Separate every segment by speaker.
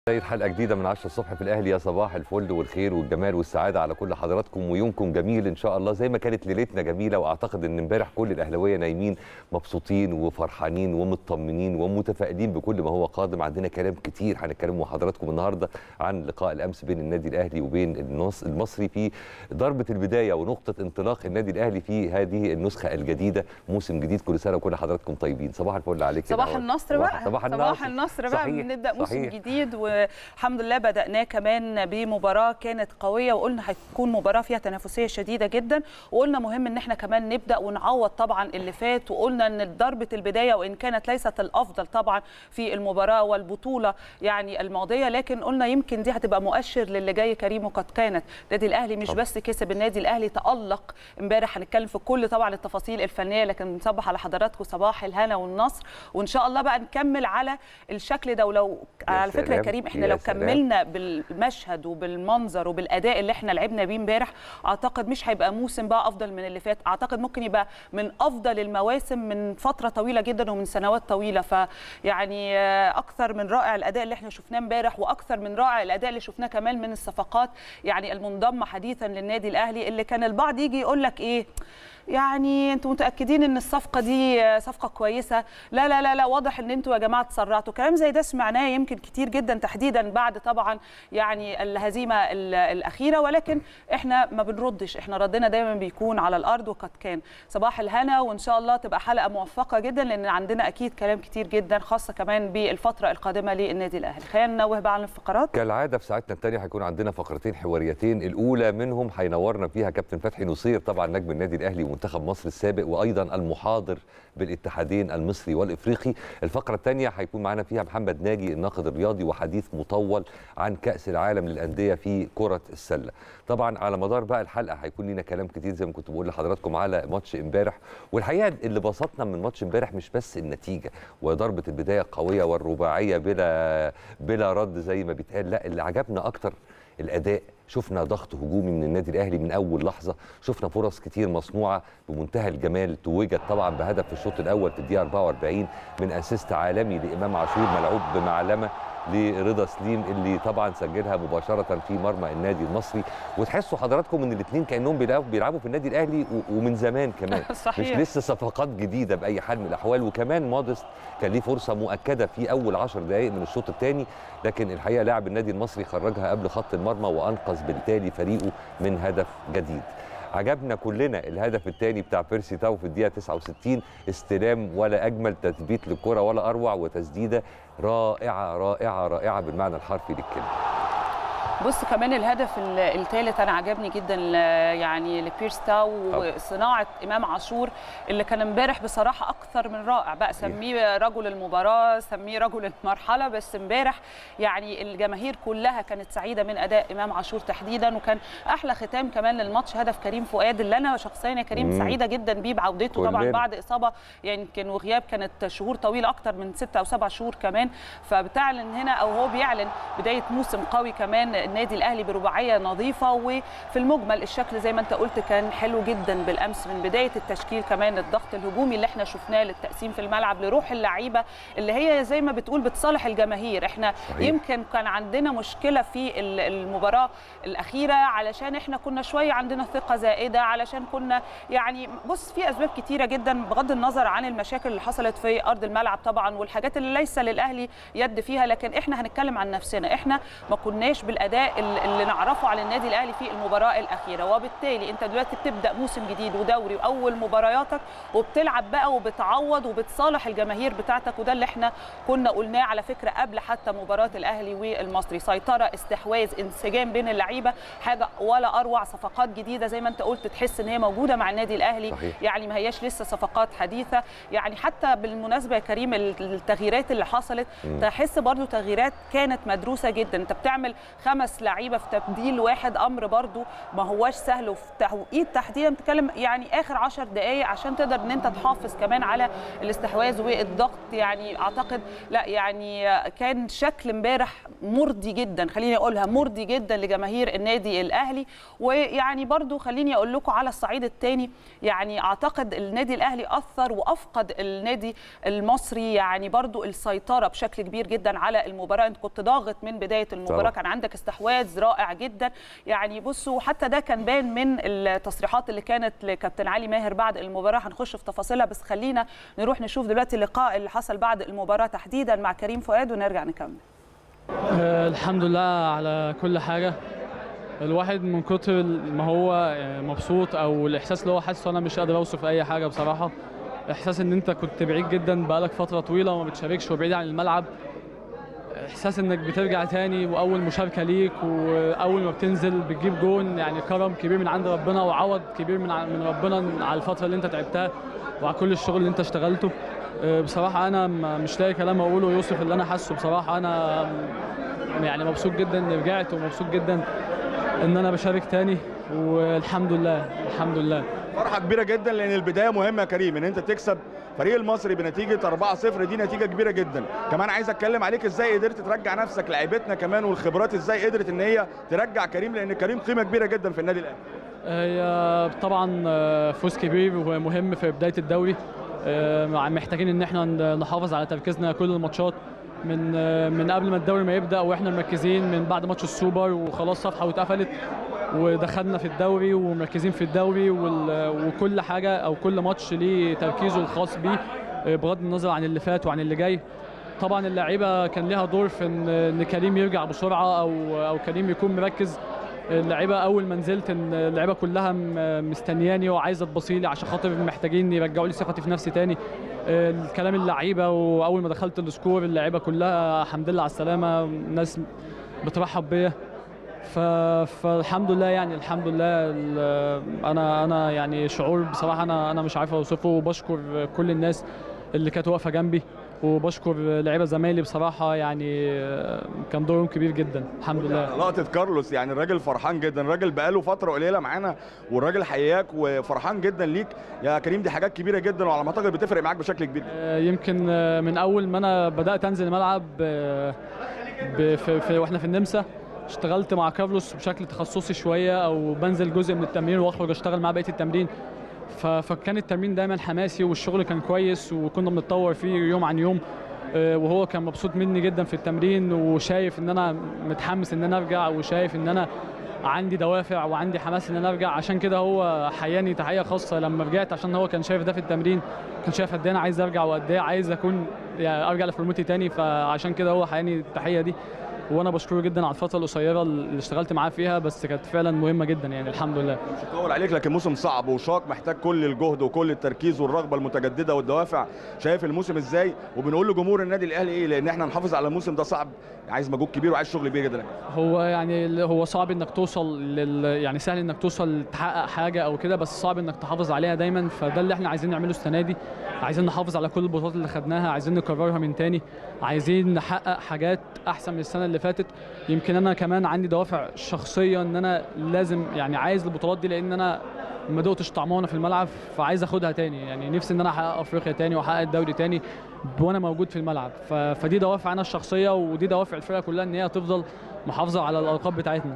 Speaker 1: بداية حلقة جديدة من 10 الصبح في الأهلي يا صباح الفل والخير والجمال والسعادة على كل حضراتكم ويومكم جميل إن شاء الله زي ما كانت ليلتنا جميلة وأعتقد إن امبارح كل الأهلاوية نايمين مبسوطين وفرحانين ومطمنين ومتفائلين بكل ما هو قادم عندنا كلام كتير هنتكلم مع حضراتكم النهاردة عن لقاء الأمس بين النادي الأهلي وبين النص المصري في ضربة البداية ونقطة انطلاق النادي الأهلي في هذه النسخة الجديدة موسم جديد كل سنة وكل حضراتكم طيبين صباح الفل عليك يا
Speaker 2: صباح
Speaker 1: نور.
Speaker 2: النصر بقى
Speaker 1: صباح النصر
Speaker 2: صباح النصر بقى
Speaker 1: صحيح،
Speaker 2: بنبدا موسم
Speaker 1: صحيح.
Speaker 2: جديد والحمد لله بداناه كمان بمباراه كانت قويه وقلنا هتكون مباراه فيها تنافسيه شديده جدا وقلنا مهم ان احنا كمان نبدا ونعوض طبعا اللي فات وقلنا ان ضربه البدايه وان كانت ليست الافضل طبعا في المباراه والبطوله يعني الماضيه لكن قلنا يمكن دي هتبقى مؤشر للي جاي كريم وقد كانت النادي الاهلي مش
Speaker 1: طبعا.
Speaker 2: بس كسب النادي الاهلي تالق امبارح هنتكلم في كل طبعا التفاصيل الفنيه لكن بنصبح على حضراتكم صباح الهنا والنصر وان شاء الله بقى نكمل على الشكل ده ولو
Speaker 1: يا
Speaker 2: على فكره يا
Speaker 1: سلام،
Speaker 2: كريم احنا
Speaker 1: يا
Speaker 2: لو
Speaker 1: سلام.
Speaker 2: كملنا بالمشهد وبالمنظر وبالاداء اللي احنا لعبنا بيه امبارح اعتقد مش هيبقى موسم بقى افضل من اللي فات اعتقد ممكن يبقى من افضل المواسم من فتره طويله جدا ومن سنوات طويله فيعني آه، اكثر من رائع الاداء اللي احنا شفناه امبارح واكثر من رائع الاداء اللي شفناه كمان من الصفقات يعني المنضمه حديثا للنادي الاهلي اللي كان البعض يجي يقول لك ايه يعني انتوا متاكدين ان الصفقه دي آه، صفقه كويسه لا لا لا لا واضح ان انتوا يا جماعه تسرعتوا كلام زي ده سمعناه يمكن كتير جدا تحديدا بعد طبعا يعني الهزيمه ال- الاخيره ولكن احنا ما بنردش احنا ردنا دايما بيكون على الارض وقد كان صباح الهنا وان شاء الله تبقى حلقه موفقه جدا لان عندنا اكيد كلام كتير جدا خاصه كمان بالفتره القادمه للنادي الاهلي خلينا ننوه بقى عن الفقرات
Speaker 1: كالعاده في ساعتنا الثانيه هيكون عندنا فقرتين حواريتين الاولى منهم هينورنا فيها كابتن فتحي نصير طبعا نجم النادي الاهلي ومنتخب مصر السابق وايضا المحاضر بالاتحادين المصري والافريقي الفقره الثانيه هيكون معانا فيها محمد ناجي الناقد الرياضي وحديث مطول عن كاس العالم للانديه في كره السله طبعا على مدار بقى الحلقه هيكون لنا كلام كتير زي ما كنت بقول لحضراتكم على ماتش امبارح والحقيقه اللي بسطنا من ماتش امبارح مش بس النتيجه وضربه البدايه القويه والرباعيه بلا بلا رد زي ما بيتقال لا اللي عجبنا اكتر الاداء شفنا ضغط هجومي من النادي الاهلي من اول لحظه شفنا فرص كتير مصنوعه بمنتهى الجمال توجت طبعا بهدف في الشوط الاول في الدقيقه 44 من اسيست عالمي لامام عاشور ملعوب بمعلمه لرضا سليم اللي طبعا سجلها مباشره في مرمى النادي المصري وتحسوا حضراتكم ان الاثنين كانهم بيلعبوا بيلعبوا في النادي الاهلي و- ومن زمان كمان
Speaker 2: صحيح.
Speaker 1: مش لسه صفقات جديده باي حال من الاحوال وكمان مودست كان ليه فرصه مؤكده في اول 10 دقائق من الشوط الثاني لكن الحقيقه لاعب النادي المصري خرجها قبل خط المرمى وانقذ بالتالي فريقه من هدف جديد عجبنا كلنا الهدف الثاني بتاع بيرسي تاو في الدقيقه 69 استلام ولا اجمل تثبيت للكره ولا اروع وتسديده رائعه رائعه رائعه بالمعنى الحرفي للكلمه
Speaker 2: بص كمان الهدف الثالث انا عجبني جدا ل- يعني لبيرس تاو وصناعه امام عاشور اللي كان امبارح بصراحه اكثر من رائع بقى سميه رجل المباراه سميه رجل المرحله بس امبارح يعني الجماهير كلها كانت سعيده من اداء امام عاشور تحديدا وكان احلى ختام كمان للماتش هدف كريم فؤاد اللي انا شخصيا يا كريم
Speaker 1: مم.
Speaker 2: سعيده جدا بيه بعودته طبعا
Speaker 1: كلنا.
Speaker 2: بعد اصابه يعني يمكن وغياب كانت شهور طويله اكتر من ستة او سبع شهور كمان فبتعلن هنا او هو بيعلن بدايه موسم قوي كمان النادي الاهلي برباعيه نظيفه وفي المجمل الشكل زي ما انت قلت كان حلو جدا بالامس من بدايه التشكيل كمان الضغط الهجومي اللي احنا شفناه للتقسيم في الملعب لروح اللعيبه اللي هي زي ما بتقول بتصالح الجماهير احنا
Speaker 1: صحيح.
Speaker 2: يمكن كان عندنا مشكله في ال- المباراه الاخيره علشان احنا كنا شويه عندنا ثقه زائده علشان كنا يعني بص في اسباب كتيره جدا بغض النظر عن المشاكل اللي حصلت في ارض الملعب طبعا والحاجات اللي ليس للاهلي يد فيها لكن احنا هنتكلم عن نفسنا احنا ما كناش بالاداء ال- اللي نعرفه على النادي الاهلي في المباراه الاخيره وبالتالي انت دلوقتي بتبدا موسم جديد ودوري واول مبارياتك وبتلعب بقى وبتعوض وبتصالح الجماهير بتاعتك وده اللي احنا كنا قلناه على فكره قبل حتى مباراه الاهلي والمصري سيطره استحواذ انسجام بين اللعيبه حاجه ولا اروع صفقات جديده زي ما انت قلت تحس ان هي موجوده مع النادي الاهلي
Speaker 1: صحيح.
Speaker 2: يعني ما هياش لسه صفقات حديثه يعني حتى بالمناسبه يا كريم التغييرات اللي حصلت
Speaker 1: مم.
Speaker 2: تحس برضو تغييرات كانت مدروسه جدا انت بتعمل خمس خمس لعيبه في تبديل واحد امر برضو ما هواش سهل وفي توقيت تحديدا بتتكلم يعني اخر 10 دقائق عشان تقدر ان انت تحافظ كمان على الاستحواذ والضغط يعني اعتقد لا يعني كان شكل امبارح مرضي جدا خليني اقولها مرضي جدا لجماهير النادي الاهلي ويعني برضو خليني اقول لكم على الصعيد الثاني يعني اعتقد النادي الاهلي اثر وافقد النادي المصري يعني برضو السيطره بشكل كبير جدا على المباراه انت كنت ضاغط من بدايه المباراه
Speaker 1: طبعا.
Speaker 2: كان عندك استحواذ رائع جدا يعني بصوا حتى ده كان بان من التصريحات اللي كانت لكابتن علي ماهر بعد المباراه هنخش في تفاصيلها بس خلينا نروح نشوف دلوقتي اللقاء اللي حصل بعد المباراه تحديدا مع كريم فؤاد ونرجع نكمل
Speaker 3: آه، الحمد لله على كل حاجة الواحد من كتر ما هو آه، مبسوط او الاحساس اللي هو حاسه انا مش قادر اوصف اي حاجة بصراحة احساس ان انت كنت بعيد جدا بقالك فترة طويلة وما بتشاركش وبعيد عن الملعب احساس انك بترجع تاني واول مشاركة ليك واول ما بتنزل بتجيب جون يعني كرم كبير من عند ربنا وعوض كبير من ع- من ربنا على الفترة اللي انت تعبتها وعلى كل الشغل اللي انت اشتغلته آه، بصراحة أنا ما- مش لاقي كلام أقوله يوصف اللي أنا حاسه بصراحة أنا يعني مبسوط جدا إني رجعت ومبسوط جدا إن أنا بشارك تاني والحمد لله الحمد لله
Speaker 4: فرحه كبيره جدا لان البدايه مهمه يا كريم ان انت تكسب فريق المصري بنتيجه 4-0 دي نتيجه كبيره جدا كمان عايز اتكلم عليك ازاي قدرت ترجع نفسك لعيبتنا كمان والخبرات ازاي قدرت ان هي ترجع كريم لان كريم قيمه كبيره جدا في النادي الاهلي
Speaker 3: هي طبعا آه، فوز كبير ومهم في بدايه الدوري آه، مع- محتاجين ان احنا ن- نحافظ على تركيزنا كل الماتشات من آه، من قبل ما الدوري ما يبدا واحنا مركزين من بعد ماتش السوبر وخلاص صفحه واتقفلت ودخلنا في الدوري ومركزين في الدوري وال- وكل حاجه او كل ماتش ليه تركيزه الخاص بيه آه، بغض النظر عن اللي فات وعن اللي جاي طبعا اللعيبه كان ليها دور في ان ان كريم يرجع بسرعه او او كريم يكون مركز اللعيبه اول ما نزلت ان اللعيبه كلها م- مستنياني وعايزه تبصيلي عشان خاطر محتاجين يرجعوا لي ثقتي في نفسي تاني الكلام اللعيبه واول ما دخلت السكور اللعيبه كلها الحمد لله على السلامه ناس بترحب بيا ف... فالحمد لله يعني الحمد لله ال- انا انا يعني شعور بصراحه انا انا مش عارف اوصفه وبشكر كل الناس اللي كانت واقفه جنبي وبشكر لعيبه زمايلي بصراحه يعني كان دورهم كبير جدا الحمد لله
Speaker 4: لقطه كارلوس يعني الراجل فرحان جدا الراجل بقاله فتره قليله معانا والراجل حياك وفرحان جدا ليك يا كريم دي حاجات كبيره جدا وعلى ما اعتقد بتفرق معاك بشكل كبير
Speaker 3: آه، يمكن آه، من اول ما انا بدات انزل الملعب آه، ب- في في واحنا في النمسا اشتغلت مع كارلوس بشكل تخصصي شويه او بنزل جزء من التمرين واخرج اشتغل معاه بقيه التمرين ف- فكان التمرين دايما حماسي والشغل كان كويس وكنا بنتطور فيه يوم عن يوم آه، وهو كان مبسوط مني جدا في التمرين وشايف ان انا متحمس ان انا ارجع وشايف ان انا عندي دوافع وعندي حماس ان انا ارجع عشان كده هو حياني تحيه خاصه لما رجعت عشان هو كان شايف ده في التمرين كان شايف قد ايه انا عايز ارجع وقد ايه عايز اكون يعني ارجع لفورمتي تاني فعشان كده هو حياني التحيه دي وانا بشكره جدا على الفتره القصيره اللي اشتغلت معاه فيها بس كانت فعلا مهمه جدا يعني الحمد لله
Speaker 4: مش هطول عليك لكن موسم صعب وشاق محتاج كل الجهد وكل التركيز والرغبه المتجدده والدوافع شايف الموسم ازاي وبنقول لجمهور النادي الاهلي ايه لان احنا نحافظ على الموسم ده صعب عايز مجهود كبير وعايز شغل كبير جدا
Speaker 3: هو يعني ال- هو صعب انك توصل لل يعني سهل انك توصل تحقق حاجه او كده بس صعب انك تحافظ عليها دايما فده اللي احنا عايزين نعمله السنه دي عايزين نحافظ على كل البطولات اللي خدناها عايزين نكررها من تاني عايزين نحقق حاجات احسن من السنه اللي فاتت يمكن انا كمان عندي دوافع شخصيه ان انا لازم يعني عايز البطولات دي لان انا ما دقتش طعمها وانا في الملعب فعايز اخدها تاني يعني نفسي ان انا احقق افريقيا تاني واحقق الدوري تاني وانا موجود في الملعب ف... فدي دوافع انا الشخصيه ودي دوافع الفرقه كلها ان هي تفضل محافظه على الالقاب بتاعتنا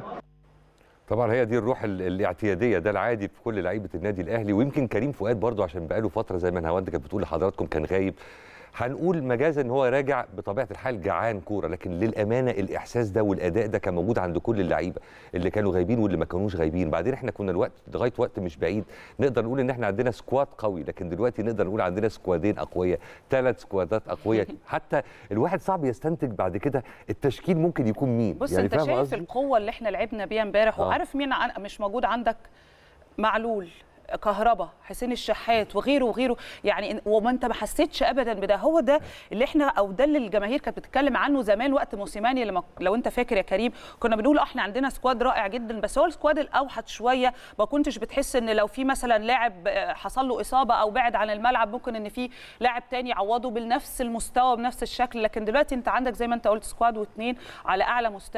Speaker 1: طبعا هي دي الروح ال- الاعتياديه ده العادي في كل لعيبه النادي الاهلي ويمكن كريم فؤاد برضو عشان بقاله فتره زي ما نهاوند كانت بتقول لحضراتكم كان غايب هنقول مجازا ان هو راجع بطبيعه الحال جعان كوره لكن للامانه الاحساس ده والاداء ده كان موجود عند كل اللعيبه اللي كانوا غايبين واللي ما كانوش غايبين بعدين احنا كنا الوقت لغايه وقت مش بعيد نقدر نقول ان احنا عندنا سكواد قوي لكن دلوقتي نقدر نقول عندنا سكوادين اقوياء ثلاث سكوادات اقوياء حتى الواحد صعب يستنتج بعد كده التشكيل ممكن يكون مين
Speaker 2: بص يعني انت
Speaker 1: فاهم
Speaker 2: شايف
Speaker 1: قصدي؟
Speaker 2: القوه اللي احنا لعبنا بيها امبارح
Speaker 1: آه.
Speaker 2: وعارف مين عن- مش موجود عندك معلول كهربا حسين الشحات وغيره وغيره يعني إن- وما انت ما حسيتش ابدا بده هو ده اللي احنا او ده اللي الجماهير كانت بتتكلم عنه زمان وقت موسيماني لما لو انت فاكر يا كريم كنا بنقول اه احنا عندنا سكواد رائع جدا بس هو السكواد الاوحد شويه ما كنتش بتحس ان لو في مثلا لاعب آه، حصل له اصابه او بعد عن الملعب ممكن ان في لاعب تاني يعوضه بنفس المستوى بنفس الشكل لكن دلوقتي انت عندك زي ما انت قلت سكواد واثنين على اعلى مستوى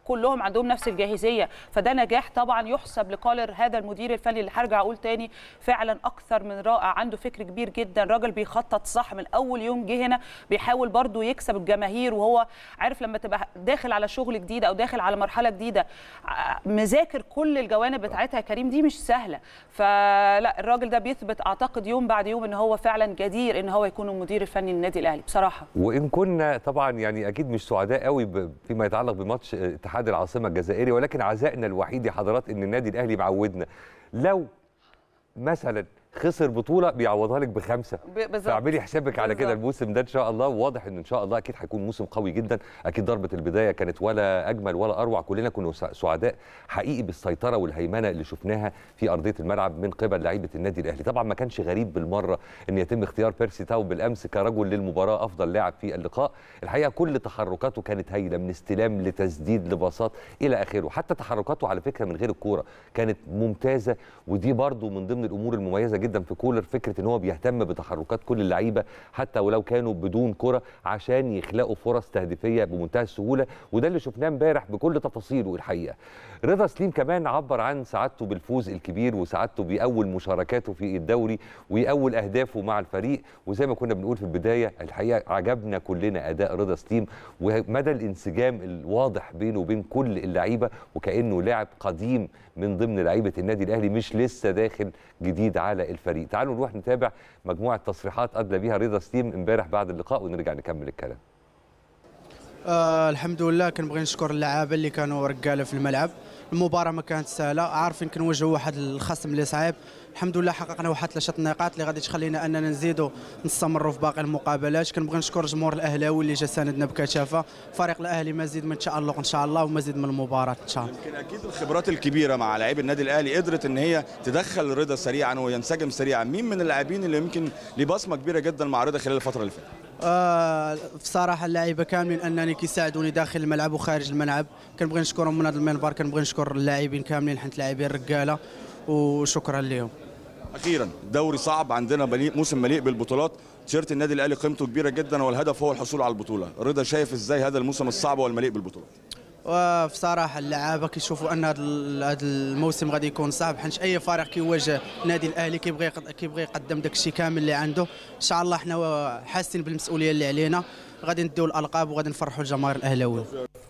Speaker 2: كلهم عندهم نفس الجاهزيه فده نجاح طبعا يحسب لكولر هذا المدير الفني اللي هرجع اقول تاني فعلا اكثر من رائع عنده فكر كبير جدا راجل بيخطط صح من اول يوم جه هنا بيحاول برضو يكسب الجماهير وهو عارف لما تبقى داخل على شغل جديد او داخل على مرحله جديده ع- مذاكر كل الجوانب بتاعتها يا كريم دي مش سهله فلا الراجل ده بيثبت اعتقد يوم بعد يوم ان هو فعلا جدير ان هو يكون المدير الفني للنادي الاهلي بصراحه
Speaker 1: وان كنا طبعا يعني اكيد مش سعداء قوي ب- فيما يتعلق بماتش اتحاد العاصمه الجزائري ولكن عزائنا الوحيد يا حضرات ان النادي الاهلي معودنا لو مثلا خسر بطوله بيعوضها لك بخمسه
Speaker 2: ب- بالظبط.
Speaker 1: فاعملي حسابك على كده
Speaker 2: بالظبط.
Speaker 1: الموسم ده ان شاء الله وواضح ان ان شاء الله اكيد هيكون موسم قوي جدا اكيد ضربه البدايه كانت ولا اجمل ولا اروع كلنا كنا سع- سعداء حقيقي بالسيطره والهيمنه اللي شفناها في ارضيه الملعب من قبل لعيبه النادي الاهلي طبعا ما كانش غريب بالمره ان يتم اختيار بيرسي تاو بالامس كرجل للمباراه افضل لاعب في اللقاء الحقيقه كل تحركاته كانت هايله من استلام لتسديد لباصات الى اخره حتى تحركاته على فكره من غير الكوره كانت ممتازه ودي برضو من ضمن الامور المميزه جدا في كولر فكره ان هو بيهتم بتحركات كل اللعيبه حتى ولو كانوا بدون كره عشان يخلقوا فرص تهديفيه بمنتهى السهوله وده اللي شفناه امبارح بكل تفاصيله الحقيقه رضا سليم كمان عبر عن سعادته بالفوز الكبير وسعادته باول مشاركاته في الدوري واول اهدافه مع الفريق وزي ما كنا بنقول في البدايه الحقيقه عجبنا كلنا اداء رضا سليم ومدى الانسجام الواضح بينه وبين كل اللعيبه وكانه لاعب قديم من ضمن لعيبه النادي الاهلي مش لسه داخل جديد على الفريق تعالوا نروح نتابع مجموعه تصريحات ادلى بيها رضا سليم امبارح بعد اللقاء ونرجع نكمل الكلام
Speaker 5: آه الحمد لله كنبغي نشكر اللعابه اللي كانوا رجاله في الملعب المباراه ما كانت سهله عارفين كنواجهوا واحد الخصم اللي صعيب الحمد لله حققنا واحد ثلاثه نقاط اللي غادي تخلينا اننا نزيدوا نستمروا في باقي المقابلات كنبغي نشكر جمهور الاهلاوي اللي جا ساندنا بكثافه فريق الاهلي مزيد من تالق ان شاء الله ومزيد من المباراه ان شاء الله
Speaker 4: يمكن اكيد الخبرات الكبيره مع لاعبي النادي الاهلي قدرت ان هي تدخل رضا سريعا وينسجم سريعا مين من اللاعبين اللي يمكن ليه بصمه كبيره جدا مع رضا خلال الفتره اللي فاتت
Speaker 5: آه بصراحه اللعيبه كاملين انني كيساعدوني داخل الملعب وخارج الملعب كنبغي نشكرهم من هذا المنبر كنبغي نشكر اللاعبين كاملين حيت لاعبين رجاله وشكرا لهم
Speaker 4: اخيرا دوري صعب عندنا مليء موسم مليء بالبطولات تيشيرت النادي الاهلي قيمته كبيره جدا والهدف هو الحصول على البطوله رضا شايف ازاي هذا الموسم الصعب والمليء بالبطولات
Speaker 5: وبصراحه اللعابه كيشوفوا ان هذا هذا الموسم غادي يكون صعب حيت اي فريق كيواجه النادي الاهلي كيبغي يقد- كيبغي يقدم داك الشيء كامل اللي عنده ان شاء الله حنا حاسين بالمسؤوليه اللي علينا غادي نديو الالقاب وغادي نفرحوا الجماهير الاهلاويه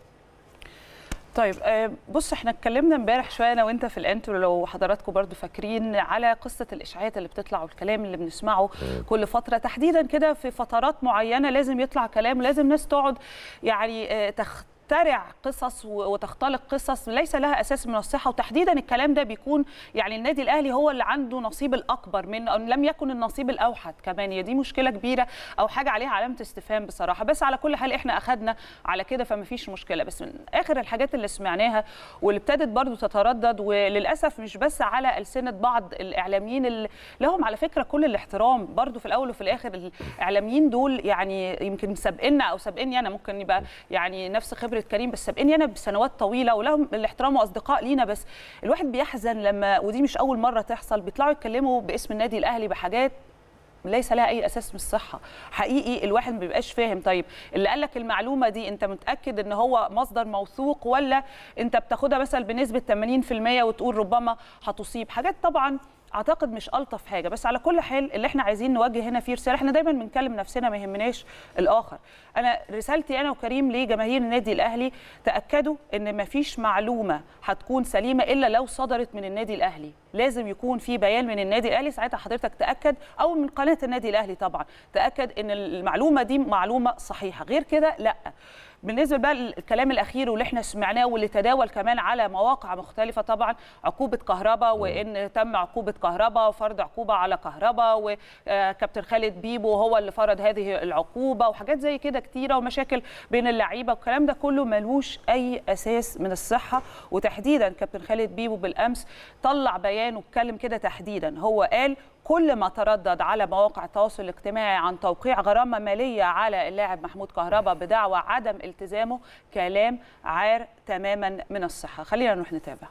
Speaker 2: طيب آه، بص احنا اتكلمنا امبارح شويه انا وانت في الانترو لو حضراتكم برضو فاكرين على قصه الاشاعات اللي بتطلع والكلام اللي بنسمعه كل فتره تحديدا كده في فترات معينه لازم يطلع كلام لازم ناس تقعد يعني آه، تخ تخترع قصص و- وتختلق قصص ليس لها اساس من الصحه وتحديدا الكلام ده بيكون يعني النادي الاهلي هو اللي عنده نصيب الاكبر من أو لم يكن النصيب الاوحد كمان هي دي مشكله كبيره او حاجه عليها علامه استفهام بصراحه بس على كل حال احنا اخذنا على كده فما فيش مشكله بس من اخر الحاجات اللي سمعناها واللي ابتدت برضو تتردد وللاسف مش بس على السنه بعض الاعلاميين اللي لهم على فكره كل الاحترام برضو في الاول وفي الاخر الاعلاميين دول يعني يمكن سابقنا او سابقني انا ممكن يبقى يعني نفس خبره كريم بس سابقني انا بسنوات طويله ولهم الاحترام واصدقاء لينا بس الواحد بيحزن لما ودي مش اول مره تحصل بيطلعوا يتكلموا باسم النادي الاهلي بحاجات ليس لها اي اساس من الصحه حقيقي الواحد ما بيبقاش فاهم طيب اللي قال لك المعلومه دي انت متاكد ان هو مصدر موثوق ولا انت بتاخدها مثلا بنسبه 80% وتقول ربما هتصيب حاجات طبعا اعتقد مش الطف حاجه بس على كل حال اللي احنا عايزين نوجه هنا فيه رساله احنا دايما بنكلم نفسنا ما يهمناش الاخر انا رسالتي انا وكريم لجماهير النادي الاهلي تاكدوا ان ما فيش معلومه هتكون سليمه الا لو صدرت من النادي الاهلي لازم يكون في بيان من النادي الاهلي ساعتها حضرتك تاكد او من قناه النادي الاهلي طبعا تاكد ان المعلومه دي معلومه صحيحه غير كده لا بالنسبه بقى للكلام الاخير واللي احنا سمعناه واللي تداول كمان على مواقع مختلفه طبعا عقوبه كهرباء وان تم عقوبه كهرباء وفرض عقوبه على كهرباء وكابتن خالد بيبو هو اللي فرض هذه العقوبه وحاجات زي كده كتيره ومشاكل بين اللعيبه والكلام ده كله ملوش اي اساس من الصحه وتحديدا كابتن خالد بيبو بالامس طلع بيان واتكلم كده تحديدا هو قال كل ما تردد على مواقع التواصل الاجتماعي عن توقيع غرامه ماليه على اللاعب محمود كهربا بدعوى عدم التزامه كلام عار تماما من الصحه خلينا نروح نتابع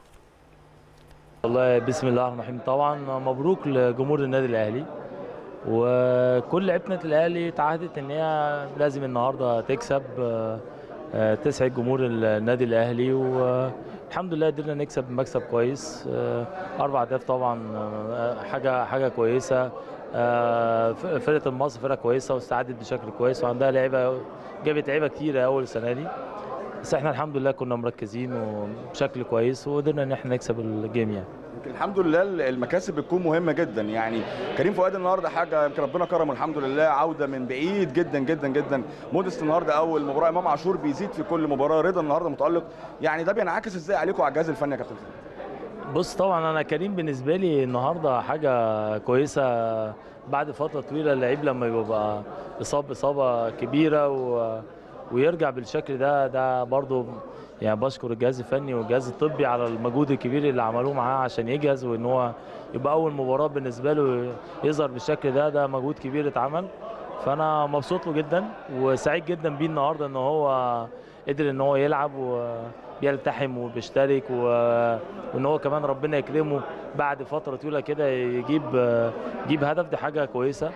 Speaker 6: والله بسم الله الرحمن الرحيم طبعا مبروك لجمهور النادي الاهلي وكل لعيبه النادي الاهلي تعهدت ان هي لازم النهارده تكسب آه، آه، تسعد جمهور النادي الاهلي والحمد لله قدرنا نكسب مكسب كويس آه، اربع اهداف طبعا آه، حاجه حاجه كويسه آه، ف- فرقه المصر فرقه كويسه واستعدت بشكل كويس وعندها لعيبه جابت لعيبه كتيره اول السنه دي بس احنا الحمد لله كنا مركزين وبشكل كويس وقدرنا ان احنا نكسب الجيم يعني
Speaker 4: يمكن الحمد لله المكاسب بتكون مهمه جدا يعني كريم فؤاد النهارده حاجه يمكن ربنا كرمه الحمد لله عوده من بعيد جدا جدا جدا مودست النهارده اول مباراه امام عاشور بيزيد في كل مباراه رضا النهارده متالق يعني ده بينعكس ازاي عليكم على الجهاز الفني يا كابتن خالد
Speaker 6: بص طبعا انا كريم بالنسبه لي النهارده حاجه كويسه بعد فتره طويله اللعيب لما يبقى اصاب اصابه كبيره و... ويرجع بالشكل ده ده برضو يعني بشكر الجهاز الفني والجهاز الطبي على المجهود الكبير اللي عملوه معاه عشان يجهز وان هو يبقى اول مباراه بالنسبه له يظهر بالشكل ده ده مجهود كبير اتعمل فانا مبسوط له جدا وسعيد جدا بيه النهارده ان هو قدر ان هو يلعب وبيلتحم وبيشترك و... وان هو كمان ربنا يكرمه بعد فتره طويله كده يجيب يجيب هدف دي حاجه كويسه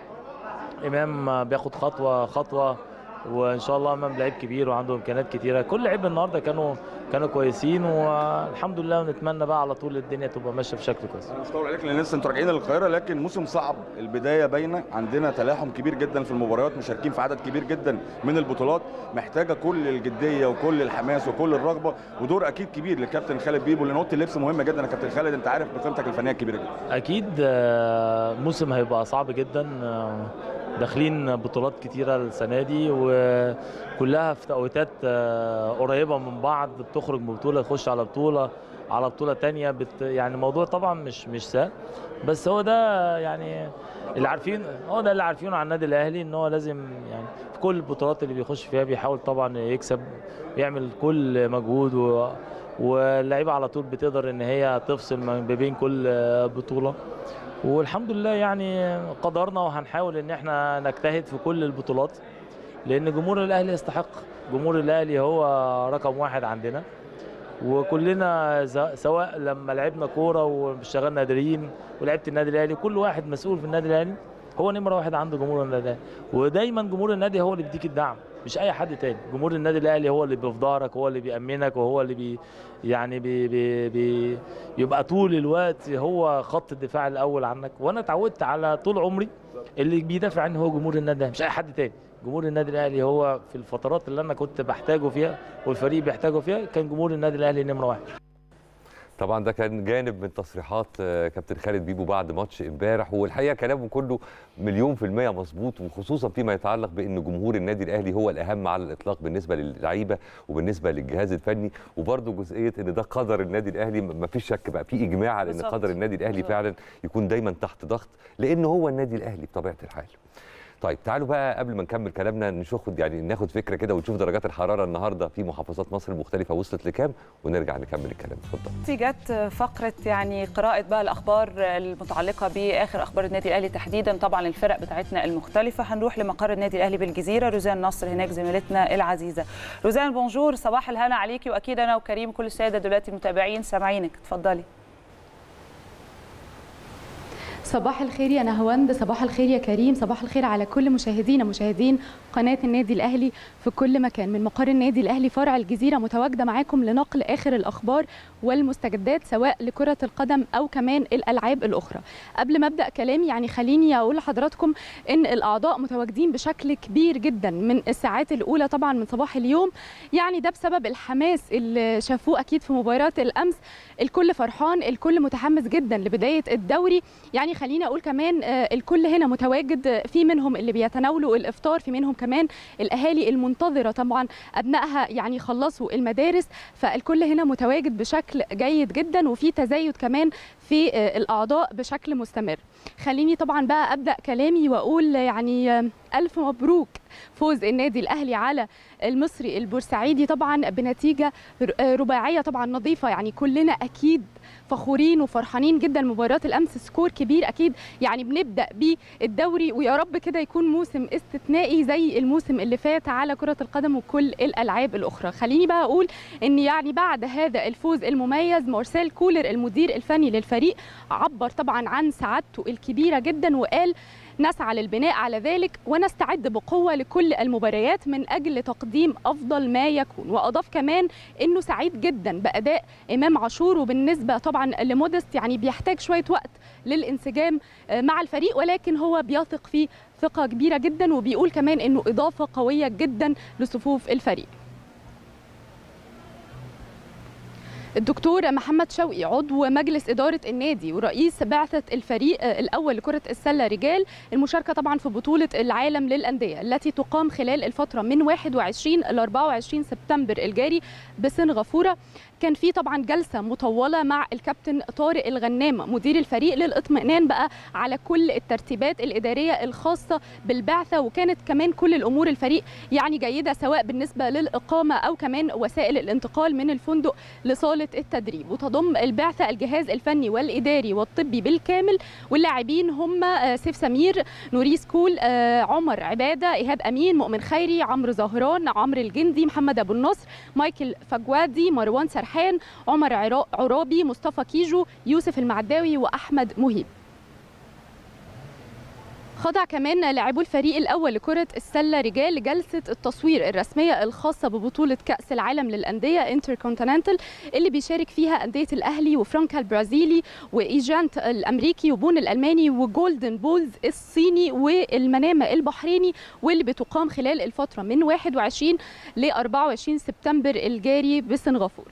Speaker 6: امام بياخد خطوه خطوه وان شاء الله امام لعيب كبير وعنده امكانيات كتيره كل لعيب النهارده كانوا كانوا كويسين والحمد لله ونتمنى بقى على طول الدنيا تبقى ماشيه بشكل كويس
Speaker 4: انا مش هطول عليك لان لسه انتوا راجعين للقاهره لكن موسم صعب البدايه باينه عندنا تلاحم كبير جدا في المباريات مشاركين في عدد كبير جدا من البطولات محتاجه كل الجديه وكل الحماس وكل الرغبه ودور اكيد كبير للكابتن خالد بيبو لان اوضه اللبس مهمه جدا يا كابتن خالد انت عارف بقيمتك الفنيه الكبيره جدا
Speaker 6: اكيد آه، موسم هيبقى صعب جدا آه، داخلين بطولات كتيره السنه دي وكلها في توقيتات آه، قريبه من بعض بتخرج من بطوله تخش على بطوله على بطوله تانية بت يعني الموضوع طبعا مش مش سهل بس هو ده يعني اللي عارفين هو ده اللي عارفينه عن النادي الاهلي ان هو لازم يعني في كل البطولات اللي بيخش فيها بيحاول طبعا يكسب يعمل كل مجهود و واللعيبه على طول بتقدر ان هي تفصل ما بين كل بطوله والحمد لله يعني قدرنا وهنحاول ان احنا نجتهد في كل البطولات لان جمهور الاهلي يستحق جمهور الاهلي هو رقم واحد عندنا وكلنا ز- سواء لما لعبنا كوره واشتغلنا نادرين ولعبت النادي الاهلي كل واحد مسؤول في النادي الاهلي هو نمره واحد عنده جمهور النادي الاهلي ودايما جمهور النادي هو اللي بيديك الدعم مش اي حد تاني جمهور النادي الاهلي هو اللي بيبقى في ظهرك وهو اللي بيامنك وهو اللي بي يعني بي بي بي بيبقى طول الوقت هو خط الدفاع الاول عنك وانا اتعودت على طول عمري اللي بيدافع عني هو جمهور النادي الأهلي، مش اي حد تاني جمهور النادي الاهلي هو في الفترات اللي انا كنت بحتاجه فيها والفريق بيحتاجه فيها كان جمهور النادي الاهلي نمره واحد
Speaker 1: طبعا ده كان جانب من تصريحات آه، كابتن خالد بيبو بعد ماتش امبارح والحقيقه كلامه كله مليون في الميه مظبوط وخصوصا فيما يتعلق بان جمهور النادي الاهلي هو الاهم على الاطلاق بالنسبه للعيبه وبالنسبه للجهاز الفني وبرده جزئيه ان ده قدر النادي الاهلي ما فيش شك بقى في اجماع على ان
Speaker 2: بالظبط.
Speaker 1: قدر النادي الاهلي
Speaker 2: بالظبط.
Speaker 1: فعلا يكون دايما تحت ضغط لان هو النادي الاهلي بطبيعه الحال طيب تعالوا بقى قبل ما نكمل كلامنا نشوف يعني ناخد فكره كده ونشوف درجات الحراره النهارده في محافظات مصر المختلفه وصلت لكام ونرجع نكمل الكلام اتفضل
Speaker 2: دي جت فقره يعني قراءه بقى الاخبار المتعلقه باخر اخبار النادي الاهلي تحديدا طبعا الفرق بتاعتنا المختلفه هنروح لمقر النادي الاهلي بالجزيره روزان نصر هناك زميلتنا العزيزه روزان بونجور صباح الهنا عليكي واكيد انا وكريم كل الساده دلوقتي المتابعين سامعينك اتفضلي
Speaker 7: صباح الخير يا نهواند صباح الخير يا كريم صباح الخير على كل مشاهدينا مشاهدين قناة النادي الأهلي في كل مكان من مقر النادي الأهلي فرع الجزيرة متواجدة معاكم لنقل آخر الأخبار والمستجدات سواء لكرة القدم أو كمان الألعاب الأخرى قبل ما أبدأ كلامي يعني خليني أقول لحضراتكم إن الأعضاء متواجدين بشكل كبير جدا من الساعات الأولى طبعا من صباح اليوم يعني ده بسبب الحماس اللي شافوه أكيد في مباراة الأمس الكل فرحان الكل متحمس جدا لبداية الدوري يعني خليني اقول كمان آه، الكل هنا متواجد آه، في منهم اللي بيتناولوا الافطار في منهم كمان الاهالي المنتظره طبعا ابنائها يعني يخلصوا المدارس فالكل هنا متواجد بشكل جيد جدا وفي تزايد كمان في آه، الاعضاء بشكل مستمر خليني طبعا بقى ابدا كلامي واقول يعني آه، الف مبروك فوز النادي الاهلي على المصري البورسعيدي طبعا بنتيجه ر- آه، رباعيه طبعا نظيفه يعني كلنا اكيد فخورين وفرحانين جدا مباراه الامس سكور كبير اكيد يعني بنبدا بيه الدوري ويا رب كده يكون موسم استثنائي زي الموسم اللي فات على كره القدم وكل الالعاب الاخرى خليني بقى اقول ان يعني بعد هذا الفوز المميز مارسيل كولر المدير الفني للفريق عبر طبعا عن سعادته الكبيره جدا وقال نسعى للبناء على ذلك ونستعد بقوة لكل المباريات من أجل تقديم أفضل ما يكون وأضاف كمان أنه سعيد جدا بأداء إمام عاشور وبالنسبة طبعا لمودست يعني بيحتاج شوية وقت للانسجام مع الفريق ولكن هو بيثق فيه ثقة كبيرة جدا وبيقول كمان أنه إضافة قوية جدا لصفوف الفريق الدكتور محمد شوقي عضو مجلس إدارة النادي ورئيس بعثة الفريق الأول لكرة السلة رجال المشاركة طبعا في بطولة العالم للأندية التي تقام خلال الفترة من 21 ل 24 سبتمبر الجاري بسنغافورة كان في طبعا جلسة مطولة مع الكابتن طارق الغنام مدير الفريق للإطمئنان بقى على كل الترتيبات الإدارية الخاصة بالبعثة وكانت كمان كل الأمور الفريق يعني جيدة سواء بالنسبة للإقامة أو كمان وسائل الانتقال من الفندق لصالة التدريب وتضم البعثة الجهاز الفني والإداري والطبي بالكامل واللاعبين هم سيف سمير نوريس كول عمر عبادة إيهاب أمين مؤمن خيري عمرو زهران عمرو الجندي محمد أبو النصر مايكل فجوادي مروان سرحان سرحان عمر عرابي مصطفى كيجو يوسف المعداوي واحمد مهيب خضع كمان لاعبو الفريق الاول لكره السله رجال لجلسه التصوير الرسميه الخاصه ببطوله كاس العالم للانديه انتر كونتيننتال اللي بيشارك فيها انديه الاهلي وفرانكا البرازيلي وايجانت الامريكي وبون الالماني وجولدن بولز الصيني والمنامه البحريني واللي بتقام خلال الفتره من 21 ل 24 سبتمبر الجاري بسنغافوره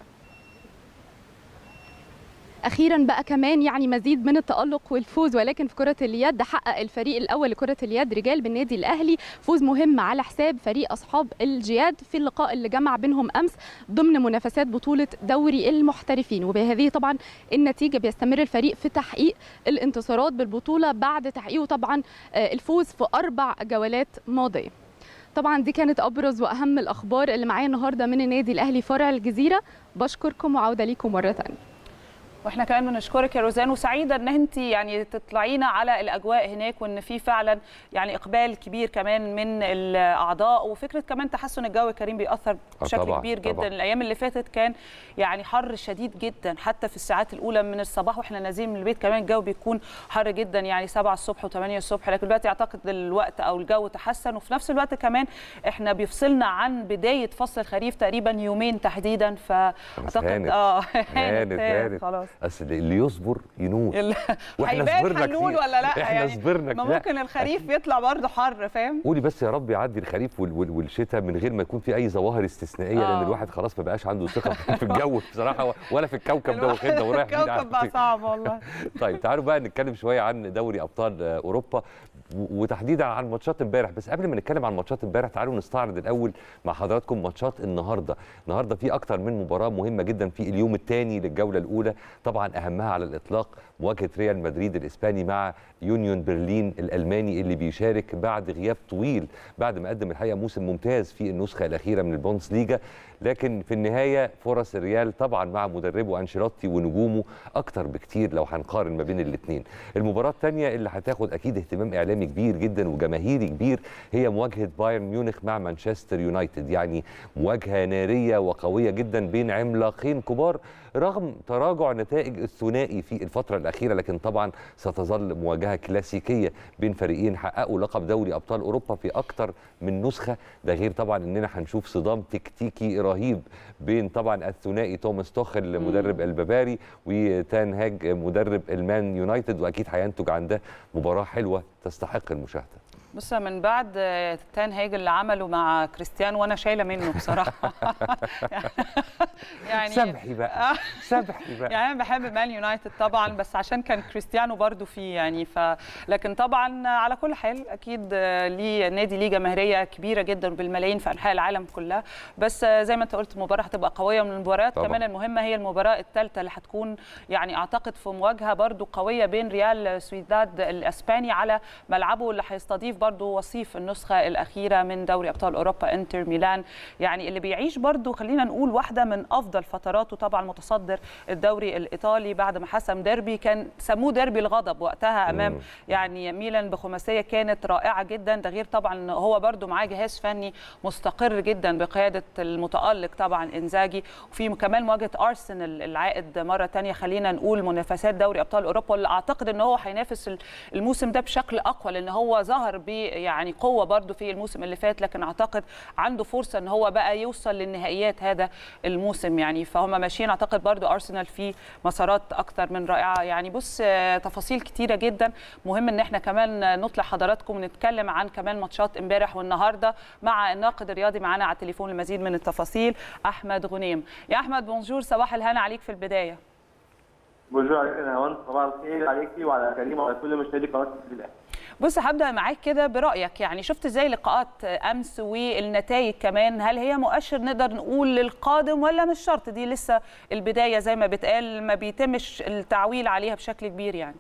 Speaker 7: اخيرا بقى كمان يعني مزيد من التالق والفوز ولكن في كره اليد حقق الفريق الاول لكره اليد رجال بالنادي الاهلي فوز مهم على حساب فريق اصحاب الجياد في اللقاء اللي جمع بينهم امس ضمن منافسات بطوله دوري المحترفين وبهذه طبعا النتيجه بيستمر الفريق في تحقيق الانتصارات بالبطوله بعد تحقيقه طبعا الفوز في اربع جولات ماضيه طبعا دي كانت ابرز واهم الاخبار اللي معايا النهارده من النادي الاهلي فرع الجزيره بشكركم وعوده ليكم مره ثانيه
Speaker 2: واحنا كمان بنشكرك يا روزان وسعيده ان انت يعني تطلعينا على الاجواء هناك وان في فعلا يعني اقبال كبير كمان من الاعضاء وفكره كمان تحسن الجو كريم بيأثر بشكل
Speaker 1: طبعاً
Speaker 2: كبير جدا
Speaker 1: طبعاً.
Speaker 2: الايام اللي فاتت كان يعني حر شديد جدا حتى في الساعات الاولى من الصباح واحنا نازلين من البيت كمان الجو بيكون حر جدا يعني 7 الصبح و8 الصبح لكن دلوقتي اعتقد الوقت او الجو تحسن وفي نفس الوقت كمان احنا بيفصلنا عن بدايه فصل الخريف تقريبا يومين تحديدا فاعتقد
Speaker 1: هانت.
Speaker 2: اه
Speaker 1: هانت هانت
Speaker 2: خلاص
Speaker 1: اصل اللي يصبر ينول
Speaker 2: ال-
Speaker 1: واحنا
Speaker 2: هيبان
Speaker 1: صبرنا
Speaker 2: هنقول
Speaker 1: كتير.
Speaker 2: ولا لا
Speaker 1: احنا
Speaker 2: يعني
Speaker 1: صبرنا
Speaker 2: ما
Speaker 1: كتير.
Speaker 2: ممكن الخريف يطلع برضه حر فاهم
Speaker 1: قولي بس يا رب يعدي الخريف وال- وال- والشتاء من غير ما يكون في اي ظواهر استثنائيه لان
Speaker 2: آه.
Speaker 1: الواحد خلاص ما بقاش عنده ثقه في الجو بصراحه ولا في الكوكب ده واخدنا ورايح بينا
Speaker 2: الكوكب بقى صعب والله
Speaker 1: طيب تعالوا بقى نتكلم شويه عن دوري ابطال آه، اوروبا و- وتحديدا عن ماتشات امبارح بس قبل ما نتكلم عن ماتشات امبارح تعالوا نستعرض الاول مع حضراتكم ماتشات النهارده النهارده في اكتر من مباراه مهمه جدا في اليوم الثاني للجوله الاولى طبعا اهمها على الاطلاق مواجهه ريال مدريد الاسباني مع يونيون برلين الالماني اللي بيشارك بعد غياب طويل بعد ما قدم الحقيقه موسم ممتاز في النسخه الاخيره من البونس ليجا لكن في النهايه فرص الريال طبعا مع مدربه انشيلوتي ونجومه اكتر بكتير لو هنقارن ما بين الاثنين المباراه الثانيه اللي هتاخد اكيد اهتمام اعلامي كبير جدا وجماهيري كبير هي مواجهه بايرن ميونخ مع مانشستر يونايتد يعني مواجهه ناريه وقويه جدا بين عملاقين كبار رغم تراجع نتائج الثنائي في الفتره الاخيره لكن طبعا ستظل مواجهه كلاسيكيه بين فريقين حققوا لقب دوري ابطال اوروبا في اكتر من نسخه ده غير طبعا اننا هنشوف صدام تكتيكي رهيب بين طبعا الثنائي توماس توخل مدرب البافاري وتان هاج مدرب المان يونايتد واكيد هينتج عن ده مباراه حلوه تستحق المشاهده
Speaker 2: بص من بعد آه، تان هاج اللي عمله مع كريستيانو وانا شايله منه بصراحه يعني
Speaker 1: سامحي بقى
Speaker 2: آه.
Speaker 1: سامحي بقى
Speaker 2: يعني انا بحب مان يونايتد طبعا بس عشان كان كريستيانو برضو فيه يعني ف لكن طبعا على كل حال اكيد آه، ليه نادي ليه جماهيريه كبيره جدا بالملايين في انحاء العالم كلها بس آه، زي ما انت قلت المباراه هتبقى قويه من المباريات
Speaker 1: طبعاً.
Speaker 2: كمان المهمه هي المباراه الثالثه اللي هتكون يعني اعتقد في مواجهه برضو قويه بين ريال سويداد الاسباني على ملعبه اللي هيستضيف برضو وصيف النسخه الاخيره من دوري ابطال اوروبا انتر ميلان يعني اللي بيعيش برضو خلينا نقول واحده من افضل فتراته طبعا متصدر الدوري الايطالي بعد ما حسم ديربي كان سموه ديربي الغضب وقتها امام يعني ميلان بخماسيه كانت رائعه جدا ده غير طبعا ان هو برضو معاه جهاز فني مستقر جدا بقياده المتالق طبعا انزاجي وفي كمان مواجهه ارسنال العائد مره ثانيه خلينا نقول منافسات دوري ابطال اوروبا اللي اعتقد ان هو هينافس الموسم ده بشكل اقوى لان هو ظهر ب يعني قوه برضو في الموسم اللي فات لكن اعتقد عنده فرصه ان هو بقى يوصل للنهائيات هذا الموسم يعني فهم ماشيين اعتقد برضو ارسنال في مسارات اكثر من رائعه يعني بص آه، تفاصيل كتيره جدا مهم ان احنا كمان نطلع حضراتكم ونتكلم عن كمان ماتشات امبارح والنهارده مع الناقد الرياضي معانا على التليفون المزيد من التفاصيل احمد غنيم يا احمد بونجور صباح الهنا عليك في البدايه
Speaker 8: بونجور عليك انا هوان صباح الخير عليكي وعلى كريم وعلى كل مشاهدي قناه النادي الاهلي
Speaker 2: بص هبدا معاك كده برايك يعني شفت ازاي لقاءات امس والنتائج كمان هل هي مؤشر نقدر نقول للقادم ولا مش شرط دي لسه البدايه زي ما بتقال ما بيتمش التعويل عليها بشكل كبير يعني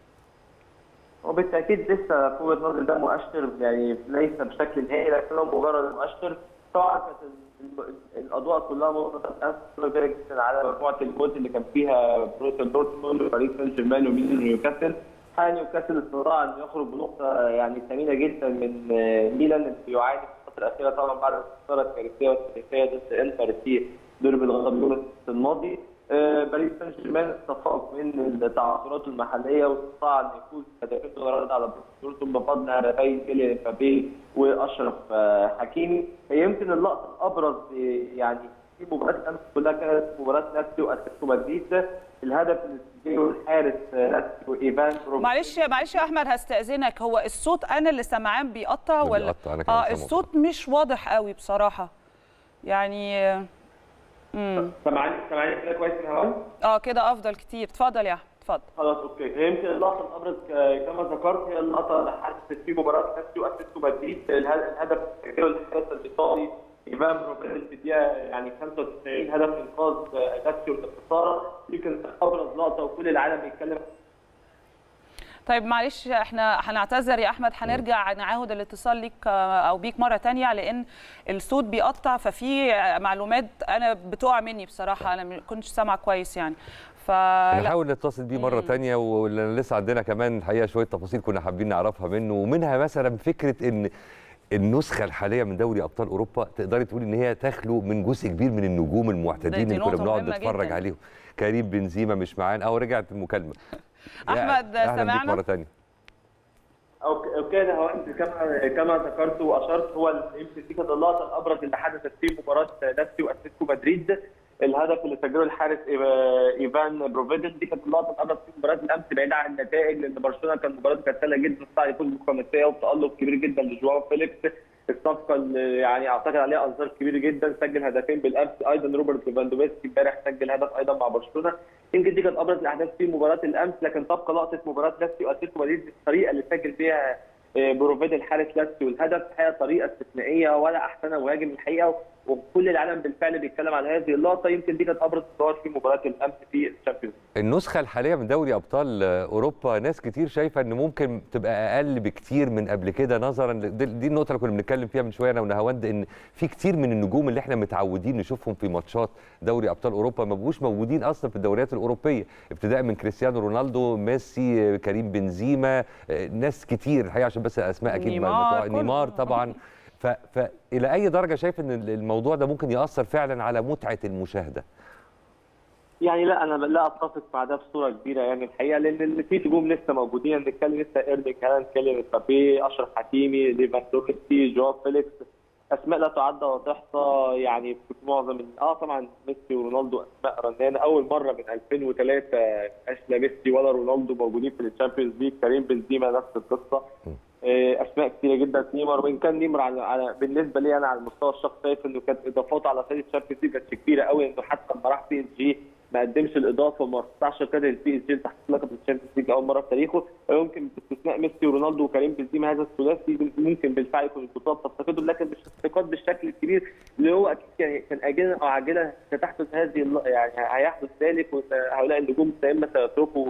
Speaker 8: وبالتاكيد لسه في وجهه نظري ده مؤشر يعني ليس بشكل نهائي لكنه مجرد مؤشر طبعا كانت ال- الاضواء كلها مسلطه امس بصوره كبيره جدا على مجموعه الفوز اللي كان فيها بروسيا دورتموند وباريس سان جيرمان وميلان ونيوكاسل حال نيوكاسل استطاع ان يخرج بنقطه يعني ثمينه جدا من آه، ميلان اللي بيعاني في الفتره الاخيره طبعا بعد الخساره الكارثيه والتاريخيه ضد انتر في دوري الغضب يوم الماضي آه، باريس سان جيرمان استفاق من التعثرات المحليه واستطاع ان يفوز هدفين صغيرات على دورتموند بفضل هدفين كيليان مبابي واشرف آه، حكيمي هي يمكن اللقطه الابرز آه، يعني في مباراه امس كلها كانت مباراه لاتسيو واتلتيكو مدريد الهدف اللي سجله الحارس آه، لاتسيو ايفان بروف-
Speaker 2: معلش معلش يا احمد هستاذنك هو الصوت انا اللي سامعاه بيقطع
Speaker 1: ده
Speaker 2: ولا
Speaker 1: بيقطع، أنا كمان
Speaker 2: اه
Speaker 1: سامعه.
Speaker 2: الصوت مش واضح قوي بصراحه يعني امم
Speaker 8: سامعاني سامعاني كده كويس من هون؟
Speaker 2: اه كده افضل كتير اتفضل يا احمد اتفضل
Speaker 8: خلاص اوكي هي يمكن اللقطه الابرز ك- كما ذكرت هي اللقطه اللي حدثت في مباراه لاتسيو واتلتيكو مدريد اله- الهدف سجله الحارس الايطالي ايفان بروفيل في الدقيقه يعني 95 هدف انقاذ آه، لاتسيو من الخساره يمكن ابرز لقطه وكل العالم بيتكلم
Speaker 2: طيب معلش احنا هنعتذر يا احمد هنرجع نعاود الاتصال ليك آه، او بيك مره تانية لان الصوت بيقطع ففي معلومات انا بتقع مني بصراحه انا ما كنتش سامعه كويس يعني فلا
Speaker 1: نحاول نتصل بيه مره تانية ولأن لسه عندنا كمان الحقيقه شويه تفاصيل كنا حابين نعرفها منه ومنها مثلا فكره ان النسخه الحاليه من دوري ابطال اوروبا تقدري تقولي ان هي تخلو من جزء كبير من النجوم المعتدين
Speaker 2: دي
Speaker 1: اللي كنا
Speaker 2: نقطة
Speaker 1: بنقعد
Speaker 2: مهمة
Speaker 1: نتفرج
Speaker 2: جداً.
Speaker 1: عليهم كريم بنزيما مش معانا او رجعت المكالمه يا
Speaker 2: أحمد،
Speaker 1: أهلاً بيك
Speaker 2: سمعنا؟
Speaker 1: مره تانية
Speaker 8: اوكي اوكي ده هو انت كما كما ذكرت واشرت هو ال- يمكن دي كانت اللقطه الابرز اللي حدثت في مباراه لاتسيو واتلتيكو مدريد الهدف اللي سجله الحارس إيفا- ايفان بروفيدل دي كانت اللقطه الابرز في مباراه الامس بعيده عن النتائج لان برشلونه كان مباراه كانت سهله جدا استطاع يفوز بخماسيه وبتالق كبير جدا لجواو فيليكس الصفقه اللي يعني اعتقد عليها انظار كبير جدا سجل هدفين بالامس ايضا روبرت ليفاندوفسكي امبارح سجل هدف ايضا مع برشلونه يمكن دي كانت ابرز الاحداث في مباراه الامس لكن تبقى لقطه مباراه لاتسيو واتلتيكو مدريد الطريقه اللي سجل بيها آه، بروفيد الحارس لاتسيو الهدف الحقيقه طريقه استثنائيه ولا احسن مهاجم الحقيقه وكل العالم بالفعل بيتكلم على هذه اللقطه يمكن دي كانت ابرز الظواهر في مباراه الامس في الشامبيونز
Speaker 1: النسخه الحاليه من دوري ابطال اوروبا ناس كتير شايفه ان ممكن تبقى اقل بكتير من قبل كده نظرا ل- دي دي النقطه اللي كنا بنتكلم فيها من شويه انا ونهاوند ان في كتير من النجوم اللي احنا متعودين نشوفهم في ماتشات دوري ابطال اوروبا ما بقوش موجودين اصلا في الدوريات الاوروبيه ابتداء من كريستيانو رونالدو ميسي كريم بنزيما آه، ناس كتير الحقيقه عشان بس الاسماء اكيد ما-
Speaker 2: نيمار،
Speaker 1: ما- نيمار
Speaker 2: كله.
Speaker 1: طبعا ف... فالى اي درجه شايف ان الموضوع ده ممكن ياثر فعلا على متعه المشاهده
Speaker 8: يعني لا انا لا اتفق مع ده بصوره كبيره يعني الحقيقه لان اللي في نجوم لسه موجودين بنتكلم لسه ايرلينج هالاند كيليان مبابي اشرف حكيمي ليفاندوفسكي جواو فيليكس اسماء لا تعد ولا تحصى يعني في معظم ال- اه طبعا ميسي ورونالدو اسماء رنانه اول مره من 2003 مبقاش لا ميسي ولا رونالدو موجودين في الشامبيونز ليج كريم بنزيما نفس القصه آه، اسماء كثيره جدا نيمار وان كان نيمار على, على بالنسبه لي انا على المستوى الشخصي شايف انه كانت اضافاته على فريق الشامبيونز ليج كانت كبيره قوي انه حتى لما راح بي اس جي ما قدمش الاضافه وما استطاعش قدر البي اس جي تحت لقب الشامبيونز ليج اول مره في تاريخه ويمكن باستثناء ميسي ورونالدو وكريم بنزيما هذا الثلاثي ممكن بالفعل يكون البطوله تفتقده لكن مش افتقاد بالشكل الكبير اللي هو اكيد كان كان اجلا او عاجلا ستحدث هذه الل- يعني هيحدث ذلك وهؤلاء النجوم يا اما سيتركوا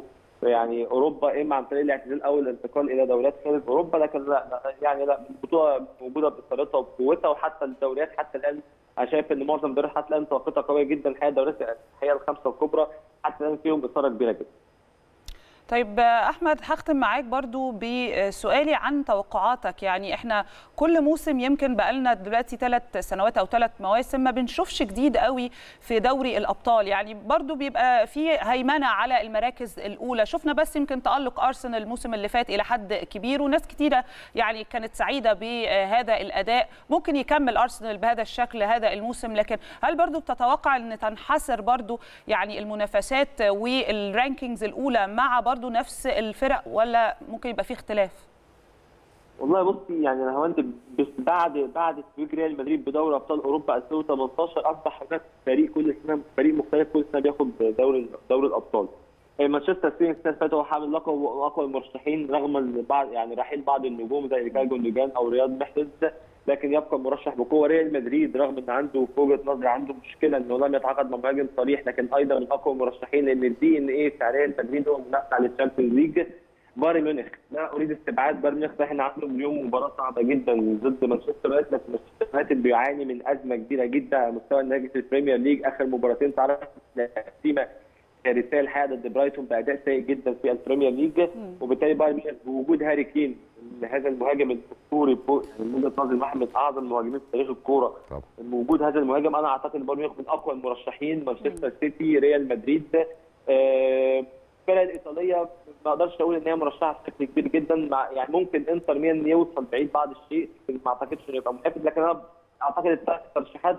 Speaker 8: يعني اوروبا اما عن طريق الاعتزال او الانتقال الى دوريات خارج اوروبا لكن لا, لا يعني لا البطوله موجوده بصارتها وبقوتها وحتى الدوريات حتى الان انا شايف ان معظم الدوريات حتى الان توقيتها قويه جدا الحقيقه الدوريات الحقيقه الخمسه الكبرى حتى الان فيهم اثاره كبيره جدا
Speaker 2: طيب احمد هختم معاك برضو بسؤالي عن توقعاتك يعني احنا كل موسم يمكن بقالنا دلوقتي ثلاث سنوات او ثلاث مواسم ما بنشوفش جديد قوي في دوري الابطال يعني برضو بيبقى في هيمنه على المراكز الاولى شفنا بس يمكن تالق ارسنال الموسم اللي فات الى حد كبير وناس كتيره يعني كانت سعيده بهذا الاداء ممكن يكمل ارسنال بهذا الشكل هذا الموسم لكن هل برضو بتتوقع ان تنحسر برضو يعني المنافسات والرانكينجز الاولى مع برضو برضه نفس الفرق ولا ممكن يبقى في اختلاف؟
Speaker 8: والله بصي يعني انا هو انت بس بعد بعد تتويج ريال مدريد بدوري ابطال اوروبا 2018 اصبح هناك فريق كل سنه فريق مختلف كل سنه بياخد دوري دوري الابطال. مانشستر سيتي السنه اللي فاتت هو حامل لقب واقوى المرشحين رغم بعض يعني رحيل بعض النجوم زي ريكاردو جوندوجان او رياض محرز لكن يبقى مرشح بقوه ريال مدريد رغم ان عنده في وجهه نظري عنده مشكله انه لم يتعاقد مع مهاجم صريح لكن ايضا من اقوى المرشحين لان الدي ان ايه بتاع ريال مدريد هو منافس على الشامبيونز ليج بايرن ميونخ لا اريد استبعاد بايرن ميونخ احنا عنده اليوم مباراه صعبه جدا ضد مانشستر يونايتد لكن مانشستر يونايتد بيعاني من ازمه كبيره جدا على مستوى النادي في البريمير ليج اخر مباراتين تعرف تقسيمه كارثيه الحقيقه ضد برايتون باداء سيء جدا في البريمير ليج وبالتالي بايرن ميونخ بوجود هاري كين هذا المهاجم الاسطوري من وجهه نظري واحد من اعظم المهاجمين في تاريخ الكوره وجود هذا المهاجم انا اعتقد ان بايرن ميونخ من اقوى المرشحين مانشستر سيتي ريال مدريد الفرق الايطاليه ما اقدرش اقول ان هي مرشحه بشكل كبير جدا مع يعني ممكن انتر ميلان يوصل بعيد بعض الشيء ما اعتقدش انه يبقى منافس لكن انا اعتقد الثلاث ترشيحات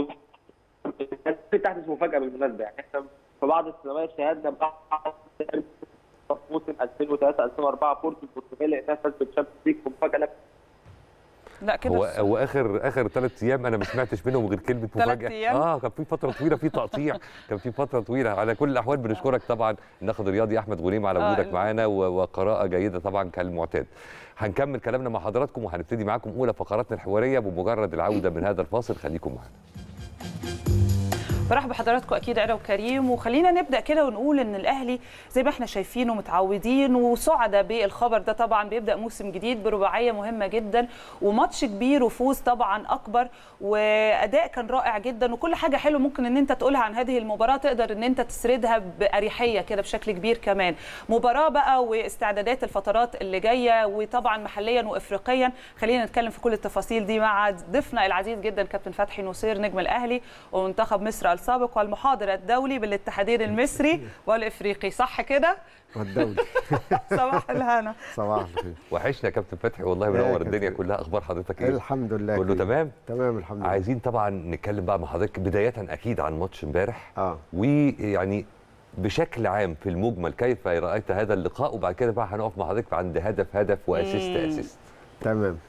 Speaker 8: تحدث مفاجاه بالمناسبه يعني احنا في بعض السنوات شاهدنا بعض موسم 2003 2004 بورتو البرتغال لانها فازت بالشامبيونز ليج مفاجاه لك
Speaker 2: لا كده
Speaker 1: هو هو اخر اخر ثلاث ايام انا ما سمعتش منهم غير كلمه مفاجاه
Speaker 2: أيام؟
Speaker 1: اه كان في فتره طويله في تقطيع كان في فتره طويله على كل الاحوال بنشكرك طبعا الناقد الرياضي احمد غنيم على
Speaker 2: آه،
Speaker 1: وجودك
Speaker 2: ال-
Speaker 1: معانا و- وقراءه جيده طبعا كالمعتاد هنكمل كلامنا مع حضراتكم وهنبتدي معاكم اولى فقراتنا الحواريه بمجرد العوده من هذا الفاصل خليكم معانا
Speaker 2: برحب بحضراتكم اكيد علا وكريم وخلينا نبدا كده ونقول ان الاهلي زي ما احنا شايفين ومتعودين وسعداء بالخبر ده طبعا بيبدا موسم جديد برباعيه مهمه جدا وماتش كبير وفوز طبعا اكبر واداء كان رائع جدا وكل حاجه حلوه ممكن ان انت تقولها عن هذه المباراه تقدر ان انت تسردها باريحيه كده بشكل كبير كمان مباراه بقى واستعدادات الفترات اللي جايه وطبعا محليا وافريقيا خلينا نتكلم في كل التفاصيل دي مع ضيفنا العزيز جدا كابتن فتحي نصير نجم الاهلي ومنتخب مصر السابق والمحاضر الدولي بالاتحادين المصري والافريقي صح كده
Speaker 9: والدولي
Speaker 2: صباح الهنا
Speaker 9: صباح الخير
Speaker 1: وحشنا يا كابتن فتحي والله
Speaker 9: يا
Speaker 1: منور
Speaker 9: كابتن.
Speaker 1: الدنيا كلها اخبار حضرتك ايه
Speaker 9: الحمد لله
Speaker 1: كله
Speaker 9: كده.
Speaker 1: تمام
Speaker 9: تمام الحمد لله
Speaker 1: عايزين طبعا نتكلم بقى مع حضرتك بدايه اكيد عن ماتش امبارح
Speaker 9: اه
Speaker 1: ويعني بشكل عام في المجمل كيف رايت هذا اللقاء وبعد كده بقى هنقف مع حضرتك عند هدف هدف واسيست
Speaker 2: مم.
Speaker 1: اسيست
Speaker 9: تمام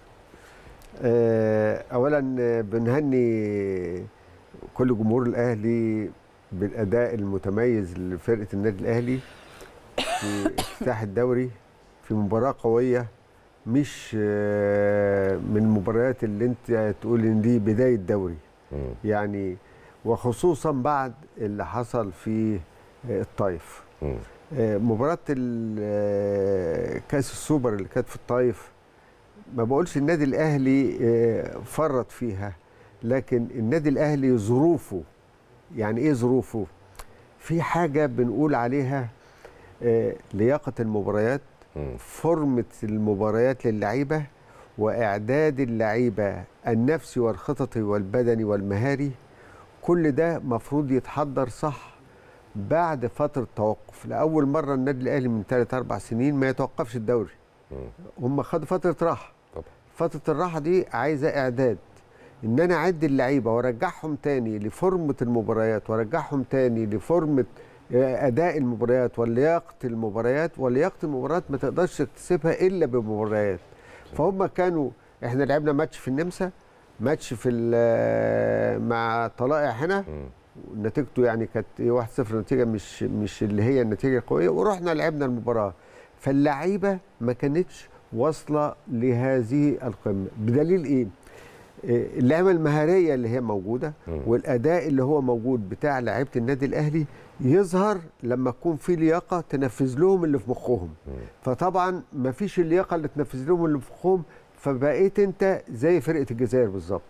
Speaker 9: آه، اولا آه، بنهني كل جمهور الاهلي بالاداء المتميز لفرقه النادي الاهلي في افتتاح الدوري في مباراه قويه مش آه، من المباريات اللي انت تقول ان دي بدايه دوري
Speaker 1: مم.
Speaker 9: يعني وخصوصا بعد اللي حصل في آه، الطايف
Speaker 1: مم.
Speaker 9: آه، مباراة ال- آه، كأس السوبر اللي كانت في الطايف ما بقولش النادي الأهلي آه، فرط فيها لكن النادي الأهلي ظروفه يعني إيه ظروفه؟ في حاجة بنقول عليها آه، لياقة المباريات
Speaker 1: مم.
Speaker 9: فورمة المباريات للعيبة وإعداد اللعيبة النفسي والخططي والبدني والمهاري كل ده مفروض يتحضر صح بعد فترة توقف لأول مرة النادي الأهلي من ثلاث أربع سنين ما يتوقفش الدوري
Speaker 1: مم.
Speaker 9: هم خدوا فترة راحة
Speaker 1: طبعا
Speaker 9: فترة الراحة دي عايزة إعداد إن أنا أعد اللعيبة وأرجعهم تاني لفورمة المباريات وأرجعهم تاني لفورمة آه، أداء المباريات ولياقة المباريات ولياقة المباريات ما تقدرش تكتسبها إلا بمباريات فهم كانوا إحنا لعبنا ماتش في النمسا ماتش في ال- مع طلائع هنا
Speaker 1: مم.
Speaker 9: نتيجته يعني كانت 1-0 نتيجه مش مش اللي هي النتيجه القويه ورحنا لعبنا المباراه فاللعيبه ما كانتش واصله لهذه القمه بدليل ايه؟ إيه، اللعبه المهاريه اللي هي موجوده
Speaker 1: مم.
Speaker 9: والاداء اللي هو موجود بتاع لعيبه النادي الاهلي يظهر لما تكون في لياقه تنفذ لهم اللي في مخهم فطبعا ما فيش اللياقه اللي تنفذ لهم اللي في مخهم فبقيت انت زي فرقه الجزائر بالظبط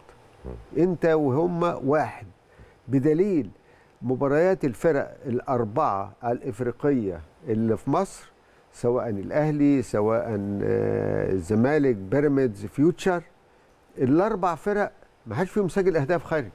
Speaker 9: انت وهم واحد بدليل مباريات الفرق الاربعه الافريقيه اللي في مصر سواء الاهلي سواء آه، الزمالك بيراميدز فيوتشر الاربع فرق ما حدش فيهم سجل اهداف خارج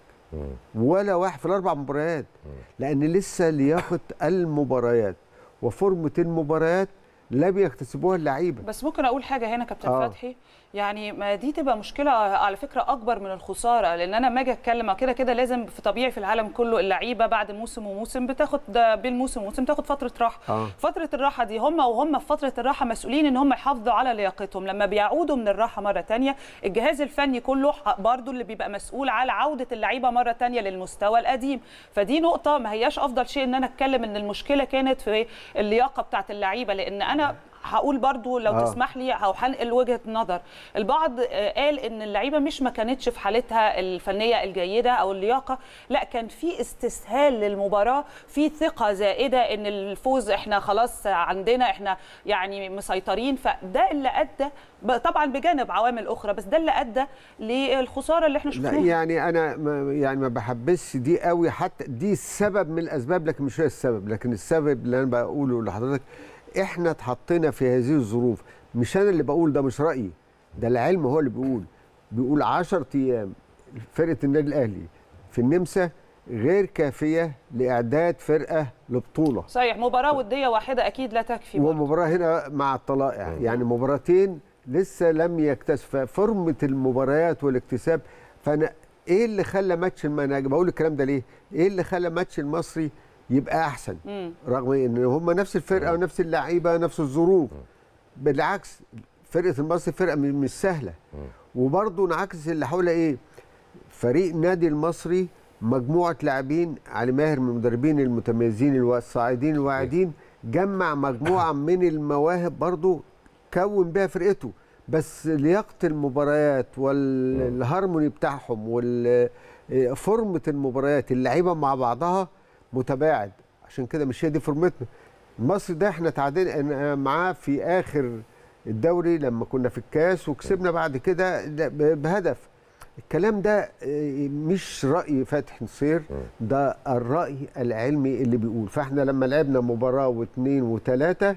Speaker 9: ولا واحد في الاربع مباريات لان لسه لياقه المباريات وفورمه المباريات لم يكتسبوها اللعيبه
Speaker 2: بس ممكن اقول حاجه هنا كابتن
Speaker 9: آه.
Speaker 2: فتحي يعني ما دي تبقى مشكله على فكره اكبر من الخساره لان انا لما اجي اتكلم كده كده لازم في طبيعي في العالم كله اللعيبه بعد موسم وموسم بتاخد ده بين موسم وموسم تاخد فتره راحه
Speaker 9: آه.
Speaker 2: فتره الراحه دي هم وهم في فتره الراحه مسؤولين ان هم يحافظوا على لياقتهم لما بيعودوا من الراحه مره تانية الجهاز الفني كله برضو اللي بيبقى مسؤول على عوده اللعيبه مره تانية للمستوى القديم فدي نقطه ما هياش افضل شيء ان انا اتكلم ان المشكله كانت في اللياقه بتاعت اللعيبه لان انا هقول برضو لو
Speaker 9: آه.
Speaker 2: آه. تسمح لي او هنقل وجهه نظر البعض آه، قال ان اللعيبه مش ما كانتش في حالتها الفنيه الجيده او اللياقه لا كان في استسهال للمباراه في ثقه زائده ان الفوز احنا خلاص عندنا احنا يعني مسيطرين فده اللي ادى ب- طبعا بجانب عوامل اخرى بس ده اللي ادى للخساره اللي احنا
Speaker 9: لا
Speaker 2: شفناها
Speaker 9: يعني انا ما يعني ما بحبسش دي قوي حتى دي السبب من الاسباب لكن مش هي السبب لكن السبب اللي انا بقوله لحضرتك احنا اتحطينا في هذه الظروف مش انا اللي بقول ده مش رايي ده العلم هو اللي بيقول بيقول 10 ايام فرقه النادي الاهلي في النمسا غير كافيه لاعداد فرقه لبطوله
Speaker 2: صحيح مباراه وديه واحده اكيد لا تكفي برضو.
Speaker 9: ومباراه هنا مع الطلائع يعني مباراتين لسه لم يكتسب فورمه المباريات والاكتساب فانا ايه اللي خلى ماتش الم- انا بقول الكلام ده ليه؟ ايه اللي خلى ماتش المصري يبقى احسن؟
Speaker 2: مم.
Speaker 9: رغم ان هم نفس الفرقه ونفس اللعيبه نفس الظروف بالعكس فرقه المصري فرقه م- مش سهله وبرضه نعكس اللي حول ايه؟ فريق نادي المصري مجموعه لاعبين علي ماهر من المدربين المتميزين والصاعدين الواعدين جمع مجموعه من المواهب برضه كون بيها فرقته بس لياقه المباريات والهارموني بتاعهم وفورمه المباريات اللعيبه مع بعضها متباعد عشان كده مش هي دي فورمتنا المصري ده احنا تعادلنا معاه في اخر الدوري لما كنا في الكاس وكسبنا بعد كده ده ب- بهدف الكلام ده اه، مش راي فتحي نصير ده الراي العلمي اللي بيقول فاحنا لما لعبنا مباراه واثنين وثلاثه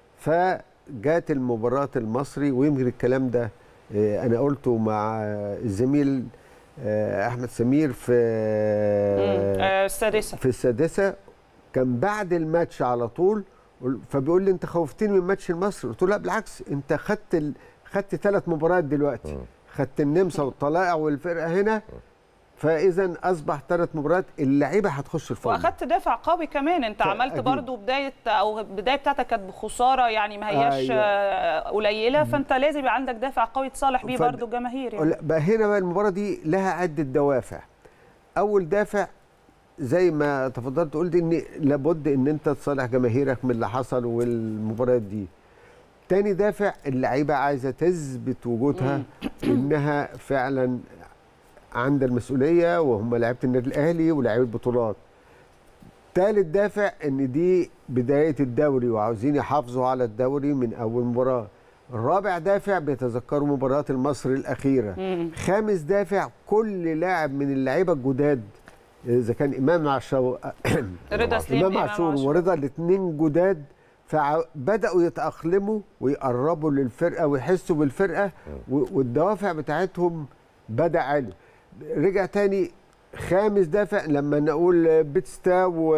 Speaker 9: فجات المباراه المصري ويمكن الكلام ده اه، انا قلته مع الزميل اه، احمد سمير في
Speaker 2: مم. آه، السادسه
Speaker 9: في السادسه كان بعد الماتش على طول قل- فبيقول لي انت خوفتني من ماتش المصري قلت له لا بالعكس انت خدت ال... خدت ثلاث مباريات دلوقتي خدت النمسا والطلائع والفرقه هنا فاذا اصبح ثلاث مباريات اللعيبه هتخش الفورمه
Speaker 2: واخدت دافع قوي كمان انت عملت
Speaker 9: أكيد.
Speaker 2: برضو بدايه او البدايه بتاعتك كانت بخساره يعني ما هياش
Speaker 9: أيوة.
Speaker 2: آه، قليله فانت لازم يبقى عندك دافع قوي تصالح بيه
Speaker 9: فد-
Speaker 2: برضو الجماهير يعني.
Speaker 9: لا بقى هنا بقى المباراه دي لها عده دوافع اول دافع زي ما تفضلت قلت ان لابد ان انت تصالح جماهيرك من اللي حصل والمباريات دي تاني دافع اللعيبه عايزه تثبت وجودها انها فعلا عند المسؤوليه وهم لعيبه النادي الاهلي ولاعيبه البطولات تالت دافع ان دي بدايه الدوري وعاوزين يحافظوا على الدوري من اول مباراه الرابع دافع بيتذكروا مباريات المصري الاخيره
Speaker 2: مم.
Speaker 9: خامس دافع كل لاعب من اللعيبه الجداد اذا كان امام عاشور
Speaker 2: رضا سليم
Speaker 9: امام عاشور ورضا الاثنين جداد فبداوا يتاقلموا ويقربوا للفرقه ويحسوا بالفرقه و- والدوافع بتاعتهم بدا عالي رجع تاني خامس دافع لما نقول بيتستا و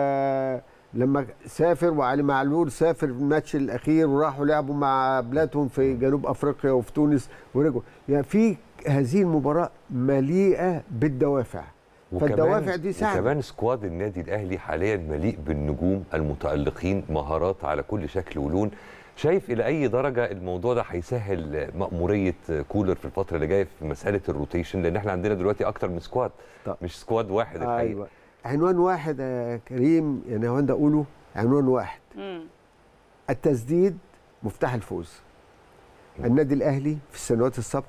Speaker 9: لما سافر وعلي معلول سافر في الماتش الاخير وراحوا لعبوا مع بلادهم في جنوب افريقيا وفي تونس ورجعوا يعني في هذه المباراه مليئه بالدوافع فالدوافع دي ساعدت
Speaker 1: وكمان سكواد النادي الاهلي حاليا مليء بالنجوم المتالقين مهارات على كل شكل ولون شايف الى اي درجه الموضوع ده هيسهل مأموريه كولر في الفتره اللي جايه في مساله الروتيشن لان احنا عندنا دلوقتي اكتر من سكواد
Speaker 9: طب.
Speaker 1: مش سكواد واحد الحقيقه
Speaker 9: ايوه عنوان واحد يا كريم يا نهاوند اقوله عنوان واحد
Speaker 2: مم.
Speaker 9: التسديد مفتاح الفوز النادي الاهلي في السنوات السابقه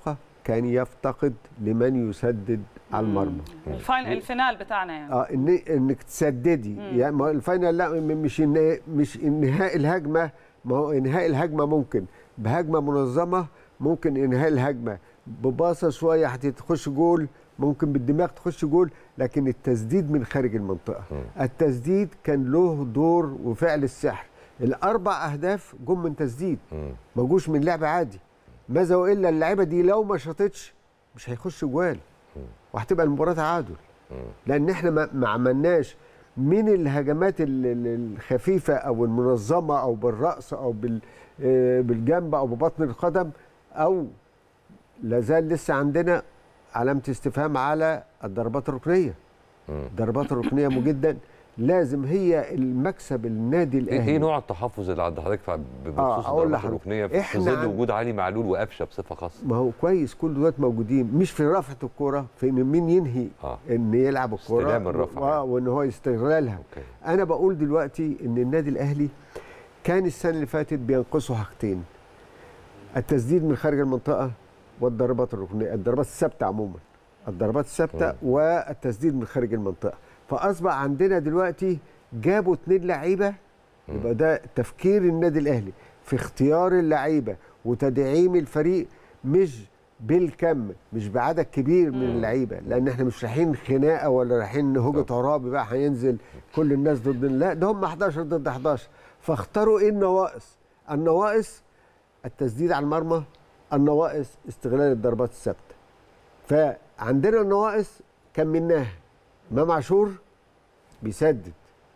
Speaker 9: كان يفتقد لمن يسدد على المرمى
Speaker 2: الفاينل الفينال بتاعنا يعني
Speaker 9: اه إن انك تسددي يعني ما هو الفاينل لا م- مش إن مش انهاء الهجمه ما هو انهاء الهجمه ممكن بهجمه منظمه ممكن انهاء الهجمه بباصه شويه هتخش جول ممكن بالدماغ تخش جول لكن التسديد من خارج المنطقه التسديد كان له دور وفعل السحر الاربع اهداف جم من تسديد
Speaker 1: مم.
Speaker 9: ما جوش من لعب عادي ماذا والا اللعيبه دي لو ما شاطتش مش هيخش جوال وهتبقى المباراه تعادل لان احنا ما ما عملناش من الهجمات ال- ال- الخفيفه او المنظمه او بالراس او بال آه، بالجنب او ببطن القدم او لازال لسه عندنا علامه استفهام على الضربات الركنيه الضربات الركنيه مهمه جدا لازم هي المكسب النادي
Speaker 1: ايه
Speaker 9: الاهلي
Speaker 1: إيه نوع التحفظ اللي عند حضرتك في- بخصوص
Speaker 9: أقول
Speaker 1: الضربات
Speaker 9: لحضرتك.
Speaker 1: الركنيه في
Speaker 9: إحنا
Speaker 1: ظل
Speaker 9: عن-
Speaker 1: وجود علي معلول وقفشه بصفه خاصه
Speaker 9: ما هو كويس كل دولت موجودين مش في رفعه الكوره في ان مين ينهي
Speaker 1: آه.
Speaker 9: ان يلعب الكوره
Speaker 1: استلام الرفعة
Speaker 9: و-
Speaker 1: يعني.
Speaker 9: وان هو يستغلالها
Speaker 1: أوكي.
Speaker 9: انا بقول دلوقتي ان النادي الاهلي كان السنه اللي فاتت بينقصه حاجتين التسديد من خارج المنطقه والضربات الركنيه الضربات الثابته عموما الضربات الثابته والتسديد من خارج المنطقه فاصبح عندنا دلوقتي جابوا اتنين لعيبه يبقى ده تفكير النادي الاهلي في اختيار اللعيبه وتدعيم الفريق مش بالكم مش بعدد كبير من اللعيبه لان احنا مش رايحين خناقه ولا رايحين هوجه عرابي بقى هينزل كل الناس ضد لا ده هم 11 ضد 11 فاختاروا ايه النواقص النواقص التسديد على المرمى النواقص استغلال الضربات الثابته فعندنا النواقص كان منها امام عاشور بيسدد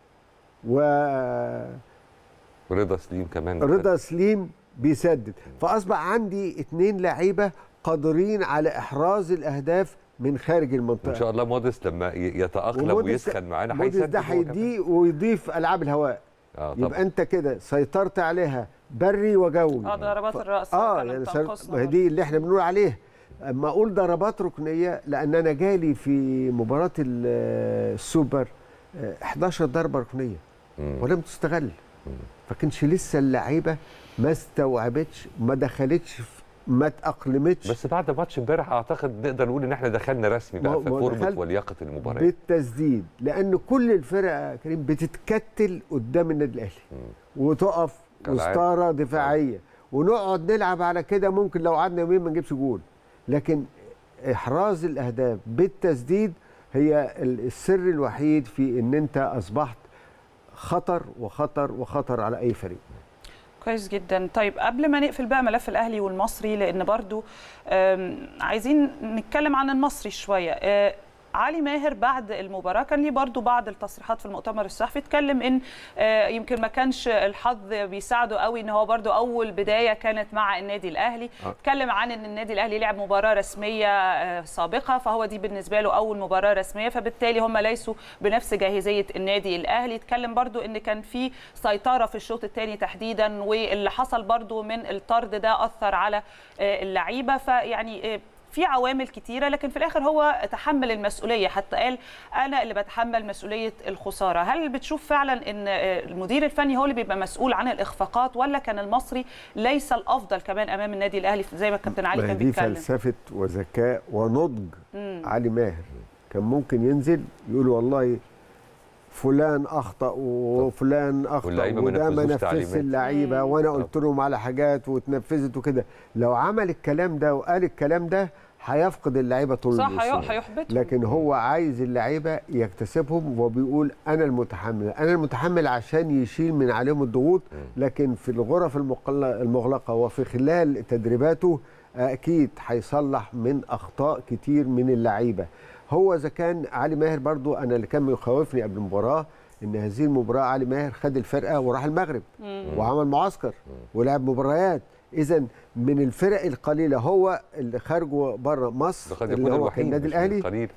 Speaker 9: ورضا
Speaker 1: رضا سليم كمان
Speaker 9: سليم بيسدد فاصبح عندي اتنين لعيبه قادرين على احراز الاهداف من خارج المنطقه
Speaker 1: ان شاء الله موديس لما ي- يتاقلم
Speaker 9: وموديس-
Speaker 1: ويسخن معانا
Speaker 9: موديس
Speaker 1: هيسدد
Speaker 9: ده
Speaker 1: هو كمان.
Speaker 9: هيديه ويضيف العاب الهواء
Speaker 1: اه
Speaker 9: يبقى
Speaker 1: طبعا
Speaker 9: انت كده سيطرت عليها بري وجوي
Speaker 2: اه ضربات الراس
Speaker 9: اه
Speaker 2: كانت
Speaker 9: يعني
Speaker 2: تنقصنا
Speaker 9: سر... ما هي دي اللي احنا بنقول عليه اما اقول ضربات ركنيه لان انا جالي في مباراه ال- السوبر آه، 11 ضربه ركنيه
Speaker 1: مم.
Speaker 9: ولم تستغل فكانش لسه اللعيبه ما استوعبتش ما دخلتش في- ما تاقلمتش
Speaker 1: بس بعد ماتش امبارح اعتقد نقدر نقول ان احنا دخلنا رسمي
Speaker 9: ما-
Speaker 1: بقى في
Speaker 9: ما
Speaker 1: فورمه
Speaker 9: دخلت
Speaker 1: ولياقه المباراه
Speaker 9: بالتسديد لان كل الفرق يا كريم بتتكتل قدام النادي الاهلي وتقف
Speaker 1: كالعادة.
Speaker 9: وستاره دفاعيه ونقعد نلعب على كده ممكن لو قعدنا يومين ما نجيبش جول لكن احراز الاهداف بالتسديد هي ال- السر الوحيد في ان انت اصبحت خطر وخطر وخطر على اي فريق
Speaker 2: كويس جدا طيب قبل ما نقفل بقى ملف الاهلي والمصري لان برضو آم، عايزين نتكلم عن المصري شويه آه، علي ماهر بعد المباراه كان ليه برضو بعض التصريحات في المؤتمر الصحفي اتكلم ان آه، يمكن ما كانش الحظ بيساعده قوي ان هو برضو اول بدايه كانت مع النادي الاهلي
Speaker 9: آه.
Speaker 2: اتكلم عن ان النادي الاهلي لعب مباراه رسميه آه، سابقه فهو دي بالنسبه له اول مباراه رسميه فبالتالي هم ليسوا بنفس جاهزيه النادي الاهلي اتكلم برضو ان كان في سيطره في الشوط الثاني تحديدا واللي حصل برضو من الطرد ده اثر على آه، اللعيبه فيعني آه، في عوامل كتيره لكن في الاخر هو تحمل المسؤوليه حتى قال انا اللي بتحمل مسؤوليه الخساره هل بتشوف فعلا ان آه، المدير الفني هو اللي بيبقى مسؤول عن الاخفاقات ولا كان المصري ليس الافضل كمان امام النادي الاهلي زي ما الكابتن علي
Speaker 9: ما هي
Speaker 2: كان
Speaker 9: دي
Speaker 2: بيتكلم
Speaker 9: فلسفه وذكاء ونضج
Speaker 2: مم.
Speaker 9: علي ماهر كان ممكن ينزل يقول والله فلان اخطا وفلان اخطا
Speaker 1: واللعيبة ما
Speaker 9: وده ما
Speaker 1: نفذوش
Speaker 9: نفذش
Speaker 1: تعليمات.
Speaker 9: اللعيبه
Speaker 2: مم.
Speaker 9: وانا قلت لهم على حاجات واتنفذت وكده لو عمل الكلام ده وقال الكلام ده هيفقد اللعيبه طول
Speaker 2: صح
Speaker 9: الموسم.
Speaker 2: هي- هيحبطهم
Speaker 9: لكن هو عايز اللعيبه يكتسبهم وبيقول انا المتحمل انا المتحمل عشان يشيل من عليهم الضغوط لكن في الغرف المقل- المغلقه وفي خلال تدريباته اكيد هيصلح من اخطاء كتير من اللعيبه هو اذا كان علي ماهر برضو انا اللي كان يخوفني قبل المباراه ان هذه المباراه علي ماهر خد الفرقه وراح المغرب وعمل معسكر ولعب مباريات اذا من الفرق القليله هو اللي خارجه بره مصر
Speaker 1: ده قد
Speaker 9: اللي
Speaker 1: يكون
Speaker 9: هو
Speaker 1: الوحيد
Speaker 9: كان النادي
Speaker 1: مش من
Speaker 9: الاهلي
Speaker 1: القليل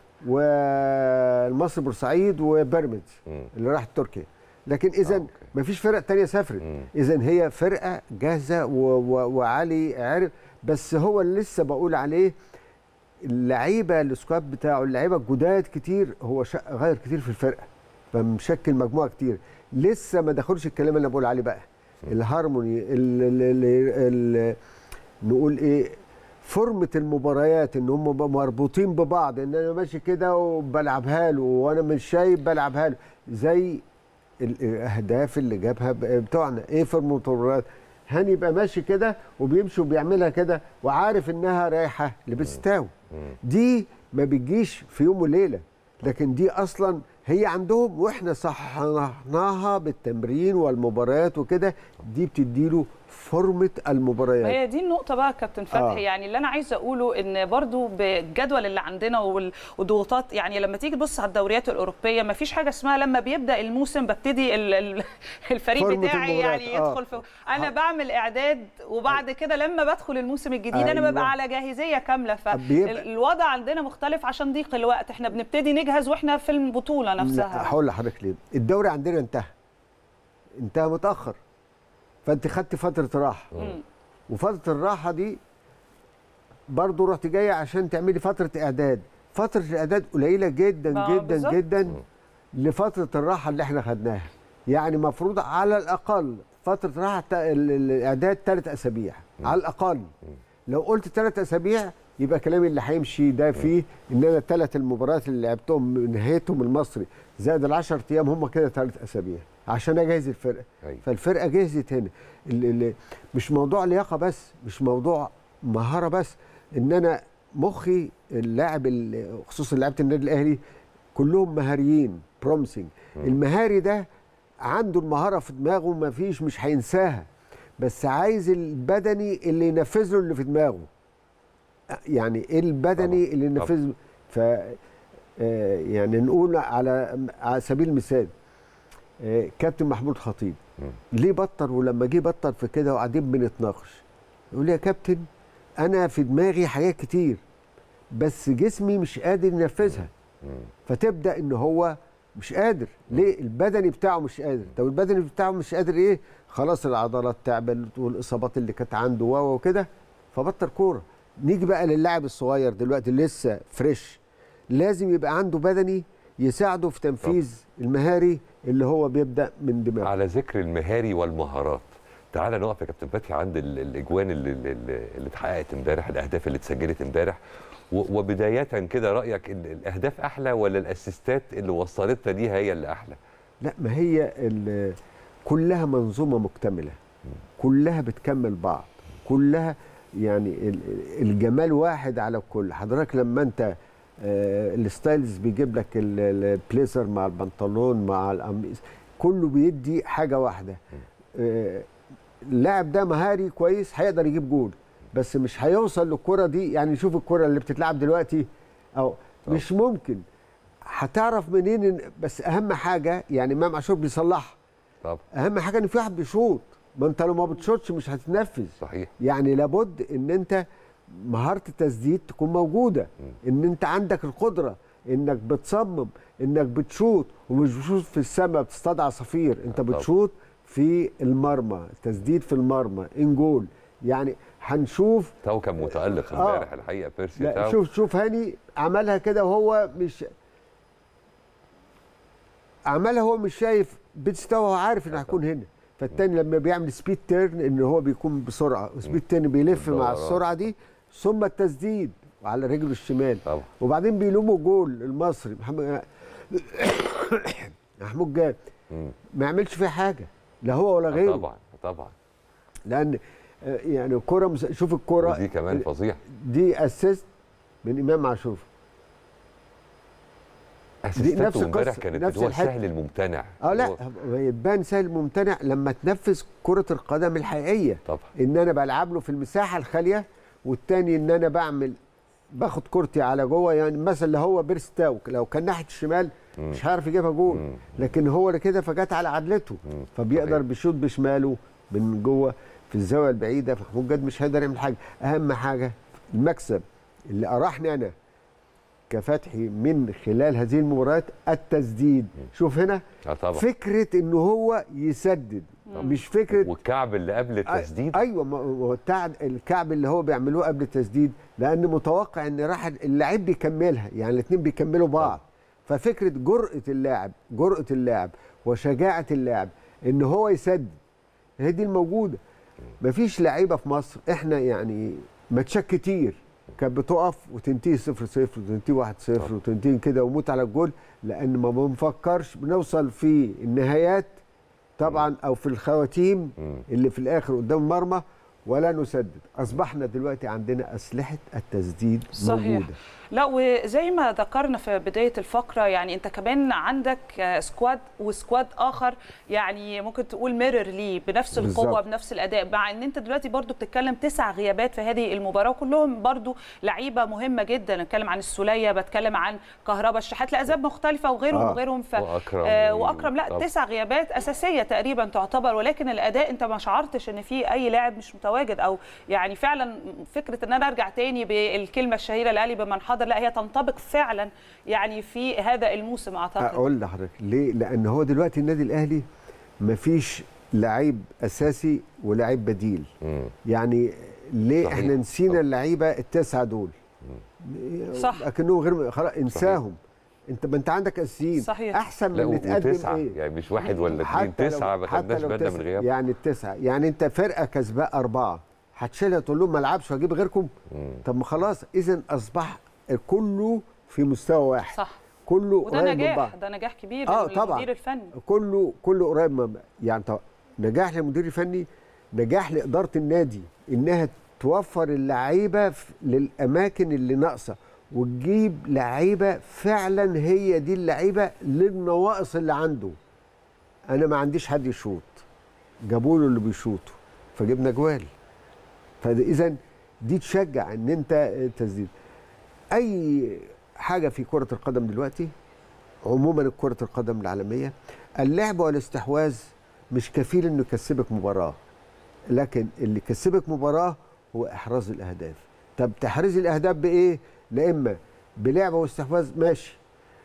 Speaker 9: والمصري بورسعيد وبيراميدز
Speaker 1: مم.
Speaker 9: اللي راح تركيا لكن اذا
Speaker 1: أوكي.
Speaker 9: مفيش فرق تانية سافرت
Speaker 1: مم.
Speaker 9: اذا هي فرقه جاهزه و و وعلي عرف بس هو اللي لسه بقول عليه اللعيبه السكواد بتاعه اللعيبه الجداد كتير هو شا- غير كتير في الفرقه فمشكل مجموعه كتير لسه ما دخلش الكلام اللي انا بقول عليه بقى الهارموني ال ال ال ال نقول ايه فورمه المباريات ان هم بقوا مربوطين ببعض ان انا ماشي كده وبلعبها له وانا مش شايف بلعبها له زي الاهداف اللي جابها ب- بتوعنا ايه فورمه المباريات هاني يبقى ماشي كده وبيمشي وبيعملها كده وعارف انها رايحه لبستاو دي ما بتجيش في يوم وليله لكن دي اصلا هي عندهم واحنا صححناها بالتمرين والمباريات وكده دي بتديله فورمه المباريات
Speaker 2: هي دي النقطة بقى يا كابتن فتحي
Speaker 9: آه.
Speaker 2: يعني اللي أنا عايزة أقوله إن برضو بالجدول اللي عندنا وال- والضغوطات يعني لما تيجي تبص على الدوريات الأوروبية ما فيش حاجة اسمها لما بيبدأ الموسم ببتدي ال- ال- الفريق
Speaker 9: فورمة
Speaker 2: بتاعي
Speaker 9: المباريات،
Speaker 2: يعني
Speaker 9: آه.
Speaker 2: يدخل في أنا بعمل إعداد وبعد كده لما بدخل الموسم الجديد أنا
Speaker 9: أيوة.
Speaker 2: ببقى على جاهزية كاملة
Speaker 9: بيبقى-
Speaker 2: فالوضع عندنا مختلف عشان ضيق الوقت إحنا بنبتدي نجهز وإحنا في البطولة
Speaker 9: لا
Speaker 2: نفسها
Speaker 9: هقول لحضرتك ليه الدوري عندنا انتهى انتهى متاخر فانت خدت فتره راحه وفتره الراحه دي برضه رحت جايه عشان تعملي فتره اعداد فتره الاعداد قليله جدا
Speaker 2: آه،
Speaker 9: جدا
Speaker 2: بالظبط.
Speaker 9: جدا لفتره الراحه اللي احنا خدناها يعني مفروض على الاقل فتره راحه تا- ال- ال- الاعداد ثلاث اسابيع على الاقل لو قلت ثلاث اسابيع يبقى كلامي اللي هيمشي ده فيه ان انا الثلاث المباريات اللي لعبتهم من نهايتهم المصري زائد ال 10 ايام هم كده ثلاث اسابيع عشان اجهز الفرقه
Speaker 1: أيوة.
Speaker 9: فالفرقه جهزت هنا ال- ال- مش موضوع لياقه بس مش موضوع مهاره بس ان انا مخي اللاعب ال- خصوصا لعيبه النادي الاهلي كلهم مهاريين بروميسنج المهاري ده عنده المهاره في دماغه ما فيش مش هينساها بس عايز البدني اللي ينفذ له اللي في دماغه يعني ايه البدني
Speaker 1: طبعاً،
Speaker 9: اللي ينفذ ف آه، يعني نقول على على سبيل المثال آه، كابتن محمود خطيب ليه بطل ولما جه بطل في كده وقاعدين بنتناقش يقول لي يا كابتن انا في دماغي حاجات كتير بس جسمي مش قادر ينفذها فتبدا ان هو مش قادر ليه البدني بتاعه مش قادر طب البدني بتاعه مش قادر ايه خلاص العضلات تعبت والاصابات اللي كانت عنده و وكده فبطل كوره نيجي بقى للاعب الصغير دلوقتي اللي لسه فريش لازم يبقى عنده بدني يساعده في تنفيذ المهاري اللي هو بيبدا من دماغه
Speaker 1: على ذكر المهاري والمهارات تعال نقف يا كابتن فتحي عند ال- الاجوان اللي, اللي, اللي اتحققت امبارح الاهداف اللي اتسجلت امبارح و- وبدايه كده رايك ال- الاهداف احلى ولا الاسيستات اللي وصلتنا ليها هي اللي احلى
Speaker 9: لا ما هي ال- كلها منظومه مكتمله كلها بتكمل بعض كلها يعني ال- الجمال واحد على الكل حضرتك لما انت آه، الستايلز بيجيب لك ال- ال- البليزر مع البنطلون مع القميص كله بيدي حاجه واحده آه، اللاعب ده مهاري كويس هيقدر يجيب جول بس مش هيوصل للكره دي يعني شوف الكره اللي بتتلعب دلوقتي او مش ممكن هتعرف منين إن- بس اهم حاجه يعني امام عاشور بيصلحها
Speaker 1: طب
Speaker 9: اهم حاجه ان في واحد بيشوط ما انت لو ما بتشوطش مش هتتنفذ
Speaker 1: صحيح
Speaker 9: يعني لابد ان انت مهاره التسديد تكون موجوده ان انت عندك القدره انك بتصمم انك بتشوط ومش بتشوط في السماء بتصطاد عصافير انت
Speaker 1: طبعا.
Speaker 9: بتشوط في المرمى تسديد في المرمى ان جول يعني هنشوف
Speaker 1: تاو كان متالق
Speaker 9: آه.
Speaker 1: امبارح الحقيقه بيرسي
Speaker 9: لا
Speaker 1: تاو
Speaker 9: شوف شوف هاني عملها كده وهو مش عملها هو مش شايف بيتستوى هو عارف انه هيكون هنا فالتاني لما بيعمل سبيد تيرن ان هو بيكون بسرعه وسبيد تيرن بيلف مع
Speaker 1: الدوران.
Speaker 9: السرعه دي ثم التسديد على رجله الشمال
Speaker 1: طبعا
Speaker 9: وبعدين بيلوموا جول المصري محمد محمود جاد
Speaker 1: مم.
Speaker 9: ما يعملش فيها حاجه لا هو ولا
Speaker 1: آه
Speaker 9: غيره
Speaker 1: طبعا طبعا
Speaker 9: لان آه، يعني الكره مس... شوف الكره
Speaker 1: ودي كمان فظيع
Speaker 9: دي اسيست من امام عاشور
Speaker 1: اسيستاته
Speaker 9: نفس
Speaker 1: امبارح
Speaker 9: القصة،
Speaker 1: كانت
Speaker 9: نفس
Speaker 1: اللي هو
Speaker 9: الحتة.
Speaker 1: السهل الممتنع
Speaker 9: اه لا
Speaker 1: هو-
Speaker 9: هي تبان سهل ممتنع لما تنفذ كره القدم الحقيقيه
Speaker 1: طبعا
Speaker 9: ان انا بلعب له في المساحه الخاليه والتاني ان انا بعمل باخد كورتي على جوه يعني مثلا اللي هو بيرستاو لو كان ناحيه الشمال مش هيعرف يجيبها جول
Speaker 1: مم.
Speaker 9: لكن هو اللي كده فجت على عدلته
Speaker 1: مم.
Speaker 9: فبيقدر
Speaker 1: صحيح.
Speaker 9: بيشوط بشماله من جوه في الزاويه البعيده فمحمود جد مش هيقدر يعمل حاجه اهم حاجه المكسب اللي ارحني انا كفتحي من خلال هذه المباريات التسديد شوف هنا
Speaker 1: اه طبعا
Speaker 9: فكره ان هو يسدد مش فكره
Speaker 1: والكعب اللي قبل التسديد
Speaker 9: ايوه ما هو بتاع الكعب اللي هو بيعملوه قبل التسديد لان متوقع ان راح اللاعب بيكملها يعني الاثنين بيكملوا بعض ففكره جرأه اللاعب جرأه اللاعب وشجاعه اللاعب ان هو يسدد هي دي الموجوده مفيش لعيبه في مصر احنا يعني ماتشات كتير كانت بتقف وتنتهي 0 0 وتنتهي 1 0 وتنتهي كده وموت على الجول لان ما بنفكرش بنوصل في النهايات طبعا او في الخواتيم اللي في الاخر قدام المرمى ولا نسدد اصبحنا دلوقتي عندنا اسلحه التسديد
Speaker 2: صحيح.
Speaker 9: موجوده
Speaker 2: لا وزي ما ذكرنا في بدايه الفقره يعني انت كمان عندك آه، سكواد وسكواد اخر يعني ممكن تقول ميرور ليه بنفس القوه
Speaker 9: بالظبط.
Speaker 2: بنفس الاداء مع ان انت دلوقتي برضو بتتكلم تسع غيابات في هذه المباراه وكلهم برضو لعيبه مهمه جدا بتكلم عن السوليه بتكلم عن كهربا الشحات لاسباب مختلفه وغيرهم
Speaker 9: آه.
Speaker 2: وغيرهم ف
Speaker 1: وأكرم
Speaker 2: آه
Speaker 1: و-
Speaker 2: واكرم لا
Speaker 1: طبعا.
Speaker 2: تسع غيابات اساسيه تقريبا تعتبر ولكن الاداء انت ما شعرتش ان في اي لاعب مش متواجد او يعني فعلا فكره ان انا ارجع تاني بالكلمه الشهيره الاهلي بمن حضر لا هي تنطبق فعلا يعني في هذا الموسم اعتقد
Speaker 9: اقول لحضرتك ليه لان هو دلوقتي النادي الاهلي مفيش لعيب اساسي ولاعيب بديل
Speaker 1: مم.
Speaker 9: يعني ليه
Speaker 1: صحيح.
Speaker 9: احنا نسينا اللعيبه التسعه دول
Speaker 2: صح.
Speaker 9: اكنهم غير خلاص انساهم انت ما انت عندك اساسيين
Speaker 2: صحيح.
Speaker 9: احسن
Speaker 1: لا
Speaker 9: من اللي تقدم
Speaker 1: وتسعه
Speaker 9: ايه
Speaker 1: يعني مش واحد ولا اثنين
Speaker 9: حتى لو-
Speaker 1: تسعه ما
Speaker 9: حتى
Speaker 1: خدناش
Speaker 9: لو
Speaker 1: بالنا من
Speaker 9: تسعة.
Speaker 1: غياب
Speaker 9: يعني التسعه يعني انت فرقه كسباء اربعه هتشيلها تقول لهم ما العبش واجيب غيركم طب ما خلاص اذا اصبح كله في مستوى واحد
Speaker 2: صح
Speaker 9: كله
Speaker 2: وده
Speaker 9: قريب من بعض
Speaker 2: نجاح ده نجاح كبير
Speaker 9: آه،
Speaker 2: للمدير
Speaker 9: طبعاً.
Speaker 2: الفني
Speaker 9: كله كله قريب من يعني طبعا نجاح للمدير الفني نجاح لاداره النادي انها توفر اللعيبه في- للاماكن اللي ناقصه وتجيب لعيبه فعلا هي دي اللعيبه للنواقص اللي عنده انا ما عنديش حد يشوط جابوا له اللي بيشوطه فجبنا جوال فاذا دي تشجع ان انت تسديد اي حاجه في كره القدم دلوقتي عموما كره القدم العالميه اللعب والاستحواذ مش كفيل انه يكسبك مباراه لكن اللي يكسبك مباراه هو احراز الاهداف طب تحريز الاهداف بايه لا اما بلعبه واستحواذ ماشي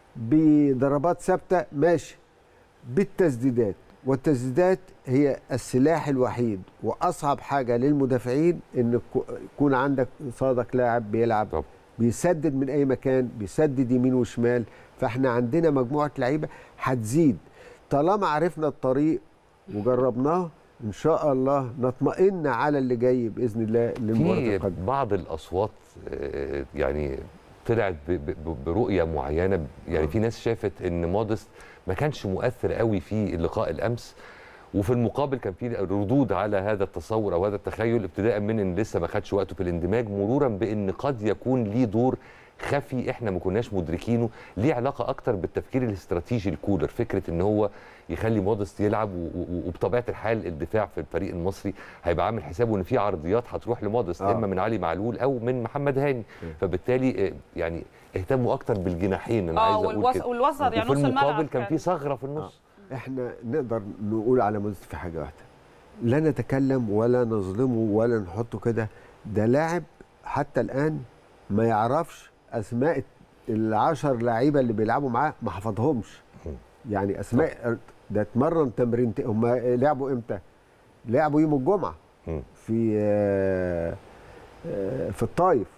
Speaker 9: بضربات ثابته ماشي بالتسديدات والتسديدات هي السلاح الوحيد واصعب حاجه للمدافعين ان يكو- يكون عندك قصادك لاعب بيلعب
Speaker 1: طب.
Speaker 9: بيسدد من اي مكان بيسدد يمين وشمال فاحنا عندنا مجموعه لعيبه هتزيد طالما عرفنا الطريق وجربناه ان شاء الله نطمئن على اللي جاي باذن الله للمباراه
Speaker 1: في
Speaker 9: القادمه
Speaker 1: بعض الاصوات آه، يعني طلعت ب- ب- برؤيه معينه يعني في ناس شافت ان مودست ما كانش مؤثر قوي في اللقاء الامس وفي المقابل كان في ردود على هذا التصور او هذا التخيل ابتداء من ان لسه ما خدش وقته في الاندماج مرورا بان قد يكون ليه دور خفي احنا ما كناش مدركينه ليه علاقه اكتر بالتفكير الاستراتيجي الكولر فكره ان هو يخلي مودست يلعب و- و- وبطبيعه الحال الدفاع في الفريق المصري هيبقى عامل حسابه ان في عرضيات هتروح لمودست
Speaker 9: آه.
Speaker 1: اما من علي معلول او من محمد هاني فبالتالي آه، يعني اهتموا اكتر بالجناحين انا
Speaker 2: اه
Speaker 1: عايز اقول
Speaker 2: والوسط
Speaker 1: كده
Speaker 2: والوسط يعني
Speaker 1: وفي
Speaker 2: نص الملعب
Speaker 1: المقابل كان في
Speaker 2: كان-
Speaker 1: ثغره في النص
Speaker 9: احنا نقدر نقول على مودست في حاجه واحده لا نتكلم ولا نظلمه ولا نحطه كده ده لاعب حتى الان ما يعرفش اسماء العشر لعيبه اللي بيلعبوا معاه ما حفظهمش يعني اسماء ده اتمرن تمرين هم لعبوا امتى لعبوا يوم الجمعه
Speaker 1: مم.
Speaker 9: في آه، آه، في الطايف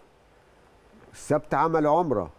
Speaker 9: السبت عمل عمره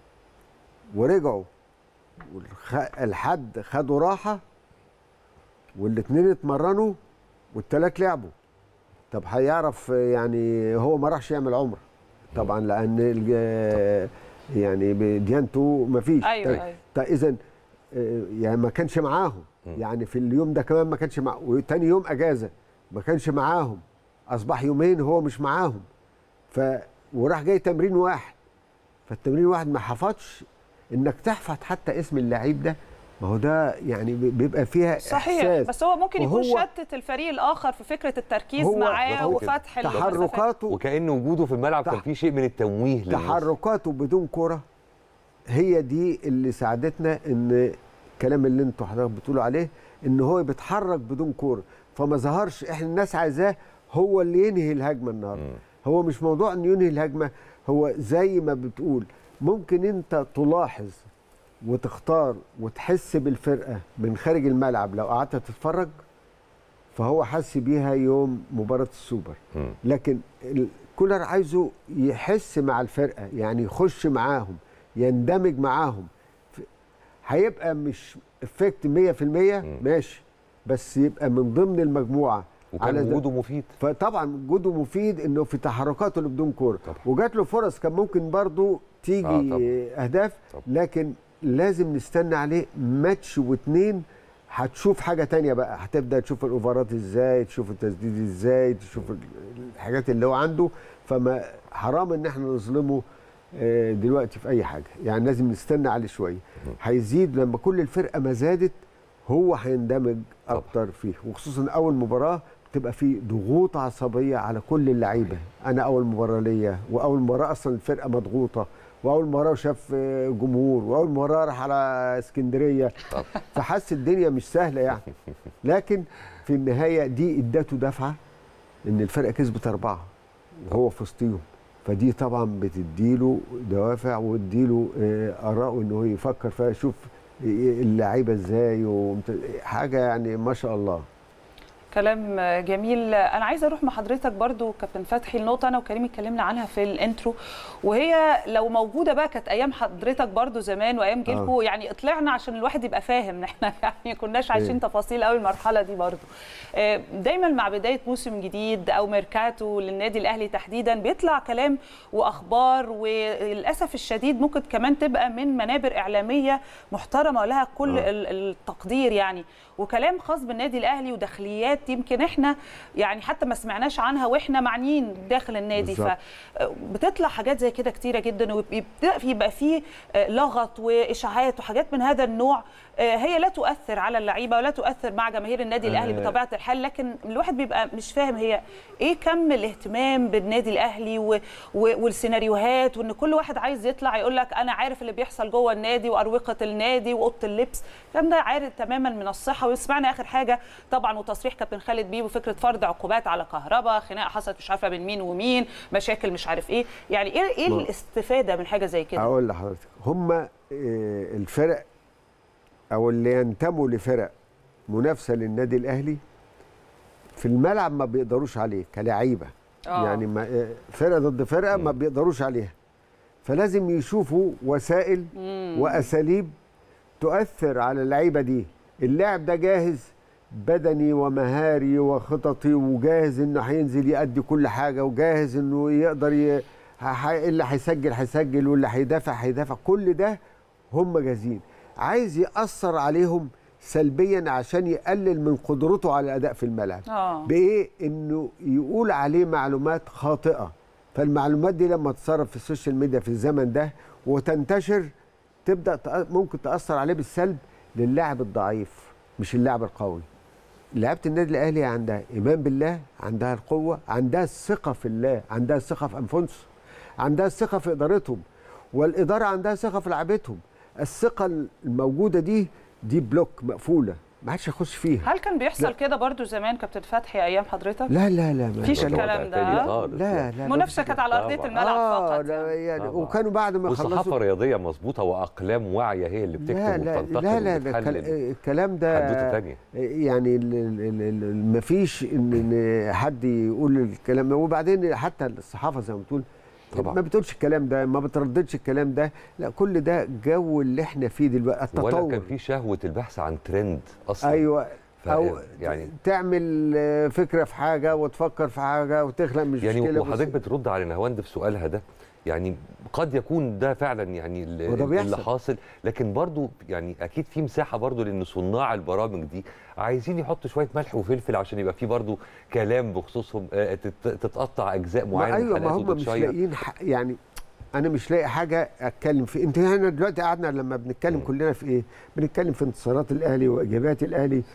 Speaker 9: ورجعوا والخ- الحد خدوا راحه والاثنين اتمرنوا والثلاث لعبوا طب هيعرف يعني هو ما راحش يعمل عمره طبعا لان الج- يعني بديانته ما فيش
Speaker 2: أيوة،
Speaker 9: طيب,
Speaker 2: أيوة.
Speaker 9: طيب اذا يعني ما كانش معاهم يعني في اليوم ده كمان ما كانش مع وتاني يوم اجازه ما كانش معاهم اصبح يومين هو مش معاهم ف وراح جاي تمرين واحد فالتمرين واحد ما حفظش انك تحفظ حتى اسم اللعيب ده ما هو ده يعني بيبقى فيها
Speaker 2: صحيح
Speaker 9: احساس
Speaker 2: بس هو ممكن يكون
Speaker 9: وهو-
Speaker 2: شتت الفريق الاخر في فكره التركيز
Speaker 9: هو
Speaker 2: معاه
Speaker 1: بالظبط كده.
Speaker 2: وفتح المسافات.
Speaker 9: تحركاته
Speaker 1: وكان وجوده في الملعب كان
Speaker 9: تح-
Speaker 1: فيه شيء من التمويه للناس.
Speaker 9: تحركاته بدون كرة هي دي اللي ساعدتنا ان الكلام اللي انتوا حضرتك بتقولوا عليه ان هو بيتحرك بدون كوره فما ظهرش احنا الناس عايزاه هو اللي ينهي الهجمه النهارده هو مش موضوع انه ينهي الهجمه هو زي ما بتقول ممكن انت تلاحظ وتختار وتحس بالفرقه من خارج الملعب لو قعدت تتفرج فهو حس بيها يوم مباراه السوبر
Speaker 1: مم.
Speaker 9: لكن ال- كولر عايزه يحس مع الفرقه يعني يخش معاهم يندمج معاهم ف- هيبقى مش افكت 100% ماشي بس يبقى من ضمن المجموعه
Speaker 1: وكان
Speaker 9: على ده.
Speaker 1: وجوده مفيد
Speaker 9: فطبعا وجوده مفيد انه في تحركاته اللي بدون كوره
Speaker 1: طبعا.
Speaker 9: وجات له فرص كان ممكن برضو تيجي
Speaker 1: آه، طبعا.
Speaker 9: اهداف
Speaker 1: طبعا.
Speaker 9: لكن لازم نستنى عليه ماتش واتنين هتشوف حاجه تانية بقى هتبدا تشوف الاوفرات ازاي تشوف التسديد ازاي تشوف ال- الحاجات اللي هو عنده فما حرام ان احنا نظلمه آه، دلوقتي في اي حاجه يعني لازم نستنى عليه شويه هيزيد لما كل الفرقه ما زادت هو هيندمج
Speaker 1: طبعا.
Speaker 9: اكتر فيه وخصوصا اول مباراه تبقى في ضغوط عصبيه على كل اللعيبه انا اول مباراه ليا واول مباراه اصلا الفرقه مضغوطه واول مباراه شاف آه، جمهور واول مباراه راح على اسكندريه
Speaker 1: طبعا.
Speaker 9: فحس الدنيا مش سهله يعني لكن في النهايه دي ادته دفعه ان الفرقه كسبت اربعه وهو في وسطيهم فدي طبعا بتديله دوافع وتديله آه، اراء انه يفكر فيها يشوف اللعيبه ازاي ومت- حاجه يعني ما شاء الله
Speaker 2: كلام جميل انا عايزه اروح مع حضرتك برضو كابتن فتحي النقطه انا وكريم اتكلمنا عنها في الانترو وهي لو موجوده بقى كانت ايام حضرتك برضو زمان وايام جيلكو يعني طلعنا عشان الواحد يبقى فاهم احنا يعني كناش عايشين تفاصيل قوي المرحله دي برضو آه، دايما مع بدايه موسم جديد او ميركاتو للنادي الاهلي تحديدا بيطلع كلام واخبار وللاسف الشديد ممكن كمان تبقى من منابر اعلاميه محترمه ولها كل
Speaker 1: آه.
Speaker 2: ال- التقدير يعني وكلام خاص بالنادي الاهلي وداخليات يمكن احنا يعني حتى ما سمعناش عنها واحنا معنيين داخل النادي
Speaker 9: بالظبط.
Speaker 2: فبتطلع حاجات زي كده كتيره جدا وبيبدا يبقى فيه آه، لغط واشاعات وحاجات من هذا النوع آه، هي لا تؤثر على اللعيبه ولا تؤثر مع جماهير النادي الاهلي
Speaker 1: آه.
Speaker 2: بطبيعه الحال لكن الواحد بيبقى مش فاهم هي ايه كم الاهتمام بالنادي الاهلي و... و... والسيناريوهات وان كل واحد عايز يطلع يقول لك انا عارف اللي بيحصل جوه النادي واروقه النادي واوضه اللبس الكلام ده عارف تماما من الصحه وسمعنا اخر حاجه طبعا وتصريح كابتن خالد بيبو فكره فرض عقوبات على كهرباء خناقه حصلت مش عارفه بين مين ومين مشاكل مش عارف ايه يعني ايه ايه
Speaker 9: ما-
Speaker 2: الاستفاده من حاجه زي كده
Speaker 9: اقول لحضرتك هم الفرق او اللي ينتموا لفرق منافسه للنادي الاهلي في الملعب ما بيقدروش عليه كلاعيبه
Speaker 2: آه.
Speaker 9: يعني ما آه، فرقه ضد فرقه ما بيقدروش عليها فلازم يشوفوا وسائل واساليب تؤثر على اللعيبه دي اللاعب ده جاهز بدني ومهاري وخططي وجاهز انه هينزل يأدي كل حاجه وجاهز انه يقدر ي... ح- اللي هيسجل هيسجل واللي هيدافع هيدافع كل ده هم جاهزين عايز يأثر عليهم سلبيا عشان يقلل من قدرته على الاداء في الملعب
Speaker 2: اه
Speaker 9: بايه انه يقول عليه معلومات خاطئه فالمعلومات دي لما تتصرف في السوشيال ميديا في الزمن ده وتنتشر تبدا تأ- ممكن تاثر عليه بالسلب للاعب الضعيف مش اللاعب القوي لعيبه النادي الاهلي عندها ايمان بالله عندها القوه عندها الثقه في الله عندها الثقه في انفسهم عندها الثقه في ادارتهم والاداره عندها ثقه في لعيبتهم الثقه الموجوده دي دي بلوك مقفوله ما حدش يخش فيها
Speaker 2: هل كان بيحصل
Speaker 9: لا.
Speaker 2: كده برضو زمان كابتن فتحي ايام حضرتك
Speaker 9: لا لا لا ما
Speaker 2: مفيش
Speaker 9: فيش
Speaker 2: الكلام ده.
Speaker 1: تاني خالص.
Speaker 9: لا لا
Speaker 2: المنافسه كانت على ارضيه
Speaker 1: طبعاً.
Speaker 2: الملعب
Speaker 9: آه
Speaker 2: فقط
Speaker 9: لا
Speaker 2: يعني.
Speaker 9: يعني
Speaker 1: طبعاً.
Speaker 9: وكانوا بعد ما
Speaker 1: وصحافه
Speaker 9: خلصوا
Speaker 1: رياضيه مظبوطه واقلام واعيه هي اللي بتكتب
Speaker 9: لا لا
Speaker 1: وبتنتقد
Speaker 9: لا لا ده
Speaker 1: وبتحلل.
Speaker 9: الكل- الكلام ده
Speaker 1: حدوته تانية
Speaker 9: يعني ما فيش ان إن حد يقول الكلام ده وبعدين حتى الصحافه زي ما بتقول
Speaker 1: طبعاً.
Speaker 9: ما بتقولش الكلام ده ما بترددش الكلام ده لا كل ده جو اللي احنا فيه دلوقتي التطور
Speaker 1: ولا كان في شهوه البحث عن ترند اصلا
Speaker 9: ايوه
Speaker 1: ف-
Speaker 9: او
Speaker 1: يعني
Speaker 9: تعمل آه، فكره في حاجه وتفكر في حاجه وتخلق مش
Speaker 1: يعني
Speaker 9: مشكله
Speaker 1: وحضرتك
Speaker 9: بس-
Speaker 1: بترد على نهاوند في سؤالها ده يعني قد يكون ده فعلا يعني ال-
Speaker 9: وده
Speaker 1: اللي
Speaker 9: بيحصل.
Speaker 1: حاصل لكن برضو يعني اكيد في مساحه برضو لان صناع البرامج دي عايزين يحطوا شويه ملح وفلفل عشان يبقى في برضو كلام بخصوصهم آه، تت- تتقطع اجزاء
Speaker 9: ما
Speaker 1: معينه من
Speaker 9: ايوه ما
Speaker 1: الحلقات
Speaker 9: هم مش
Speaker 1: وتتشير.
Speaker 9: لاقيين ح- يعني انا مش لاقي حاجه اتكلم في انت هنا دلوقتي قعدنا لما بنتكلم
Speaker 1: مم.
Speaker 9: كلنا في ايه بنتكلم في انتصارات الاهلي وايجابيات الاهلي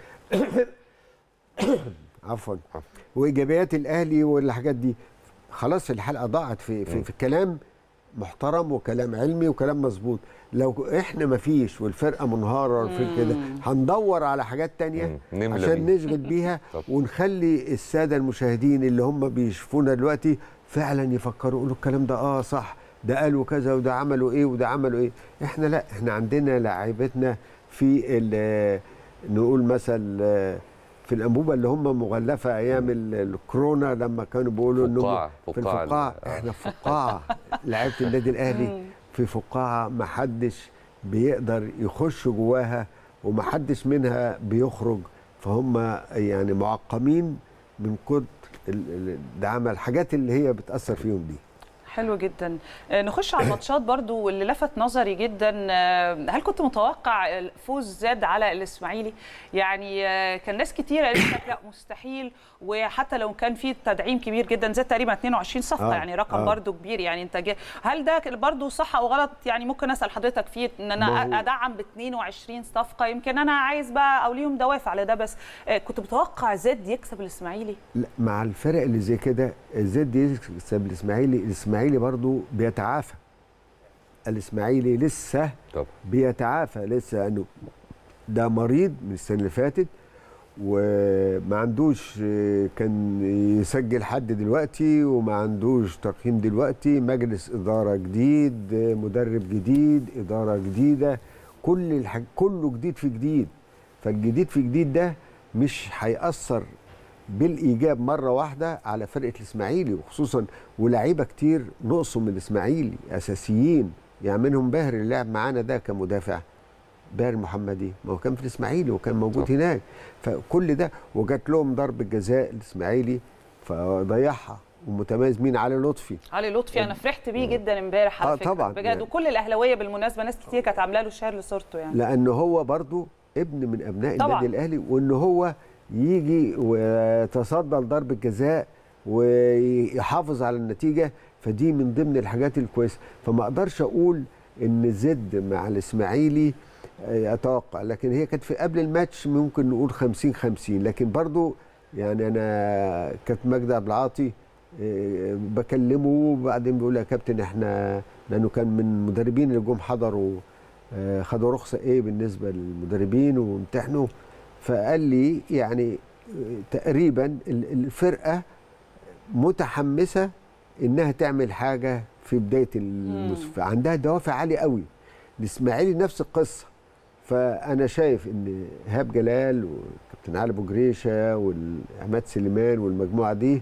Speaker 9: عفوا وايجابيات الاهلي والحاجات دي خلاص الحلقه ضاعت في في,
Speaker 1: مم.
Speaker 9: في كلام محترم وكلام علمي وكلام مظبوط لو احنا ما فيش والفرقه منهاره في كده هندور على حاجات تانية
Speaker 1: مم. نملى
Speaker 9: عشان
Speaker 1: بيها.
Speaker 9: نشغل بيها
Speaker 1: طب.
Speaker 9: ونخلي الساده المشاهدين اللي هم بيشوفونا دلوقتي فعلا يفكروا يقولوا الكلام ده اه صح ده قالوا كذا وده عملوا ايه وده عملوا ايه احنا لا احنا عندنا لعيبتنا في ال- نقول مثل آه، في الانبوبه اللي هم مغلفه ايام ال- الكورونا لما كانوا بيقولوا انهم
Speaker 1: فقاعة.
Speaker 9: في
Speaker 1: فقاعة.
Speaker 9: الفقاعه
Speaker 1: آه.
Speaker 9: احنا في فقاعه لعيبه النادي الاهلي في فقاعه ما حدش بيقدر يخش جواها وما حدش منها بيخرج فهم يعني معقمين من كتر ال- ال- الدعامه الحاجات اللي هي بتاثر فيهم دي
Speaker 2: حلو جدا آه، نخش على الماتشات برضو واللي لفت نظري جدا آه، هل كنت متوقع الفوز زاد على الاسماعيلي يعني آه، كان ناس كتير قالت لك لا مستحيل وحتى لو كان في تدعيم كبير جدا زاد تقريبا 22 صفقه
Speaker 9: آه،
Speaker 2: يعني رقم
Speaker 9: آه.
Speaker 2: برضو كبير يعني انت جا- هل ده برضو صح او غلط يعني ممكن اسال حضرتك فيه ان
Speaker 9: ما
Speaker 2: انا
Speaker 9: هو-
Speaker 2: ادعم ب 22 صفقه يمكن انا عايز بقى او ليهم دوافع على ده بس آه، كنت متوقع زاد يكسب الاسماعيلي
Speaker 9: لا مع الفرق اللي زي كده زد يكسب الاسماعيلي الاسماعيلي برضو بيتعافى الاسماعيلي لسه
Speaker 1: طب
Speaker 9: بيتعافى لسه انه ده مريض من السنه اللي فاتت وما عندوش آه، كان يسجل حد دلوقتي وما عندوش تقييم دلوقتي مجلس اداره جديد آه، مدرب جديد اداره جديده كل الحاج كله جديد في جديد فالجديد في جديد ده مش هيأثر بالايجاب مره واحده على فرقه الاسماعيلي وخصوصا ولاعيبه كتير نقصوا من الاسماعيلي اساسيين يعني منهم باهر اللي لعب معانا ده كمدافع باهر المحمدي ما هو كان في الاسماعيلي وكان موجود
Speaker 1: طب.
Speaker 9: هناك فكل ده وجات لهم ضربه جزاء الاسماعيلي فضيعها ومتميز مين علي لطفي
Speaker 2: علي لطفي انا فرحت بيه جدا امبارح على
Speaker 9: آه،
Speaker 2: فكره
Speaker 9: طبعاً،
Speaker 2: بجد
Speaker 9: يعني.
Speaker 2: وكل الاهلاويه بالمناسبه ناس كتير كانت عامله له شير لصورته يعني
Speaker 9: لان هو برضو ابن من ابناء
Speaker 2: طبعاً.
Speaker 9: النادي الاهلي وان هو يجي ويتصدى لضربه جزاء ويحافظ على النتيجه فدي من ضمن الحاجات الكويسه فما اقدرش اقول ان زد مع الاسماعيلي آه، اتوقع لكن هي كانت في قبل الماتش ممكن نقول 50 50 لكن برضو يعني انا كانت مجدي عبد العاطي آه، بكلمه وبعدين بيقول لي يا كابتن احنا لانه كان من المدربين اللي جم حضروا آه، خدوا رخصه ايه بالنسبه للمدربين وامتحنوا فقال لي يعني آه، تقريبا ال- الفرقه متحمسه انها تعمل حاجه في بدايه الموسم عندها دوافع عاليه قوي الاسماعيلي نفس القصه فانا شايف ان ايهاب جلال وكابتن علي ابو جريشه وعماد سليمان والمجموعه دي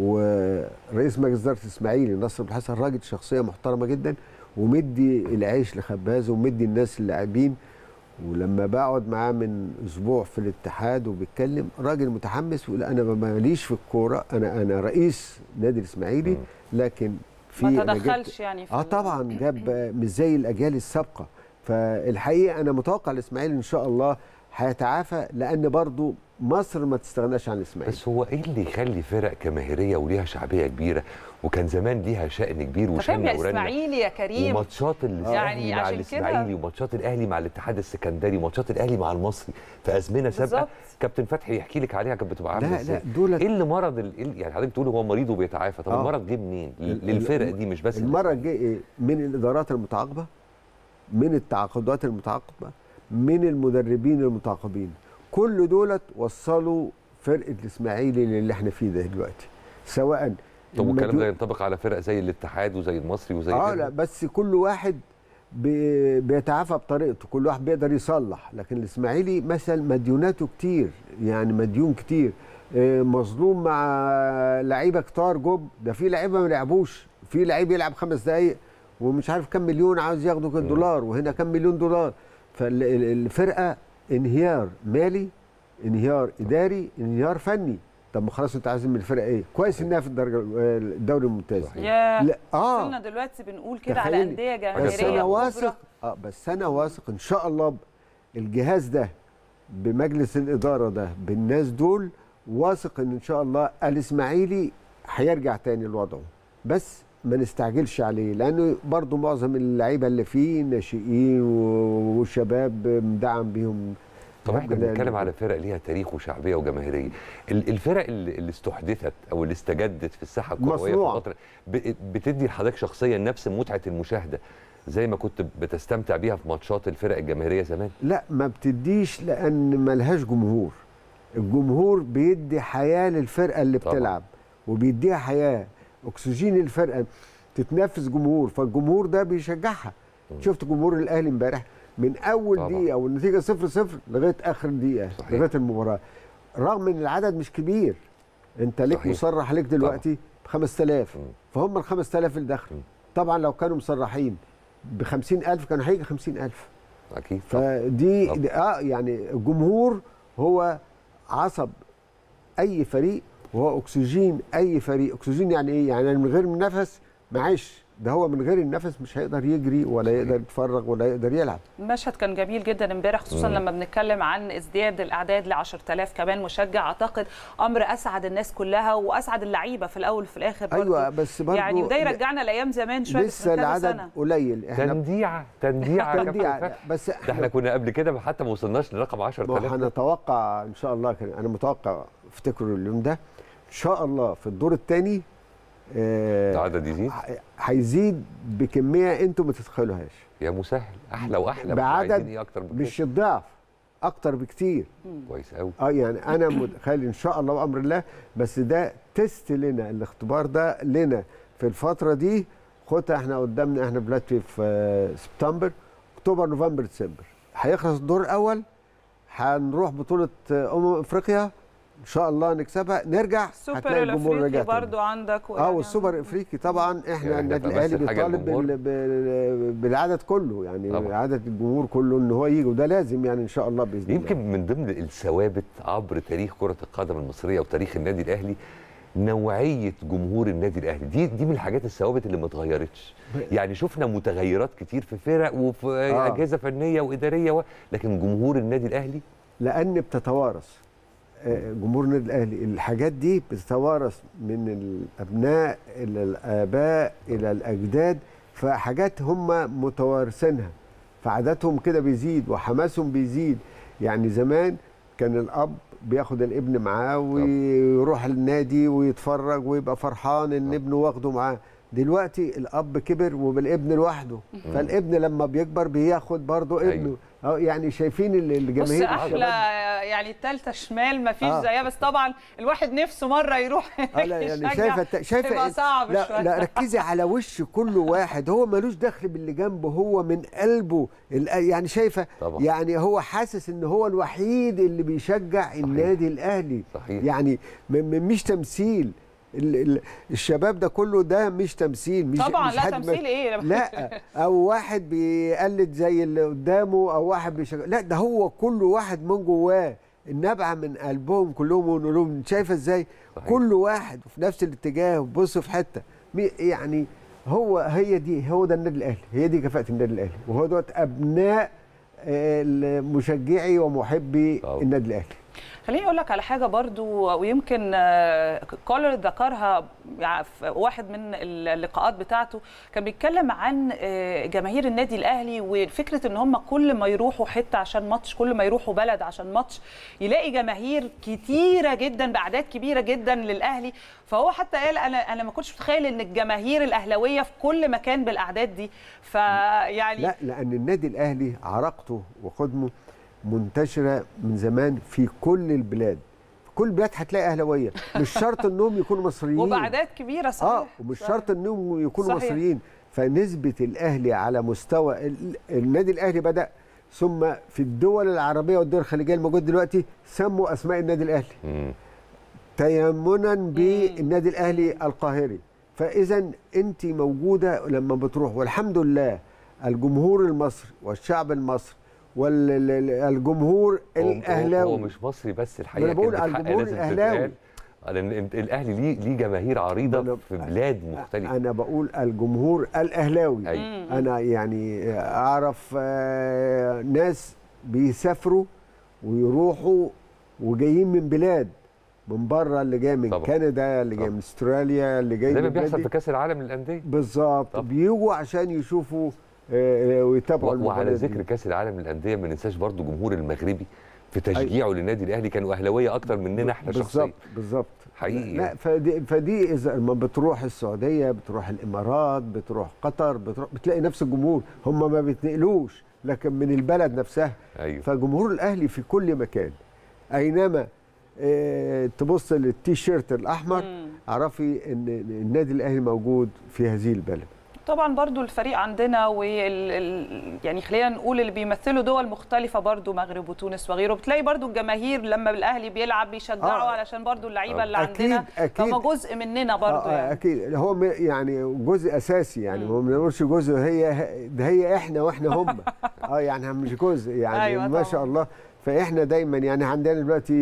Speaker 9: ورئيس مجلس اداره الاسماعيلي نصر بن الحسن راجل شخصيه محترمه جدا ومدي العيش لخبازه ومدي الناس اللاعبين ولما بقعد معاه من اسبوع في الاتحاد وبيتكلم راجل متحمس ويقول انا ماليش في الكوره انا انا رئيس نادي الاسماعيلي لكن في
Speaker 2: ما
Speaker 9: أنا جبت-
Speaker 2: تدخلش يعني في
Speaker 9: اه
Speaker 2: ال-
Speaker 9: طبعا جاب مش زي الاجيال السابقه فالحقيقه انا متوقع الاسماعيلي ان شاء الله هيتعافى لان برضو مصر ما تستغناش عن الاسماعيلي
Speaker 1: بس هو ايه اللي يخلي فرق جماهيريه وليها شعبيه كبيره وكان زمان ليها شأن كبير
Speaker 2: انت فاهم يا
Speaker 1: وشأن ورنة
Speaker 2: اسماعيلي يا كريم
Speaker 1: وماتشات الاهلي
Speaker 2: يعني
Speaker 1: مع
Speaker 2: عشان
Speaker 1: الاسماعيلي
Speaker 2: كده-
Speaker 1: وماتشات الاهلي مع الاتحاد السكندري وماتشات الاهلي مع المصري في ازمنه سابقه
Speaker 2: بالظبط.
Speaker 1: كابتن فتحي يحكي لك عليها كانت بتبقى عامله
Speaker 9: لا
Speaker 1: ازاي
Speaker 9: لا دول
Speaker 1: ايه اللي مرض ال- إيه اللي- يعني حضرتك بتقول هو مريض وبيتعافى طب
Speaker 9: آه.
Speaker 1: المرض جه منين
Speaker 9: ال-
Speaker 1: لل- للفرق
Speaker 9: ال-
Speaker 1: دي مش بس
Speaker 9: المره الجايه إيه؟ من الادارات المتعاقبه من التعاقدات المتعاقبه من المدربين المتعاقبين كل دولت وصلوا فرقه الاسماعيلي للي احنا فيه ده دلوقتي سواء
Speaker 1: طب والكلام
Speaker 9: المديو-
Speaker 1: ده ينطبق على فرق زي الاتحاد وزي المصري وزي
Speaker 9: اه
Speaker 1: غيره؟
Speaker 9: لا بس كل واحد بي- بيتعافى بطريقته كل واحد بيقدر يصلح لكن الاسماعيلي مثلا مديوناته كتير يعني مديون كتير آه، مظلوم مع لعيبه كتار جوب ده في لعيبه ما لعبوش في لعيب يلعب خمس دقايق ومش عارف كم مليون عاوز ياخده كام دولار وهنا كم مليون دولار فالفرقه انهيار مالي انهيار اداري انهيار فني طب ما خلاص انت عايز من الفرقه ايه كويس انها في الدرجه الدوري الممتاز
Speaker 1: صحيح.
Speaker 2: يا
Speaker 9: لا اه
Speaker 2: وصلنا دلوقتي بنقول كده على
Speaker 9: تخيلي.
Speaker 2: انديه
Speaker 9: بس
Speaker 2: جماهيريه
Speaker 9: انا
Speaker 2: كبرى.
Speaker 9: واثق اه بس انا واثق ان شاء الله الجهاز ده بمجلس الاداره ده بالناس دول واثق ان ان شاء الله الاسماعيلي هيرجع تاني لوضعه بس ما نستعجلش عليه لانه برضو معظم اللعيبه اللي فيه ناشئين و- وشباب مدعم بيهم
Speaker 1: طب احنا
Speaker 9: ربنا
Speaker 1: بنتكلم
Speaker 9: يعينهم.
Speaker 1: على فرق ليها تاريخ وشعبيه وجماهيريه ال- الفرق اللي اللي استحدثت او اللي استجدت في الساحه الكرويه في
Speaker 9: مصنوعة.
Speaker 1: الفتره ب- بتدي لحضرتك شخصيا نفس متعه المشاهده زي ما كنت بتستمتع بيها في ماتشات الفرق الجماهيريه زمان
Speaker 9: لا ما بتديش لان ملهاش جمهور الجمهور بيدي حياه للفرقه اللي
Speaker 1: طبعاً.
Speaker 9: بتلعب وبيديها حياه اكسجين الفرقه تتنافس جمهور فالجمهور ده بيشجعها شفت جمهور الاهلي امبارح من اول
Speaker 1: طبعاً.
Speaker 9: دقيقه والنتيجه صفر صفر لغايه اخر دقيقه
Speaker 1: صحيح.
Speaker 9: لغايه المباراه رغم ان العدد مش كبير انت ليك
Speaker 1: صحيح.
Speaker 9: مصرح ليك دلوقتي ب 5000
Speaker 1: مم.
Speaker 9: فهم ال 5000 اللي دخلوا طبعا لو كانوا مصرحين ب 50000 كان هيجي 50000
Speaker 1: اكيد
Speaker 9: فدي
Speaker 1: طبعاً.
Speaker 9: دي- اه يعني الجمهور هو عصب اي فريق وهو اكسجين اي فريق اكسجين يعني ايه يعني من غير نفس معيش ده هو من غير النفس مش هيقدر يجري ولا يقدر يتفرغ ولا يقدر يلعب
Speaker 2: المشهد كان جميل جدا امبارح خصوصا
Speaker 1: مم.
Speaker 2: لما بنتكلم عن ازدياد الاعداد ل 10000 كمان مشجع اعتقد امر اسعد الناس كلها واسعد اللعيبه في الاول وفي الاخر برضو.
Speaker 9: ايوه بس برضه
Speaker 2: يعني وده يرجعنا لايام زمان شويه
Speaker 9: لسه
Speaker 2: من كذا
Speaker 9: العدد
Speaker 2: سنة.
Speaker 9: قليل احنا
Speaker 1: تنديع تنديع يا
Speaker 9: تنديع
Speaker 1: كابتن فتحي.
Speaker 9: بس
Speaker 1: ده احنا كنا قبل كده حتى ما وصلناش لرقم
Speaker 9: ما
Speaker 1: 10000 ده.
Speaker 9: هنتوقع ان شاء الله كان انا متوقع افتكروا اليوم ده ان شاء الله في الدور الثاني
Speaker 1: العدد يزيد
Speaker 9: هيزيد بكميه انتم ما تتخيلوهاش
Speaker 1: يا مسهل احلى واحلى مش عايزين
Speaker 9: بعدد
Speaker 1: ايه اكتر من
Speaker 9: مش الضعف اكتر بكتير
Speaker 1: كده. كويس قوي
Speaker 9: اه يعني انا متخيل ان شاء الله بامر الله بس ده تيست لنا الاختبار ده لنا في الفتره دي خدها احنا قدامنا احنا في لاتفيا في آه، سبتمبر اكتوبر نوفمبر ديسمبر هيخلص الدور الاول هنروح بطوله آه، امم افريقيا ان شاء الله نكسبها نرجع
Speaker 2: السوبر
Speaker 9: هتلاقي الجمهور
Speaker 2: الافريقي
Speaker 9: رجع تاني.
Speaker 2: برضو عندك
Speaker 9: اه
Speaker 2: ويعني-
Speaker 9: والسوبر الافريقي طبعا احنا
Speaker 1: يعني
Speaker 9: النادي
Speaker 1: بس
Speaker 9: الاهلي
Speaker 1: الحاجة
Speaker 9: بيطالب
Speaker 1: الجمهور.
Speaker 9: بال... بال... بالعدد كله يعني
Speaker 1: طبعاً.
Speaker 9: عدد الجمهور كله ان هو يجي وده لازم يعني ان شاء الله باذن الله
Speaker 1: يمكن من ضمن الثوابت عبر تاريخ كرة القدم المصرية وتاريخ النادي الأهلي نوعية جمهور النادي الأهلي دي دي من الحاجات الثوابت اللي ما اتغيرتش يعني شفنا متغيرات كتير في فرق وفي
Speaker 9: آه.
Speaker 1: أجهزة فنية وإدارية و... لكن جمهور النادي الأهلي
Speaker 9: لان بتتوارث آه، جمهور النادي الاهلي الحاجات دي بتتوارث من الابناء الى الاباء الى الاجداد فحاجات هم متوارثينها فعاداتهم كده بيزيد وحماسهم بيزيد يعني زمان كان الاب بياخد الابن معاه ويروح النادي ويتفرج ويبقى فرحان ان ابنه واخده معاه دلوقتي الاب كبر وبالابن لوحده فالابن لما بيكبر بياخد برضه ابنه
Speaker 1: أيوة.
Speaker 9: أو يعني شايفين ال-
Speaker 2: بص
Speaker 9: الجماهير
Speaker 2: احلى
Speaker 9: الشباب
Speaker 2: يعني التالتة شمال ما فيش
Speaker 9: آه.
Speaker 2: زيها بس طبعا الواحد نفسه مره يروح
Speaker 9: اه لا يعني
Speaker 2: يشجع.
Speaker 9: شايفه الت- شايفه
Speaker 2: تبقى صعب
Speaker 9: لا
Speaker 2: شويه
Speaker 9: لا ركزي على وش كل واحد هو ملوش دخل باللي جنبه هو من قلبه ال- يعني شايفه
Speaker 1: طبعا.
Speaker 9: يعني هو حاسس ان هو الوحيد اللي بيشجع النادي الاهلي
Speaker 1: صحيح.
Speaker 9: يعني م- م- مش تمثيل ال- ال- الشباب ده كله ده مش تمثيل مش
Speaker 2: طبعا
Speaker 9: مش
Speaker 2: لا
Speaker 9: حد
Speaker 2: تمثيل ايه
Speaker 9: لا او واحد بيقلد زي اللي قدامه او واحد بيشجع لا ده هو كل واحد من جواه النبعه من قلبهم كلهم ونقول لهم شايفه ازاي
Speaker 1: صحيح.
Speaker 9: كل واحد في نفس الاتجاه بص في حته مي- يعني هو هي دي هو ده النادي الاهلي هي دي كفاءه النادي الاهلي وهو دوت ابناء آه، مشجعي ومحبي
Speaker 1: طبعا.
Speaker 9: النادي الاهلي
Speaker 2: خليني اقول لك على حاجه برضو ويمكن آه، كولر ذكرها يعني في واحد من اللقاءات بتاعته كان بيتكلم عن آه، جماهير النادي الاهلي وفكره ان هم كل ما يروحوا حته عشان ماتش كل ما يروحوا بلد عشان ماتش يلاقي جماهير كتيره جدا باعداد كبيره جدا للاهلي فهو حتى قال انا انا ما كنتش متخيل ان الجماهير الاهلاويه في كل مكان بالاعداد دي فيعني
Speaker 9: لا لان النادي الاهلي عراقته وقدمه منتشره من زمان في كل البلاد في كل البلاد هتلاقي اهلاويه مش شرط انهم يكونوا مصريين
Speaker 2: وباعداد كبيره صحيح
Speaker 9: اه ومش
Speaker 2: صحيح.
Speaker 9: شرط انهم يكونوا
Speaker 2: صحيح.
Speaker 9: مصريين فنسبه الاهلي على مستوى ال- النادي الاهلي بدا ثم في الدول العربيه والدول الخليجيه الموجود دلوقتي سموا اسماء النادي الاهلي
Speaker 1: مم.
Speaker 9: تيمنا بالنادي الاهلي القاهري فاذا انت موجوده لما بتروح والحمد لله الجمهور المصري والشعب المصري والجمهور
Speaker 1: هو- هو-
Speaker 9: الاهلاوي
Speaker 1: هو مش مصري بس
Speaker 9: ما
Speaker 1: الحقيقه
Speaker 9: أنا بقول
Speaker 1: كلمة
Speaker 9: على
Speaker 1: حق
Speaker 9: الجمهور
Speaker 1: لازم
Speaker 9: الأهلاوي.
Speaker 1: تتقال. لان إنت- الاهلي ليه ليه جماهير عريضه في بلاد مختلفه
Speaker 9: انا بقول الجمهور الاهلاوي
Speaker 1: أيوة.
Speaker 9: انا يعني اعرف آه، ناس بيسافروا ويروحوا وجايين من بلاد من بره اللي جاي من
Speaker 1: طبعا.
Speaker 9: كندا اللي جاي
Speaker 1: طبعا.
Speaker 9: من استراليا اللي جاي
Speaker 1: زي
Speaker 9: من
Speaker 1: ما
Speaker 9: البلاد
Speaker 1: بيحصل
Speaker 9: دي.
Speaker 1: في كاس العالم للانديه
Speaker 9: بالظبط
Speaker 1: طبعا.
Speaker 9: بيجوا عشان يشوفوا آه، آه، ويتابعوا
Speaker 1: و- وعلى
Speaker 9: المباريات دي.
Speaker 1: ذكر كاس العالم للانديه ما ننساش برضو جمهور المغربي في تشجيعه للنادي الاهلي كانوا اهلاويه اكتر مننا احنا شخصيا
Speaker 9: بالظبط بالظبط
Speaker 1: حقيقي
Speaker 9: لا
Speaker 1: يعني.
Speaker 9: فدي, فدي اذا لما بتروح السعوديه بتروح الامارات بتروح قطر بتروح بتلاقي نفس الجمهور هم ما بيتنقلوش لكن من البلد نفسها
Speaker 1: ايوه
Speaker 9: فجمهور الاهلي في كل مكان اينما آه، تبص للتي شيرت الاحمر
Speaker 2: مم.
Speaker 9: اعرفي ان إن النادي الاهلي موجود في هذه البلد
Speaker 2: طبعا برضو الفريق عندنا وال ال- يعني خلينا نقول اللي بيمثلوا دول مختلفة برضو مغرب وتونس وغيره بتلاقي برضو الجماهير لما الاهلي بيلعب بيشجعوا
Speaker 9: آه.
Speaker 2: علشان برضو اللعيبة اللي
Speaker 9: أكيد-
Speaker 2: عندنا
Speaker 9: أكيد.
Speaker 2: هم جزء مننا برضو
Speaker 9: آه، آه،
Speaker 2: يعني.
Speaker 9: اكيد هو م- يعني جزء اساسي يعني
Speaker 2: مم.
Speaker 9: هو ما بنقولش جزء هي ده هي احنا واحنا هم اه يعني مش جزء يعني
Speaker 2: أيوة
Speaker 9: ما شاء
Speaker 2: طبعاً.
Speaker 9: الله فاحنا دايما يعني عندنا دلوقتي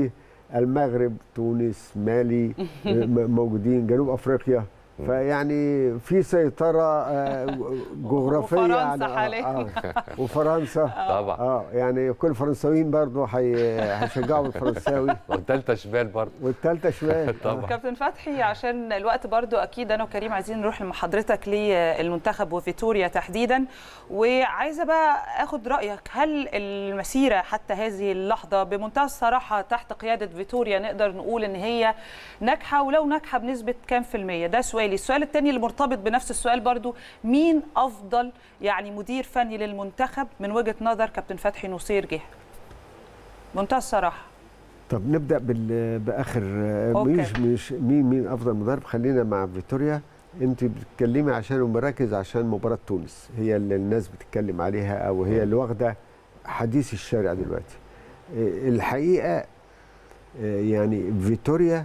Speaker 9: المغرب تونس مالي م- موجودين جنوب افريقيا فيعني في سيطره آه، جغرافيه
Speaker 2: وفرنسا
Speaker 9: على-
Speaker 2: حاليا.
Speaker 9: آه، وفرنسا
Speaker 1: طبعا
Speaker 9: اه يعني كل الفرنساويين برضه هي- هيشجعوا الفرنساوي
Speaker 1: والثالثه شمال برضه
Speaker 9: والثالثه شمال
Speaker 1: طبعا.
Speaker 2: كابتن فتحي عشان الوقت برضو اكيد انا وكريم عايزين نروح مع حضرتك للمنتخب وفيتوريا تحديدا وعايزه بقى اخد رايك هل المسيره حتى هذه اللحظه بمنتهى الصراحه تحت قياده فيتوريا نقدر نقول ان هي ناجحه ولو ناجحه بنسبه كام في الميه ده سؤالي السؤال الثاني اللي مرتبط بنفس السؤال برضو مين افضل يعني مدير فني للمنتخب من وجهه نظر كابتن فتحي نصير جه منتهى الصراحه
Speaker 9: طب نبدا بال... باخر
Speaker 2: أوكي.
Speaker 9: مش مش مين مين افضل مدرب خلينا مع فيتوريا انت بتتكلمي عشان ومركز عشان مباراه تونس هي اللي الناس بتتكلم عليها او هي اللي واخده حديث الشارع دلوقتي إيه، الحقيقه إيه، يعني فيتوريا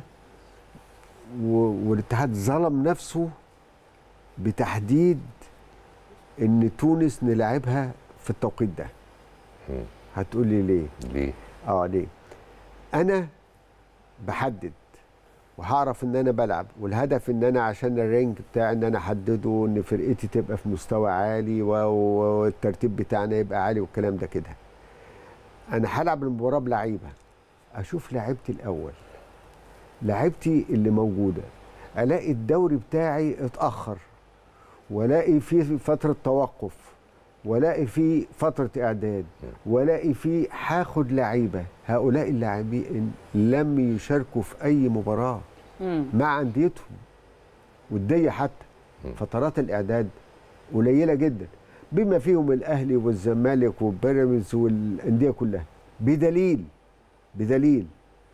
Speaker 9: و- والاتحاد ظلم نفسه بتحديد ان تونس نلعبها في التوقيت ده
Speaker 1: مم.
Speaker 9: هتقولي ليه
Speaker 1: ليه؟
Speaker 9: اه ليه انا بحدد وهعرف ان انا بلعب والهدف ان انا عشان الرينج بتاعي ان انا احدده ان فرقتي تبقى في مستوى عالي و- و- والترتيب بتاعنا يبقى عالي والكلام ده كده انا هلعب المباراه بلعيبه اشوف لعيبتي الاول لعيبتي اللي موجوده الاقي الدوري بتاعي اتاخر والاقي فيه فتره توقف والاقي فيه فتره اعداد والاقي فيه هاخد لعيبه هؤلاء اللاعبين لم يشاركوا في اي مباراه
Speaker 2: مم.
Speaker 9: مع انديتهم وديه حتى فترات الاعداد قليله جدا بما فيهم الاهلي والزمالك وبيراميدز والانديه كلها بدليل بدليل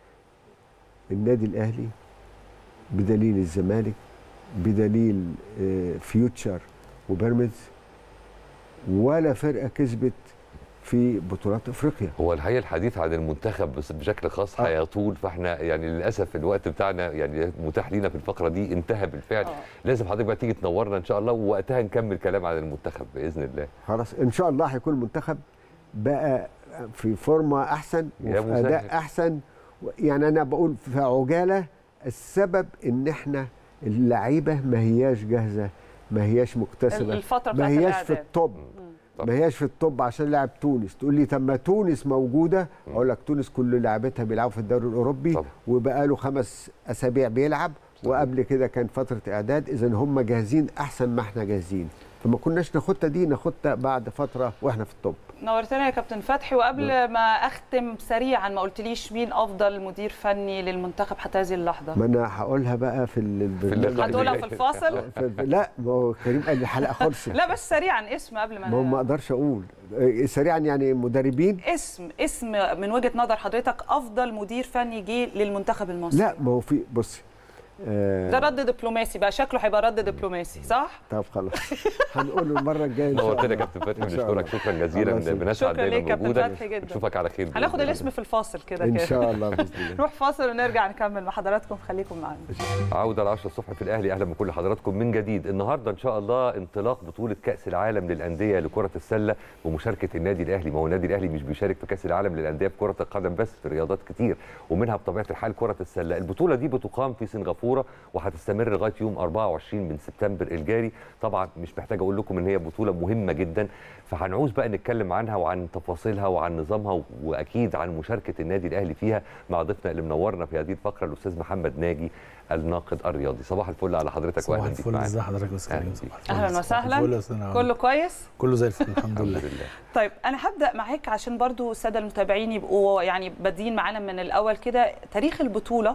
Speaker 9: النادي الاهلي بدليل الزمالك بدليل آه، فيوتشر وبيراميدز ولا فرقه كسبت في بطولات افريقيا
Speaker 1: هو الحقيقه الحديث عن المنتخب بس بشكل خاص
Speaker 9: آه.
Speaker 1: هيطول فاحنا يعني للاسف الوقت بتاعنا يعني متاح لينا في الفقره دي انتهى بالفعل
Speaker 2: آه.
Speaker 1: لازم حضرتك بقى تيجي تنورنا ان شاء الله ووقتها نكمل كلام عن المنتخب باذن الله
Speaker 9: خلاص ان شاء الله هيكون المنتخب بقى في فورمه احسن
Speaker 1: يا
Speaker 9: وفي اداء
Speaker 1: مسهل.
Speaker 9: احسن يعني انا بقول في عجاله السبب ان احنا اللعيبه ما هياش جاهزه ما هياش مكتسبه
Speaker 2: الفتره
Speaker 9: ما
Speaker 2: بتاعت
Speaker 9: هياش في
Speaker 2: الاعداد
Speaker 9: الطب ما هياش في الطب عشان لاعب تونس تقول لي طب ما تونس موجوده اقول لك تونس كل لاعبتها بيلعبوا في الدوري الاوروبي
Speaker 1: طبعا.
Speaker 9: وبقى له خمس اسابيع بيلعب وقبل كده كان فتره اعداد اذا هم جاهزين احسن ما احنا جاهزين فما كناش ناخدها دي ناخدها بعد فتره واحنا في الطب
Speaker 2: نورتنا يا كابتن فتحي وقبل ما اختم سريعا ما قلتليش مين افضل مدير فني للمنتخب حتى هذه اللحظه
Speaker 9: ما انا هقولها بقى في البرنامج
Speaker 1: اللقاء
Speaker 2: هتقولها في الفاصل
Speaker 9: في- لا ما هو كريم قال لي حلقه خلصت
Speaker 2: لا بس سريعا اسم قبل
Speaker 9: ما هو ما
Speaker 2: ما
Speaker 9: اقدرش اقول إيه، سريعا يعني مدربين
Speaker 2: اسم اسم من وجهه نظر حضرتك افضل مدير فني جه للمنتخب المصري
Speaker 9: لا ما هو في بصي آه
Speaker 2: ده رد دبلوماسي بقى شكله هيبقى رد دبلوماسي صح
Speaker 9: طب خلاص هنقوله المره الجايه إن شاء
Speaker 1: نورتنا
Speaker 9: الله.
Speaker 1: يا كابتن فتحي
Speaker 9: إن شاء
Speaker 1: بنشكرك
Speaker 9: الله.
Speaker 1: شكرا
Speaker 9: الله
Speaker 1: جزيلا
Speaker 9: يسلمك.
Speaker 1: بنسعد
Speaker 2: شكرا ليك
Speaker 1: دايما
Speaker 2: كابتن
Speaker 1: بوجودك
Speaker 2: فتحي جدا.
Speaker 1: نشوفك على خير بإذن
Speaker 2: هناخد
Speaker 1: الله.
Speaker 2: الاسم في الفاصل كده
Speaker 9: ان
Speaker 2: كده
Speaker 9: شاء الله باذن الله
Speaker 2: نروح فاصل ونرجع نكمل مع حضراتكم خليكم معانا
Speaker 1: عودة ل 10 الصبح في الأهلي أهلا بكل حضراتكم من جديد النهاردة إن شاء الله انطلاق بطولة كأس العالم للأندية لكرة السلة بمشاركة النادي الأهلي ما هو النادي الأهلي مش بيشارك في كأس العالم للأندية في كرة القدم بس في رياضات كتير ومنها بطبيعة الحال كرة السلة البطولة دي بتقام في سنغافورة وهتستمر لغاية يوم 24 من سبتمبر الجاري طبعا مش محتاج أقول لكم إن هي بطولة مهمة جدا فهنعوز بقى نتكلم عنها وعن تفاصيلها وعن نظامها وأكيد عن مشاركة النادي الأهلي فيها مع ضيفنا اللي منورنا في هذه الفقرة الأستاذ محمد ناجي الناقد الرياضي صباح الفل على حضرتك
Speaker 10: صباح
Speaker 1: واهلا بيك
Speaker 10: الفل
Speaker 1: معانا
Speaker 10: ازي حضرتك يا استاذ
Speaker 1: أهلا
Speaker 10: كريم
Speaker 1: بيك.
Speaker 10: صباح الفل.
Speaker 2: اهلا
Speaker 10: صباح
Speaker 2: وسهلا
Speaker 10: الفل يا أستاذ نعم.
Speaker 2: كله كويس
Speaker 10: كله زي الفل الحمد
Speaker 1: الحمد
Speaker 10: لله
Speaker 1: لله
Speaker 2: طيب انا هبدا معاك عشان برضو الساده المتابعين يبقوا يعني بادئين معانا من الاول كده تاريخ البطوله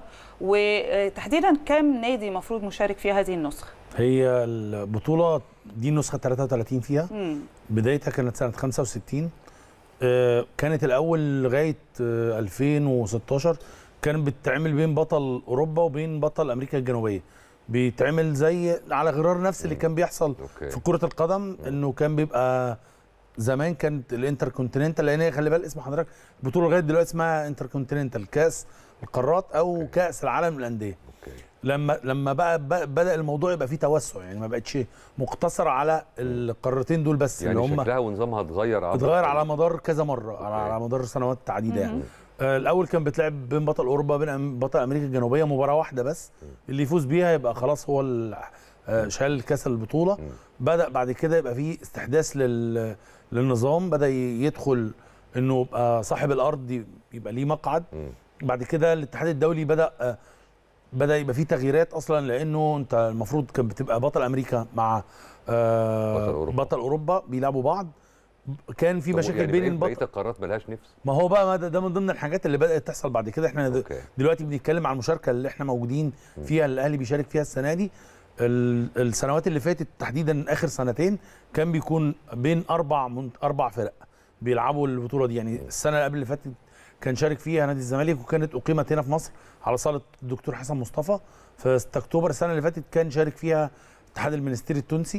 Speaker 2: وتحديدا كام نادي المفروض مشارك في هذه النسخه
Speaker 10: هي البطوله دي نسخه 33 فيها
Speaker 2: مم.
Speaker 10: بدايتها كانت سنه 65 آه، كانت الاول لغايه آه، 2016 كان بتتعمل بين بطل اوروبا وبين بطل امريكا الجنوبيه بيتعمل زي على غرار نفس اللي كان بيحصل
Speaker 1: أوكي.
Speaker 10: في كره القدم انه كان بيبقى زمان كانت الانتر كونتيننتال لان هي خلي بالك اسم حضرتك البطوله لغايه دلوقتي اسمها انتر كونتيننتال كاس القارات او كاس العالم للانديه
Speaker 1: أوكي.
Speaker 10: لما لما بقى بقى- بدا الموضوع يبقى فيه توسع يعني ما بقتش مقتصر على القارتين دول بس
Speaker 1: يعني
Speaker 10: اللي هم
Speaker 1: شكلها ونظامها اتغير عبر
Speaker 10: اتغير
Speaker 1: التاريخ.
Speaker 10: على مدار كذا مره على, على مدار سنوات عديده يعني آه، الاول كان بتلعب بين بطل اوروبا وبين أم- بطل امريكا الجنوبيه مباراه واحده بس اللي يفوز بيها يبقى خلاص هو ال- آه، شال كاس البطوله بدا بعد كده يبقى في استحداث لل للنظام بدا ي- يدخل انه يبقى صاحب الارض ي- يبقى ليه مقعد بعد كده الاتحاد الدولي بدا آه، بدا يبقى في تغييرات اصلا لانه انت المفروض كان بتبقى بطل امريكا مع آه،
Speaker 1: بطل أوروبا.
Speaker 10: بطل اوروبا بيلعبوا بعض كان في
Speaker 1: طب
Speaker 10: مشاكل
Speaker 1: يعني
Speaker 10: بين
Speaker 1: بقية-
Speaker 10: البطل
Speaker 1: بقيه القارات ملهاش نفس
Speaker 10: ما هو بقى ما ده, ده من ضمن الحاجات اللي بدات تحصل بعد كده احنا د-
Speaker 1: أوكي.
Speaker 10: دلوقتي بنتكلم عن المشاركه اللي احنا موجودين فيها اللي الاهلي بيشارك فيها السنه دي ال- السنوات اللي فاتت تحديدا اخر سنتين كان بيكون بين اربع من اربع فرق بيلعبوا البطوله دي يعني السنه اللي قبل اللي فاتت كان شارك فيها نادي الزمالك وكانت اقيمت هنا في مصر على صاله الدكتور حسن مصطفى في 6 اكتوبر السنه اللي فاتت كان شارك فيها الاتحاد المنستيري التونسي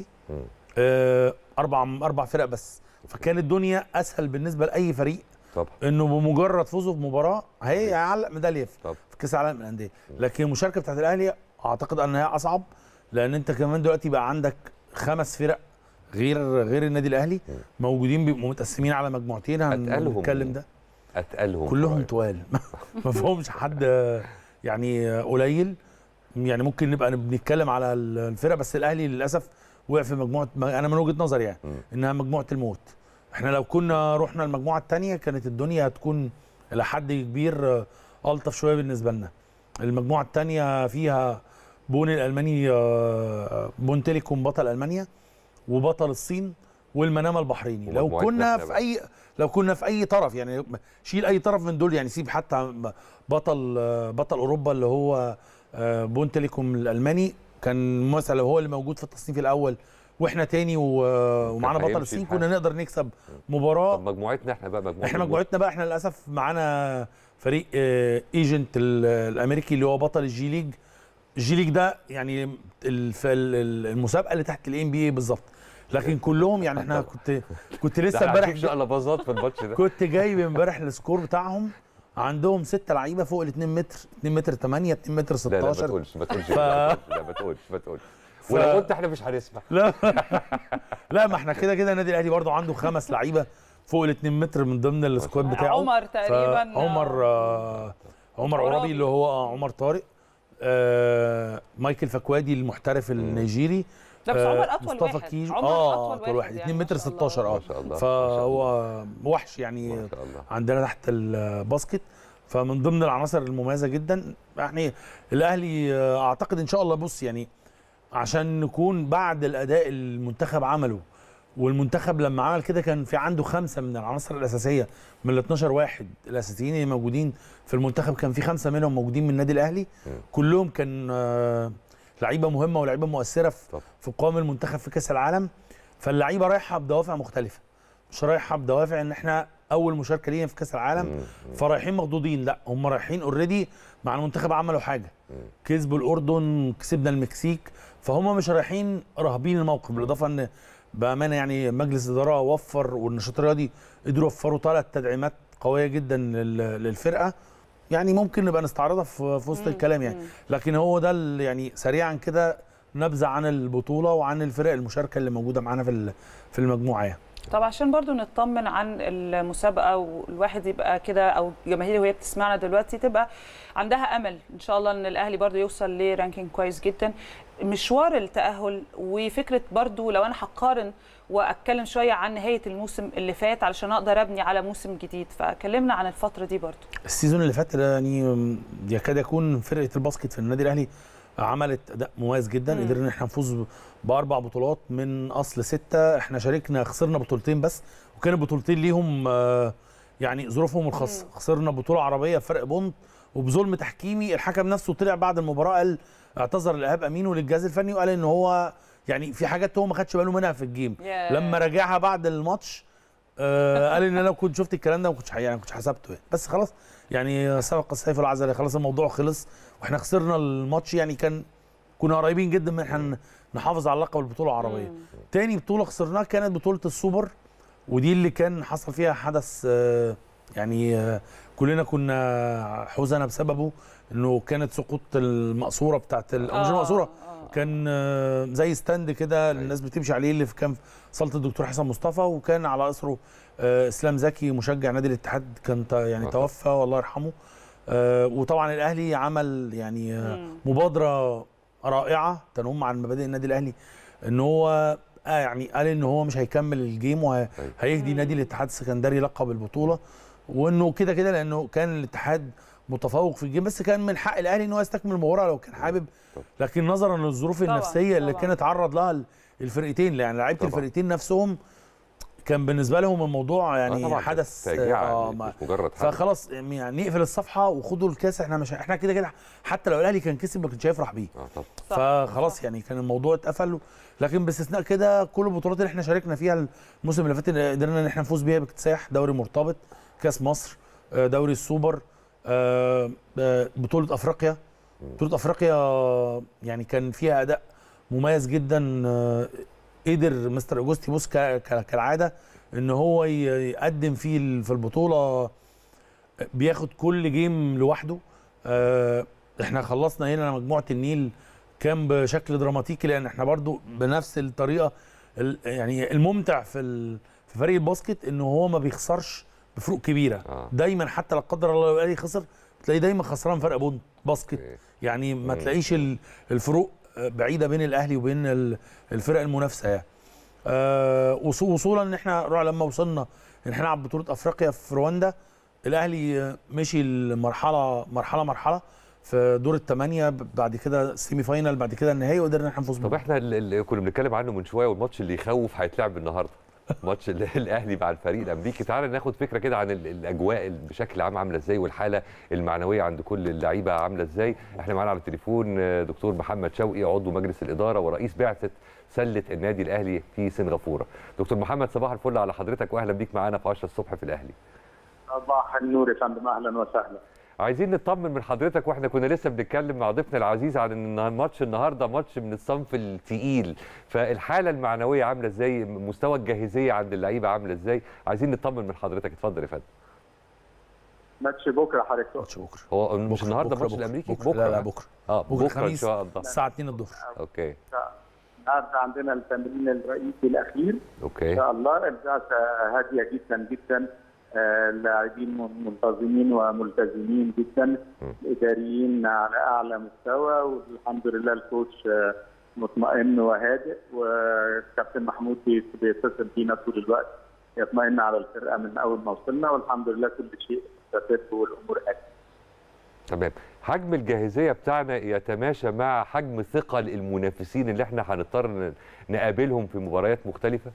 Speaker 10: آه، اربع اربع فرق بس فكانت الدنيا اسهل بالنسبه لاي فريق
Speaker 1: طبعا
Speaker 10: انه بمجرد فوزه بمباراه هي هيعلق ميداليه في
Speaker 1: طبعا.
Speaker 10: في كاس العالم للانديه لكن المشاركه بتاعت الاهلي اعتقد انها اصعب لان انت كمان دلوقتي بقى عندك خمس فرق غير غير النادي الاهلي موجودين بيبقوا متقسمين على مجموعتين
Speaker 1: أتقلهم
Speaker 10: هنتكلم ده
Speaker 1: اتقلهم
Speaker 10: كلهم
Speaker 1: شوية.
Speaker 10: طوال ما فيهمش حد يعني قليل يعني ممكن نبقى بنتكلم على الفرق بس الاهلي للاسف وقع في مجموعه انا من وجهه نظري يعني انها مجموعه الموت احنا لو كنا رحنا المجموعه الثانيه كانت الدنيا هتكون الى حد كبير الطف شويه بالنسبه لنا المجموعه الثانيه فيها بون الالماني آه، بون تيليكوم بطل المانيا وبطل الصين والمنامه البحريني لو
Speaker 1: ومجموعتنا
Speaker 10: كنا
Speaker 1: إحنا
Speaker 10: في
Speaker 1: بقى.
Speaker 10: اي لو كنا في اي طرف يعني شيل اي طرف من دول يعني سيب حتى بطل بطل اوروبا اللي هو آه، بون تيليكوم الالماني كان مثلا لو هو اللي موجود في التصنيف الاول واحنا تاني و- ومعانا بطل
Speaker 1: هيمشي
Speaker 10: الصين
Speaker 1: الحال.
Speaker 10: كنا نقدر نكسب مباراه
Speaker 1: طب مجموعتنا احنا بقى مجموعه
Speaker 10: احنا مجموعتنا بقى احنا للاسف معانا فريق آه، ايجنت ال- الامريكي اللي هو بطل الجي ليج الجي ليج ده يعني الف- ال- ال- المسابقه اللي تحت الام بي اي بالظبط لكن كلهم يعني احنا كنت كنت لسه امبارح
Speaker 1: شقلباظات في الماتش ده
Speaker 10: كنت جايب امبارح السكور بتاعهم عندهم ستة لعيبه فوق ال 2 متر 2 متر 8 2 متر
Speaker 1: لا لا ما
Speaker 10: 16
Speaker 1: تقولش ما تقولش
Speaker 10: ف-
Speaker 1: لا ما تقولش ما تقولش
Speaker 10: ف-
Speaker 1: ولو قلت احنا مش هنسمع
Speaker 10: لا لا ما احنا كده كده النادي الاهلي برضه عنده خمس لعيبه فوق ال 2 متر من ضمن السكواد بتاعه
Speaker 2: عمر تقريبا
Speaker 10: عمر آه عمر
Speaker 2: عرابي.
Speaker 10: عرابي اللي هو آه، عمر طارق آه مايكل فكوادي المحترف النيجيري
Speaker 2: لا بس
Speaker 10: آه،
Speaker 2: عمر أطول
Speaker 10: مصطفى
Speaker 2: واحد.
Speaker 10: كيجو
Speaker 2: عمر
Speaker 10: اه
Speaker 2: أطول
Speaker 10: اطول
Speaker 2: واحد
Speaker 10: واحد
Speaker 2: يعني
Speaker 10: 2
Speaker 2: ما
Speaker 10: متر
Speaker 2: شاء الله.
Speaker 10: 16 اه
Speaker 1: ما شاء الله، ما شاء
Speaker 10: فهو وحش يعني
Speaker 1: ما شاء الله
Speaker 10: عندنا تحت الباسكت فمن ضمن العناصر المميزه جدا يعني الاهلي آه، اعتقد ان شاء الله بص يعني عشان نكون بعد الاداء المنتخب عمله والمنتخب لما عمل كده كان في عنده خمسه من العناصر الاساسيه من ال 12 واحد الاساسيين اللي موجودين في المنتخب كان في خمسه منهم موجودين من النادي الاهلي كلهم كان آه، لعيبه مهمه ولعيبه مؤثره في
Speaker 1: طب.
Speaker 10: في قوام المنتخب في كاس العالم فاللعيبه رايحه بدوافع مختلفه مش رايحه بدوافع ان احنا اول مشاركه لينا في كاس العالم فرايحين مخضوضين لا هم رايحين اوريدي مع المنتخب عملوا حاجه كسبوا الاردن كسبنا المكسيك فهم مش رايحين راهبين الموقف بالاضافه ان بامانه يعني مجلس الاداره وفر والنشاط الرياضي قدروا يوفروا ثلاث تدعيمات قويه جدا لل- للفرقه يعني ممكن نبقى نستعرضها في في وسط الكلام يعني لكن هو ده ال- يعني سريعا كده نبذه عن البطوله وعن الفرق المشاركه اللي موجوده معانا في ال- في المجموعه يعني
Speaker 2: طب عشان برضو نطمن عن المسابقه والواحد يبقى كده او الجماهير وهي بتسمعنا دلوقتي تبقى عندها امل ان شاء الله ان الاهلي برضو يوصل لرانكينج كويس جدا مشوار التاهل وفكره برضو لو انا هقارن واتكلم شويه عن نهايه الموسم اللي فات علشان اقدر ابني على موسم جديد فكلمنا عن الفتره دي برضو
Speaker 10: السيزون اللي فات ده يعني يكاد يكون فرقه الباسكت في النادي الاهلي عملت اداء مميز جدا
Speaker 2: مم.
Speaker 10: قدرنا ان احنا نفوز باربع بطولات من اصل سته احنا شاركنا خسرنا بطولتين بس وكان البطولتين ليهم آه، يعني ظروفهم الخاصه خسرنا بطوله عربيه فرق بونت وبظلم تحكيمي الحكم نفسه طلع بعد المباراه قال اعتذر لايهاب امين وللجهاز الفني وقال ان هو يعني في حاجات هو ما خدش باله منها في الجيم
Speaker 2: ياه.
Speaker 10: لما راجعها بعد الماتش آه قال ان انا لو كنت شفت الكلام ده ما كنتش يعني ما كنتش حسبته يعني. بس خلاص يعني سبق السيف العزلي خلاص الموضوع خلص واحنا خسرنا الماتش يعني كان كنا قريبين جدا من احنا نحافظ على لقب البطوله العربيه تاني بطوله خسرناها كانت بطوله السوبر ودي اللي كان حصل فيها حدث آه، يعني آه، كلنا كنا حزنة بسببه انه كانت سقوط المقصوره بتاعت ال- أو مش
Speaker 2: آه،
Speaker 10: المقصوره كان آه، زي ستاند كده الناس بتمشي عليه اللي في كان في صاله الدكتور حسن مصطفى وكان على اثره آه، اسلام زكي مشجع نادي الاتحاد كان ت- يعني
Speaker 1: آه.
Speaker 10: توفى والله يرحمه آه، وطبعا الاهلي عمل يعني آه،
Speaker 2: مم.
Speaker 10: مبادره رائعه تنم عن مبادئ النادي الاهلي ان هو آه يعني قال ان هو مش هيكمل الجيم وهيهدي نادي الاتحاد السكندري لقب البطوله وانه كده كده لانه كان الاتحاد متفوق في الجيم بس كان من حق الاهلي ان هو يستكمل المباراه لو كان حابب لكن نظرا للظروف
Speaker 2: طبعاً،
Speaker 10: النفسيه اللي
Speaker 2: طبعاً.
Speaker 10: كان اتعرض لها الفرقتين يعني لعيبه
Speaker 1: طبعاً.
Speaker 10: الفرقتين نفسهم كان بالنسبه لهم الموضوع
Speaker 1: آه
Speaker 10: يعني
Speaker 1: طبعاً
Speaker 10: حدث
Speaker 1: فاجعه
Speaker 10: آه
Speaker 1: يعني
Speaker 10: ما-
Speaker 1: مش مجرد حدث.
Speaker 10: فخلاص يعني نقفل الصفحه وخدوا الكاس احنا مش احنا كده كده حتى لو الاهلي كان كسب ما كانش هيفرح بيه
Speaker 1: اه طبعا
Speaker 2: صح،
Speaker 10: فخلاص يعني كان الموضوع اتقفل لكن باستثناء كده كل البطولات اللي احنا شاركنا فيها الموسم اللي فات قدرنا ان احنا نفوز بيها باكتساح دوري مرتبط كاس مصر آه، دوري السوبر آه، آه، بطوله افريقيا بطوله افريقيا يعني كان فيها اداء مميز جدا آه، قدر مستر اوجوستي بوس ك- ك- كالعاده ان هو ي- يقدم فيه ال- في البطوله بياخد كل جيم لوحده آه، احنا خلصنا هنا مجموعه النيل كان بشكل دراماتيكي لان احنا برضو بنفس الطريقه ال- يعني الممتع في ال- في فريق الباسكت ان هو ما بيخسرش بفروق كبيره
Speaker 1: آه.
Speaker 10: دايما حتى لا قدر الله لو الاهلي خسر تلاقيه دايما خسران فرق بونت باسكت
Speaker 1: أوكي.
Speaker 10: يعني ما
Speaker 1: مم.
Speaker 10: تلاقيش ال- الفروق بعيده بين الاهلي وبين ال- الفرق المنافسه يعني آه، وص- وصولا ان احنا رع- لما وصلنا ان احنا نلعب بطوله افريقيا في رواندا الاهلي آه، مشي المرحله مرحله مرحله في دور الثمانيه بعد كده السيمي فاينال بعد كده النهائي وقدرنا احنا نفوز
Speaker 1: طب
Speaker 10: بيه.
Speaker 1: احنا اللي كنا بنتكلم عنه من شويه والماتش اللي يخوف هيتلعب النهارده ماتش ال- الاهلي مع الفريق الامريكي تعال ناخد فكره كده عن ال- الاجواء بشكل عام عامله ازاي والحاله المعنويه عند كل اللعيبه عامله ازاي احنا معانا على التليفون آه، دكتور محمد شوقي عضو مجلس الاداره ورئيس بعثه سله النادي الاهلي في سنغافوره دكتور محمد صباح الفل على حضرتك واهلا بيك معانا في 10 الصبح في الاهلي
Speaker 11: صباح النور يا فندم اهلا وسهلا
Speaker 1: عايزين نطمن من حضرتك واحنا كنا لسه بنتكلم مع ضيفنا العزيز عن ان الماتش النهارده ماتش من الصنف الثقيل فالحاله المعنويه عامله ازاي مستوى الجاهزيه عند اللعيبه عامله ازاي عايزين نطمن من حضرتك اتفضل يا فندم
Speaker 11: ماتش بكره حضرتك
Speaker 10: ماتش بكره
Speaker 1: هو مش
Speaker 10: بكرة-
Speaker 1: النهارده
Speaker 10: بكرة-
Speaker 1: الماتش
Speaker 10: بكرة-
Speaker 1: الامريكي
Speaker 10: بكرة. لا لا بكره
Speaker 1: اه
Speaker 10: بكره
Speaker 1: بكره, ان
Speaker 10: الخميس
Speaker 1: شاء الله
Speaker 10: الساعه 2 الظهر
Speaker 1: اوكي
Speaker 11: النهارده عندنا التمرين الرئيسي الاخير ان
Speaker 1: اوكي
Speaker 11: شاء الله البعثه هاديه جدا جدا آه، اللاعبين منتظمين وملتزمين جدا الاداريين على اعلى مستوى والحمد لله الكوتش آه، مطمئن وهادئ والكابتن محمود بي- بيتصل بينا طول الوقت يطمئن على الفرقه من اول ما وصلنا والحمد لله كل شيء مستقر والامور هادئه
Speaker 1: تمام حجم الجاهزيه بتاعنا يتماشى مع حجم ثقل المنافسين اللي احنا هنضطر ن- نقابلهم في مباريات مختلفه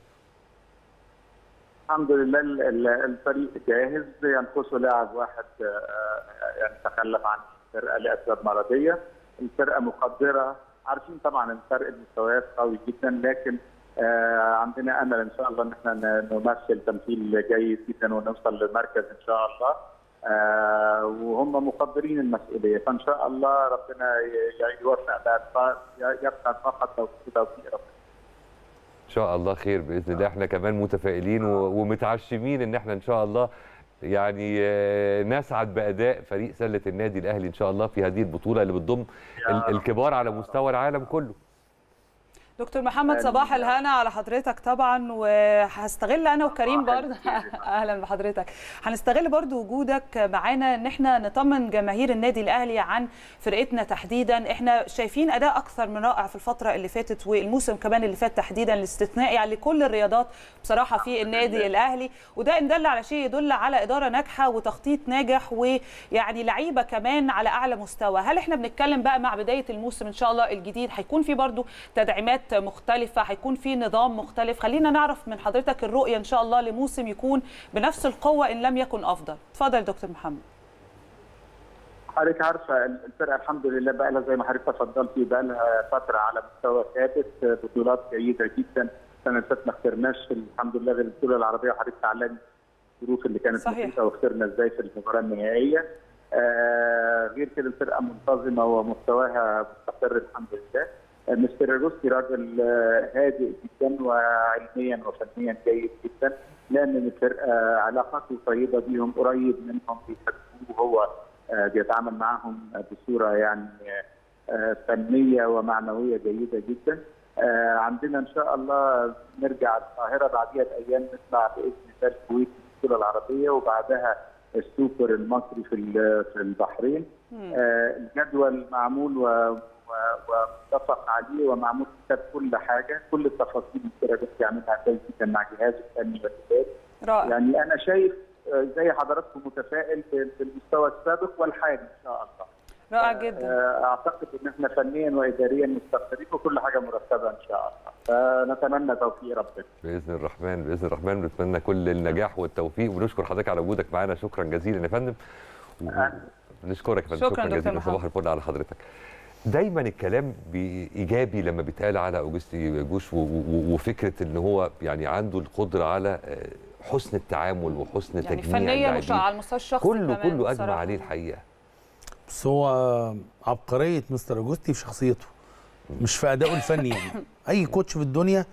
Speaker 11: الحمد لله ال- ال- الفريق جاهز ينقصه لاعب واحد آه، يعني تخلف عن الفرقه لاسباب مرضيه الفرقه مقدره عارفين طبعا ان فرق المستويات قوي جدا لكن آه، عندنا امل ان شاء الله ان احنا ن- نمثل تمثيل جيد جدا ونوصل للمركز ان شاء الله آه، وهم مقدرين المسؤوليه فان شاء الله ربنا ي- يوفق بقى يبقى فقط توفيق توفيق ربنا
Speaker 1: ان شاء الله خير باذن الله احنا كمان متفائلين و- ومتعشمين ان احنا ان شاء الله يعني آه، نسعد باداء فريق سله النادي الاهلي ان شاء الله في هذه البطوله اللي بتضم ال- الكبار على مستوى العالم كله
Speaker 2: دكتور محمد صباح الهنا على حضرتك طبعا وهستغل انا وكريم برضه اهلا بحضرتك هنستغل برضه وجودك معانا ان احنا نطمن جماهير النادي الاهلي عن فرقتنا تحديدا احنا شايفين اداء اكثر من رائع في الفتره اللي فاتت والموسم كمان اللي فات تحديدا الاستثنائي يعني لكل الرياضات بصراحه في النادي الاهلي وده ان دل على شيء يدل على اداره ناجحه وتخطيط ناجح ويعني لعيبه كمان على اعلى مستوى هل احنا بنتكلم بقى مع بدايه الموسم ان شاء الله الجديد هيكون في برضو تدعيمات مختلفه هيكون في نظام مختلف خلينا نعرف من حضرتك الرؤيه ان شاء الله لموسم يكون بنفس القوه ان لم يكن افضل اتفضل يا دكتور محمد
Speaker 11: حضرتك عارفه الفرقه الحمد لله بقى لها زي ما حضرتك تفضلتي بقى لها فتره على مستوى ثابت بطولات جيده جدا السنه اللي فاتت ما خسرناش الحمد لله غير البطوله العربيه وحضرتك تعلمي الظروف اللي كانت
Speaker 2: صحيح.
Speaker 11: محيطه وخسرنا ازاي في المباراه النهائيه آه غير كده الفرقه منتظمه ومستواها مستقر الحمد لله آه، مستر روسي راجل آه، هادئ جدا وعلميا وفنيا جيد جدا لان الفرقه علاقاته طيبه بيهم قريب منهم بيحبوه وهو آه، بيتعامل معهم بصوره يعني آه، فنيه ومعنويه جيده جدا آه، عندنا ان شاء الله نرجع القاهره بعديها بايام نطلع باذن الله الكويت في البطوله العربيه وبعدها السوبر المصري في ال- في البحرين آه، الجدول معمول و و- ومتفق عليه ومعمول كتاب كل حاجه كل التفاصيل الفرقه بتعملها كويس جدا مع جهاز الفني والاداري
Speaker 2: رائع
Speaker 11: يعني انا شايف آه، زي حضراتكم متفائل في في المستوى السابق والحالي ان شاء الله
Speaker 2: رائع جدا
Speaker 11: آه، اعتقد ان احنا فنيا واداريا مستقرين وكل حاجه مرتبه ان شاء الله فنتمنى توفيق ربنا
Speaker 1: باذن الرحمن باذن الرحمن بنتمنى كل النجاح والتوفيق ونشكر حضرتك على وجودك معانا شكرا جزيلا يا فندم و- نشكرك يا فندم
Speaker 2: شكراً دكتور
Speaker 1: جزيلا
Speaker 2: محمد.
Speaker 1: صباح الفل على حضرتك دايما الكلام ايجابي لما بيتقال على اوجستي جوش و- و- وفكره ان هو يعني عنده القدره على آه، حسن التعامل وحسن
Speaker 2: يعني
Speaker 1: تجميع
Speaker 2: فنيا
Speaker 1: اللاعبين.
Speaker 2: وش على المستوى الشخصي
Speaker 1: كله
Speaker 2: كمان
Speaker 1: كله اجمع
Speaker 2: بصراحة.
Speaker 1: عليه الحقيقه
Speaker 10: بس هو عبقريه مستر اجوستي في شخصيته مش في ادائه الفني يعني اي كوتش في الدنيا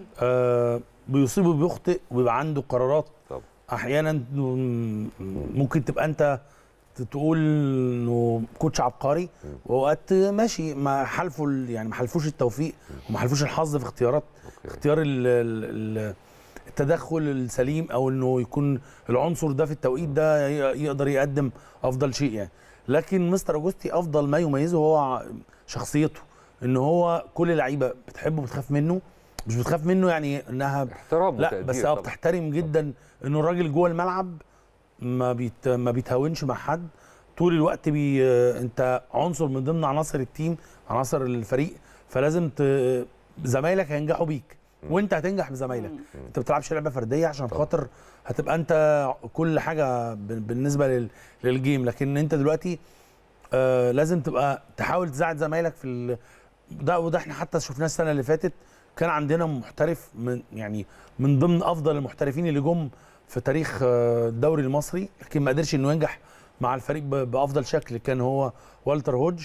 Speaker 10: آه بيصيب وبيخطئ وبيبقى عنده قرارات
Speaker 1: طبعا.
Speaker 10: احيانا م- ممكن تبقى انت تقول انه كوتش عبقري واوقات ماشي ما حالفه ال- يعني ما حالفوش التوفيق وما حالفوش الحظ في اختيارات اختيار ال ال التدخل السليم او انه يكون العنصر ده في التوقيت ده ي- يقدر يقدم افضل شيء يعني لكن مستر اوجستي افضل ما يميزه هو شخصيته ان هو كل اللعيبه بتحبه بتخاف منه مش بتخاف منه يعني انها
Speaker 1: احترام
Speaker 10: لا
Speaker 1: وتقدير
Speaker 10: بس اه
Speaker 1: طبعاً.
Speaker 10: بتحترم جدا انه الراجل جوه الملعب ما بيت ما بيتهاونش مع حد طول الوقت بي انت عنصر من ضمن عناصر التيم عناصر الفريق فلازم ت... زمايلك هينجحوا بيك وانت هتنجح بزمايلك انت ما بتلعبش لعبه فرديه عشان خاطر هتبقى انت كل حاجه ب- بالنسبه لل... للجيم لكن انت دلوقتي آه لازم تبقى تحاول تساعد زمايلك في ال... ده وده احنا حتى شفناه السنه اللي فاتت كان عندنا محترف من يعني من ضمن افضل المحترفين اللي جم في تاريخ آه، الدوري المصري لكن ما قدرش انه ينجح مع الفريق ب- بافضل شكل كان هو والتر هودج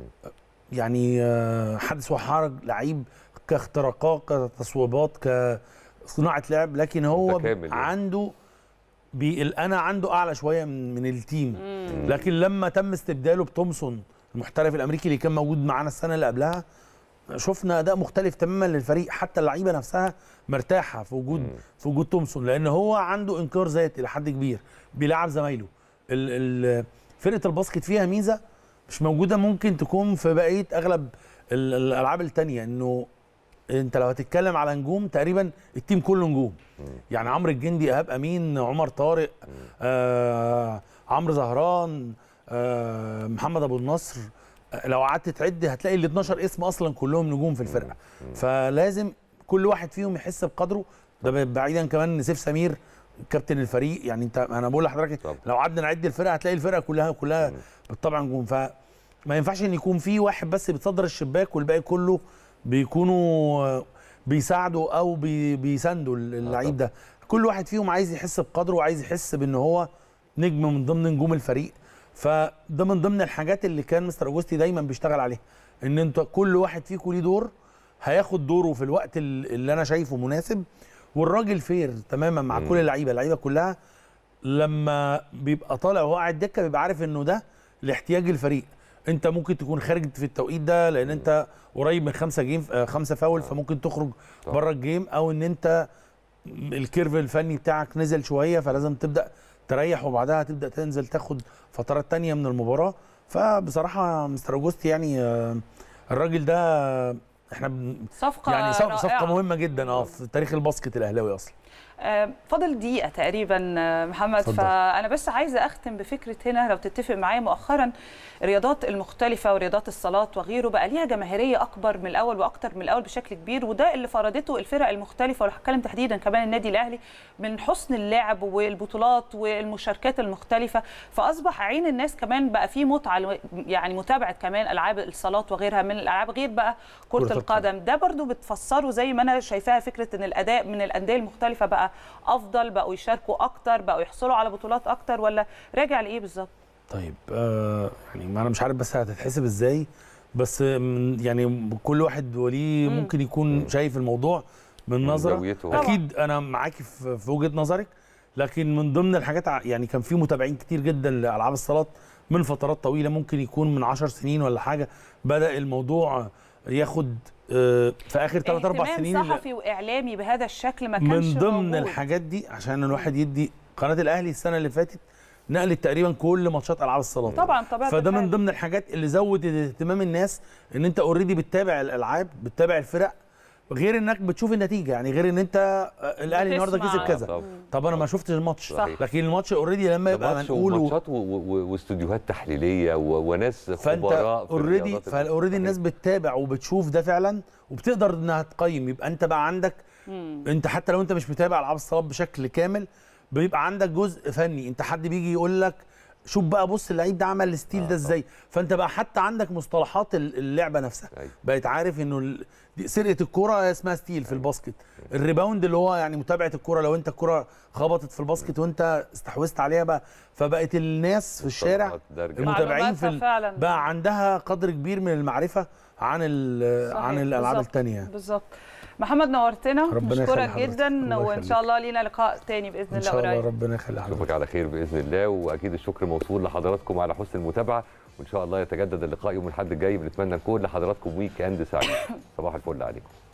Speaker 10: يعني آه، حدث وحرج لعيب كاختراقات كتصويبات كصناعه لعب لكن هو
Speaker 1: متكامل يعني.
Speaker 10: عنده بي انا عنده اعلى شويه من من التيم لكن لما تم استبداله بتومسون المحترف الامريكي اللي كان موجود معانا السنه اللي قبلها شفنا اداء مختلف تماما للفريق حتى اللعيبه نفسها مرتاحه في وجود في وجود تومسون لان هو عنده انكار ذات الى حد كبير بيلعب زمايله ال- ال- فرقه الباسكت فيها ميزه مش موجوده ممكن تكون في بقيه اغلب ال- الالعاب التانية انه انت لو هتتكلم على نجوم تقريبا التيم كله نجوم يعني عمرو الجندي ايهاب امين عمر طارق آه عمرو زهران آه محمد ابو النصر آه، لو قعدت تعد هتلاقي ال 12 اسم اصلا كلهم نجوم في الفرقه فلازم كل واحد فيهم يحس بقدره ده ب- بعيدا كمان ان سيف سمير كابتن الفريق يعني انت انا بقول لحضرتك لو قعدنا نعد الفرقه هتلاقي الفرقه كلها كلها بالطبع نجوم فما ينفعش ان يكون في واحد بس بيتصدر الشباك والباقي كله بيكونوا آه، بيساعدوا او بي بيساندوا اللعيب ده كل واحد فيهم عايز يحس بقدره وعايز يحس بان هو نجم من ضمن نجوم الفريق فده من ضمن الحاجات اللي كان مستر اوجستي دايما بيشتغل عليها ان انت كل واحد فيكم ليه دور هياخد دوره في الوقت ال- اللي انا شايفه مناسب والراجل فير تماما مع كل اللعيبه اللعيبه كلها لما بيبقى طالع وهو قاعد دكه بيبقى عارف انه ده لاحتياج الفريق انت ممكن تكون خارج في التوقيت ده لان انت قريب من خمسه جيم آه، خمسه فاول فممكن تخرج بره الجيم او ان انت الكيرف الفني بتاعك نزل شويه فلازم تبدا تريح وبعدها تبدا تنزل تاخد فترات تانية من المباراه فبصراحه مستر اوجوستي يعني آه، الراجل ده آه، احنا بن-
Speaker 2: صفقة
Speaker 10: يعني صف- صفقه
Speaker 2: رائعة.
Speaker 10: مهمه جدا اه في تاريخ الباسكت الاهلاوي اصلا
Speaker 2: آه، فاضل دقيقة تقريبا آه، محمد
Speaker 10: اتفضل.
Speaker 2: فأنا بس عايزة أختم بفكرة هنا لو تتفق معايا مؤخرا الرياضات المختلفة ورياضات الصالات وغيره بقى ليها جماهيرية أكبر من الأول وأكتر من الأول بشكل كبير وده اللي فرضته الفرق المختلفة وهتكلم تحديدا كمان النادي الأهلي من حسن اللعب والبطولات والمشاركات المختلفة فأصبح عين الناس كمان بقى فيه متعة لو- يعني متابعة كمان ألعاب الصالات وغيرها من الألعاب غير بقى كرة,
Speaker 10: كرة
Speaker 2: القدم القدم ده برضو بتفسره زي ما انا شايفاها فكره ان الاداء من الانديه المختلفه بقى افضل بقوا يشاركوا اكتر بقوا يحصلوا على بطولات اكتر ولا راجع لايه بالظبط
Speaker 10: طيب آه يعني ما انا مش عارف بس هتتحسب ازاي بس من يعني كل واحد وليه
Speaker 2: مم.
Speaker 10: ممكن يكون شايف الموضوع من
Speaker 1: من
Speaker 10: نظره
Speaker 1: زاويته.
Speaker 2: طبعاً.
Speaker 10: اكيد انا معاكي في في وجهه نظرك لكن من ضمن الحاجات ع- يعني كان في متابعين كتير جدا لالعاب الصالات من فترات طويله ممكن يكون من 10 سنين ولا حاجه بدا الموضوع ياخد آه، في اخر 3 4
Speaker 2: اهتمام
Speaker 10: سنين اللي-
Speaker 2: صحفي واعلامي بهذا الشكل ما كانش
Speaker 10: من ضمن
Speaker 2: موجود.
Speaker 10: الحاجات دي عشان الواحد يدي قناه الاهلي السنه اللي فاتت نقلت تقريبا كل ماتشات العاب الصالات
Speaker 2: طبعا طبعا
Speaker 10: فده من ضمن الحاجات اللي زودت اهتمام الناس ان انت اوريدي بتتابع الالعاب بتتابع الفرق غير انك بتشوف النتيجه يعني غير ان انت آه، الاهلي النهارده
Speaker 2: بتسمع.
Speaker 10: كسب كذا
Speaker 1: طبعاً.
Speaker 10: طب انا ما شفتش الماتش
Speaker 1: صحيح.
Speaker 10: لكن الماتش اوريدي لما
Speaker 1: ده
Speaker 10: يبقى
Speaker 1: ماتش
Speaker 10: منقول و-
Speaker 1: وماتشات و- و- واستوديوهات تحليليه و- وناس
Speaker 10: فانت
Speaker 1: خبراء في
Speaker 10: اوريدي
Speaker 1: الرياضات
Speaker 10: فاوريدي الناس بتتابع وبتشوف ده فعلا وبتقدر انها تقيم يبقى انت بقى عندك انت حتى لو انت مش متابع العاب الصالات بشكل كامل بيبقى عندك جزء فني انت حد بيجي يقول لك شوف بقى بص اللعيب ده عمل الستيل
Speaker 1: آه،
Speaker 10: ده ازاي فانت بقى حتى عندك مصطلحات ال- اللعبه نفسها
Speaker 1: أيوة.
Speaker 10: بقيت عارف انه ال- دي سرقه الكره اسمها ستيل في الباسكت الريباوند اللي هو يعني متابعه الكره لو انت الكره خبطت في الباسكت وانت استحوذت عليها بقى فبقت الناس في الشارع
Speaker 1: مصطلحات دارجة.
Speaker 10: المتابعين في
Speaker 2: معلوماتها
Speaker 10: ال-
Speaker 2: فعلا.
Speaker 10: بقى عندها قدر كبير من المعرفه عن ال-
Speaker 2: صحيح،
Speaker 10: عن الالعاب
Speaker 2: بالظبط،
Speaker 10: الثانيه
Speaker 2: بالظبط محمد نورتنا
Speaker 10: ربنا
Speaker 2: نشكرك
Speaker 10: يخلي حضرتك.
Speaker 2: جدا
Speaker 10: الله
Speaker 2: وان
Speaker 10: يخليك.
Speaker 2: شاء الله لينا لقاء تاني باذن
Speaker 10: ان
Speaker 2: الله
Speaker 10: شاء الله
Speaker 2: قريب
Speaker 10: ربنا يخلي حضرتك
Speaker 1: اشوفك على خير باذن الله واكيد الشكر موصول لحضراتكم على حسن المتابعه وان شاء الله يتجدد اللقاء يوم الاحد الجاي بنتمنى لكل حضراتكم ويك اند سعيد صباح الفل عليكم